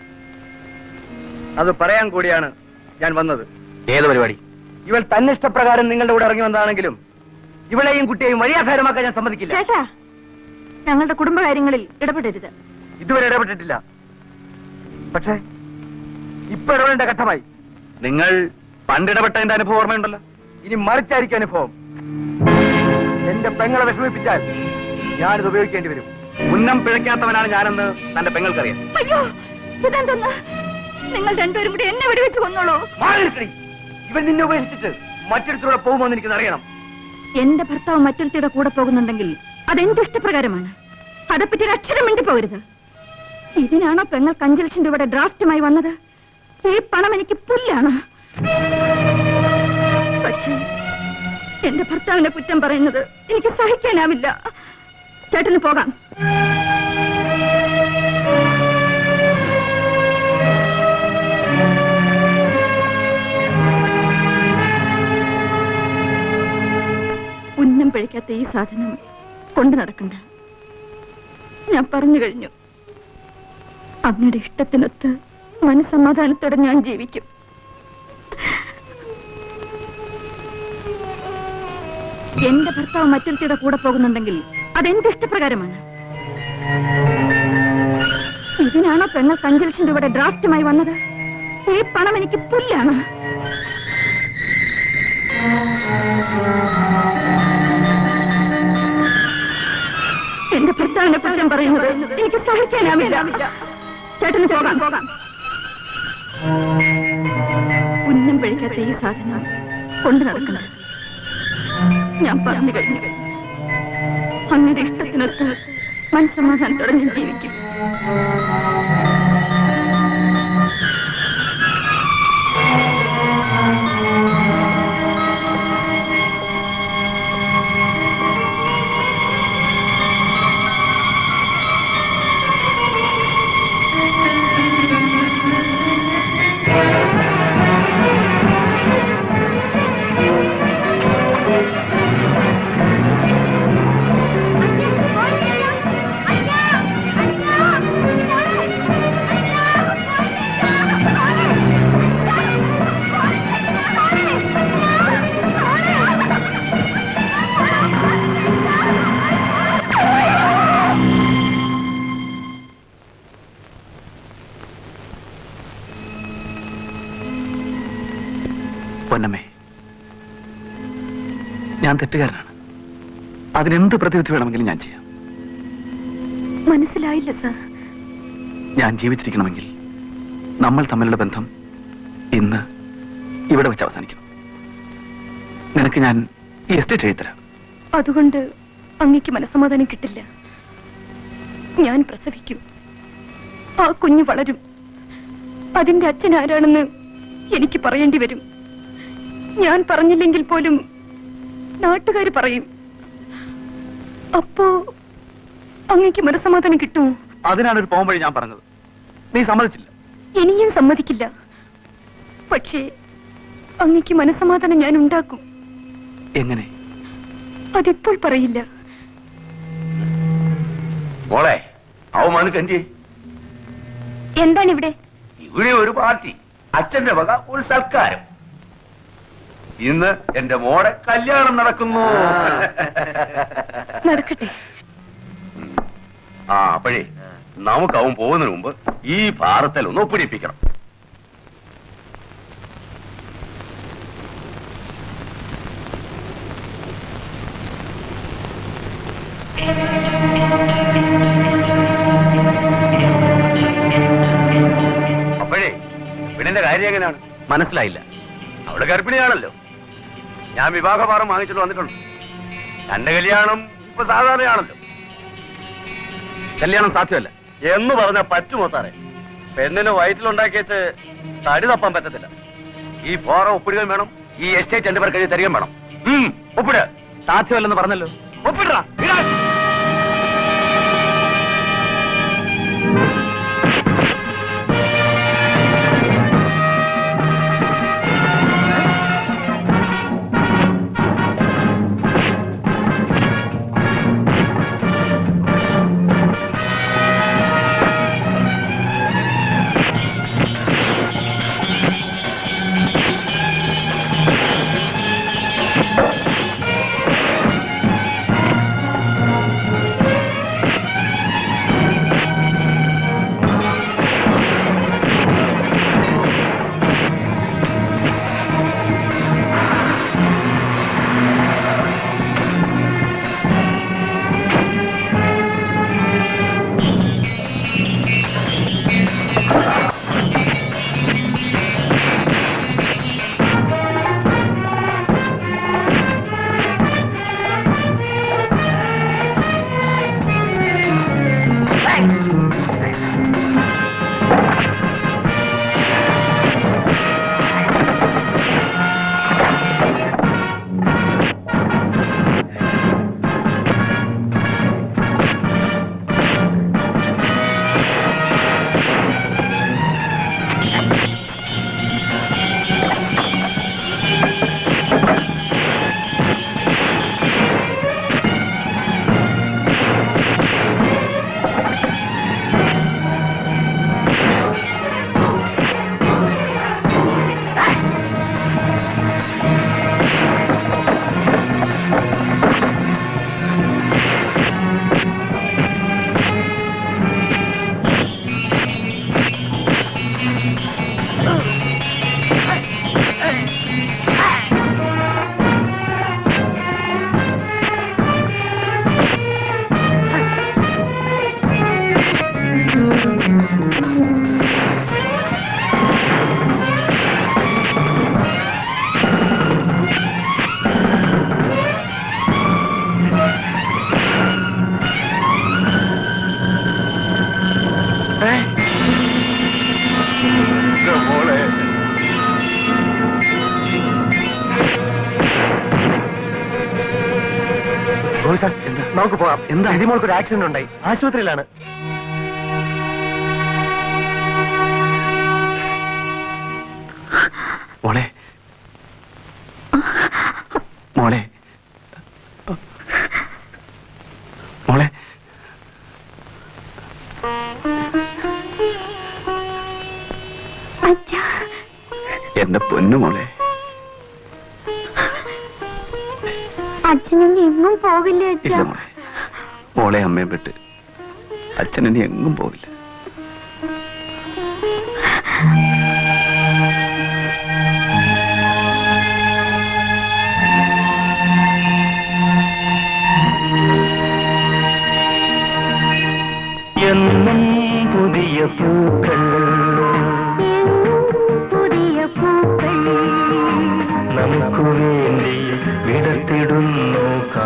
S5: അത് പറയാൻ കൂടിയാണ് ഞാൻ വന്നത്
S2: ഏത് പരിപാടി
S5: ഇവൾ തന്നിഷ്ടപ്രകാരം നിങ്ങളുടെ കൂടെ ഇറങ്ങി വന്നതാണെങ്കിലും ഇവളെയും കുട്ടിയെയും വഴിയാധാരമാക്കാൻ ഞാൻ സമ്മതിക്കില്ല
S4: ചേട്ടാ ഞങ്ങളുടെ കുടുംബകാര്യങ്ങളിൽ ഇടപെടരുത്
S5: ഇതുവരെ ഇടപെട്ടിട്ടില്ല പക്ഷേ ഇപ്പൊ ഇടപെടേണ്ട ഘട്ടമായി
S2: നിങ്ങൾ പണ്ടിടപെട്ടതിന്റെ അനുഭവം ഓർമ്മയുണ്ടല്ലോ
S5: ഇനി മറിച്ചായിരിക്കും അനുഭവം എന്റെ പെങ്ങളെ വിഷമിപ്പിച്ചാൽ ഞാനിത് ഉപയോഗിക്കേണ്ടി വരും
S2: ഉന്നം പിഴയ്ക്കാത്തവനാണ് ഞാനെന്ന് തന്റെ പെങ്ങൾക്കറിയാം
S4: അയ്യോ ഇതെന്തെന്ന് നിങ്ങൾ രണ്ടുപേരും കൂടി എന്നെ വെടിവെച്ച് കൊന്നോളൂ
S5: മാറി നിൽക്കടി. ഇവൻ നിന്നെ ഉപേക്ഷിച്ചിട്ട് മറ്റൊരുത്തൂടെ പോകുമെന്ന് എനിക്ക് അറിയണം
S4: എന്റെ ഭർത്താവ് മറ്റൊരുത്തിയുടെ കൂടെ പോകുന്നുണ്ടെങ്കിൽ അതെന്റെ ഇഷ്ടപ്രകാരമാണ് അതേപ്പറ്റി ഒരു അക്ഷരം മിണ്ടി പോകരുത് ഇതിനാണോ പെങ്ങൾക്ക് അഞ്ചു ലക്ഷം രൂപയുടെ ഡ്രാഫ്റ്റുമായി വന്നത് ഈ പണം എനിക്ക് പുല്ലാണ് പക്ഷേ എന്റെ ഭർത്താവിന്റെ കുറ്റം പറയുന്നത് എനിക്ക് സഹിക്കാനാവില്ല ചേട്ടന് പോകാം ഉന്നം പിഴയ്ക്കാത്ത ഈ സാധനം കൊണ്ടു നടക്കണ്ട ഞാൻ പറഞ്ഞു കഴിഞ്ഞു അങ്ങയുടെ ഇഷ്ടത്തിനൊത്ത് മനസമാധാനത്തോടെ ഞാൻ ജീവിക്കും എന്റെ ഭർത്താവ് മറ്റൊരുത്തിയുടെ കൂടെ പോകുന്നുണ്ടെങ്കിൽ അതെന്റെ ഇഷ്ടപ്രകാരമാണ് ഇതിനാണോ പെങ്ങൾക്ക് അഞ്ചു ലക്ഷം രൂപയുടെ ഡ്രാഫ്റ്റുമായി വന്നത് ഈ പണം എനിക്ക് പുല്ലാണ് എന്റെ ഭർത്താവിനെ കുറ്റം പറയുന്നത് എനിക്ക് സഹിക്കാനാവില്ല ചേട്ടന് പോകാം പോകാം ഉന്നം പിഴയ്ക്കാത്ത ഈ സാധനം കൊണ്ടു നടക്കണം ഞാൻ പറഞ്ഞു കഴിഞ്ഞു അങ്ങയുടെ ഇഷ്ടത്തിനൊത്ത് മനസ്സമാധാനത്തോടെ ഞാൻ ജീവിക്കും
S2: പൊന്നമ്മേ ഞാൻ തെറ്റുകാരനാണ് അതിനെന്ത് പ്രതിവിധി വേണമെങ്കിലും ഞാൻ ചെയ്യാം
S4: മനസ്സിലായില്ല സാർ
S2: ഞാൻ ജീവിച്ചിരിക്കണമെങ്കിൽ നമ്മൾ തമ്മിലുള്ള ബന്ധം ഇന്ന് ഇവിടെ വെച്ച് അവസാനിക്കണം നിനക്ക് ഞാൻ ഈ എസ്റ്റേറ്റ് എഴുതരാം
S11: അതുകൊണ്ട് അങ്ങക്ക് മനസ്സമാധാനം കിട്ടില്ല ഞാൻ പ്രസവിക്കും ആ കുഞ്ഞ് വളരും അതിന്റെ അച്ഛൻ ആരാണെന്ന് എനിക്ക് പറയേണ്ടി വരും ഞാൻ പറഞ്ഞില്ലെങ്കിൽ പോലും നാട്ടുകാർ പറയും അപ്പോ അങ്ങക്ക് മനസമാധാനം കിട്ടുമോ
S8: അതിനാണ് ഒരു പോംവഴി ഞാൻ പറഞ്ഞത് നീ സമ്മതിച്ചില്ല
S11: ഇനിയും സമ്മതിക്കില്ല പക്ഷേ അങ്ങക്ക് മനസമാധാനം ഞാൻ ഉണ്ടാക്കും
S2: എങ്ങനെ
S11: അതിപ്പോൾ പറയില്ല
S5: മോളെ അവമാനിക്ക് എന്തി
S11: എന്താണ് ഇവിടെ
S5: ഇവിടെ ഒരു പാർട്ടി അച്ഛന്റെ വക ഒരു സൽക്കാരം ഇന്ന് എന്റെ മോടെ കല്യാണം നടക്കുന്നു
S11: നടക്കട്ടെ
S5: ആ അപ്പോഴേ നമുക്ക് അവൻ പോകുന്നതിന് മുമ്പ് ഈ ഭാരത്തിൽ ഒന്ന് ഒപ്പിടിപ്പിക്കണം അപ്പോഴേ പെണ്ണിന്റെ കാര്യം എങ്ങനെയാണ്
S2: മനസ്സിലായില്ല
S5: അവള് ഗർഭിണിയാണല്ലോ ഞാൻ വിവാഹഭാരം വാങ്ങിച്ചിട്ട് വന്നിട്ടുണ്ട് തന്റെ കല്യാണം ഇപ്പൊ സാധാരണയാണല്ലോ
S2: കല്യാണം സാധ്യമല്ല
S5: എന്ന് പറഞ്ഞ പറ്റുമോ സാറേ പെണ്ണിന് വയറ്റിലുണ്ടാക്കിയച്ച് തടി തപ്പാൻ പറ്റത്തില്ല ഈ ഫോറ ഒപ്പിടുകയും വേണം ഈ എസ്റ്റേറ്റ് എന്റെ പേർക്ക് എഴുതി തരികയും വേണം ഉം, ഒപ്പിട്
S2: സാധ്യമല്ലെന്ന് പറഞ്ഞല്ലോ
S5: ഒപ്പിടാ മോളെ
S1: സാർ നമുക്ക് പോകാം എന്താ ഇതിമോൾക്ക് ഒരു ആക്സിഡന്റ് ഉണ്ടായി ആശുപത്രിയിലാണ്
S2: മോളെ മോളെ മോളെ
S12: അച്ഛാ
S2: എന്റെ പൊന്നു മോളെ
S12: അച്ഛനും എങ്ങും പോകില്ലേ
S2: ഇല്ല
S12: അച്ഛാ
S2: മോളെ മോളെ അമ്മയും വിട്ട് അച്ഛൻ ഇനി എങ്ങും പോവില്ല
S6: എന്നും പുതിയ പൂക്കൾ
S12: പുതിയ പൂക്കൾ
S6: നമുക്ക് വേണ്ടി വിടത്തിടുന്നു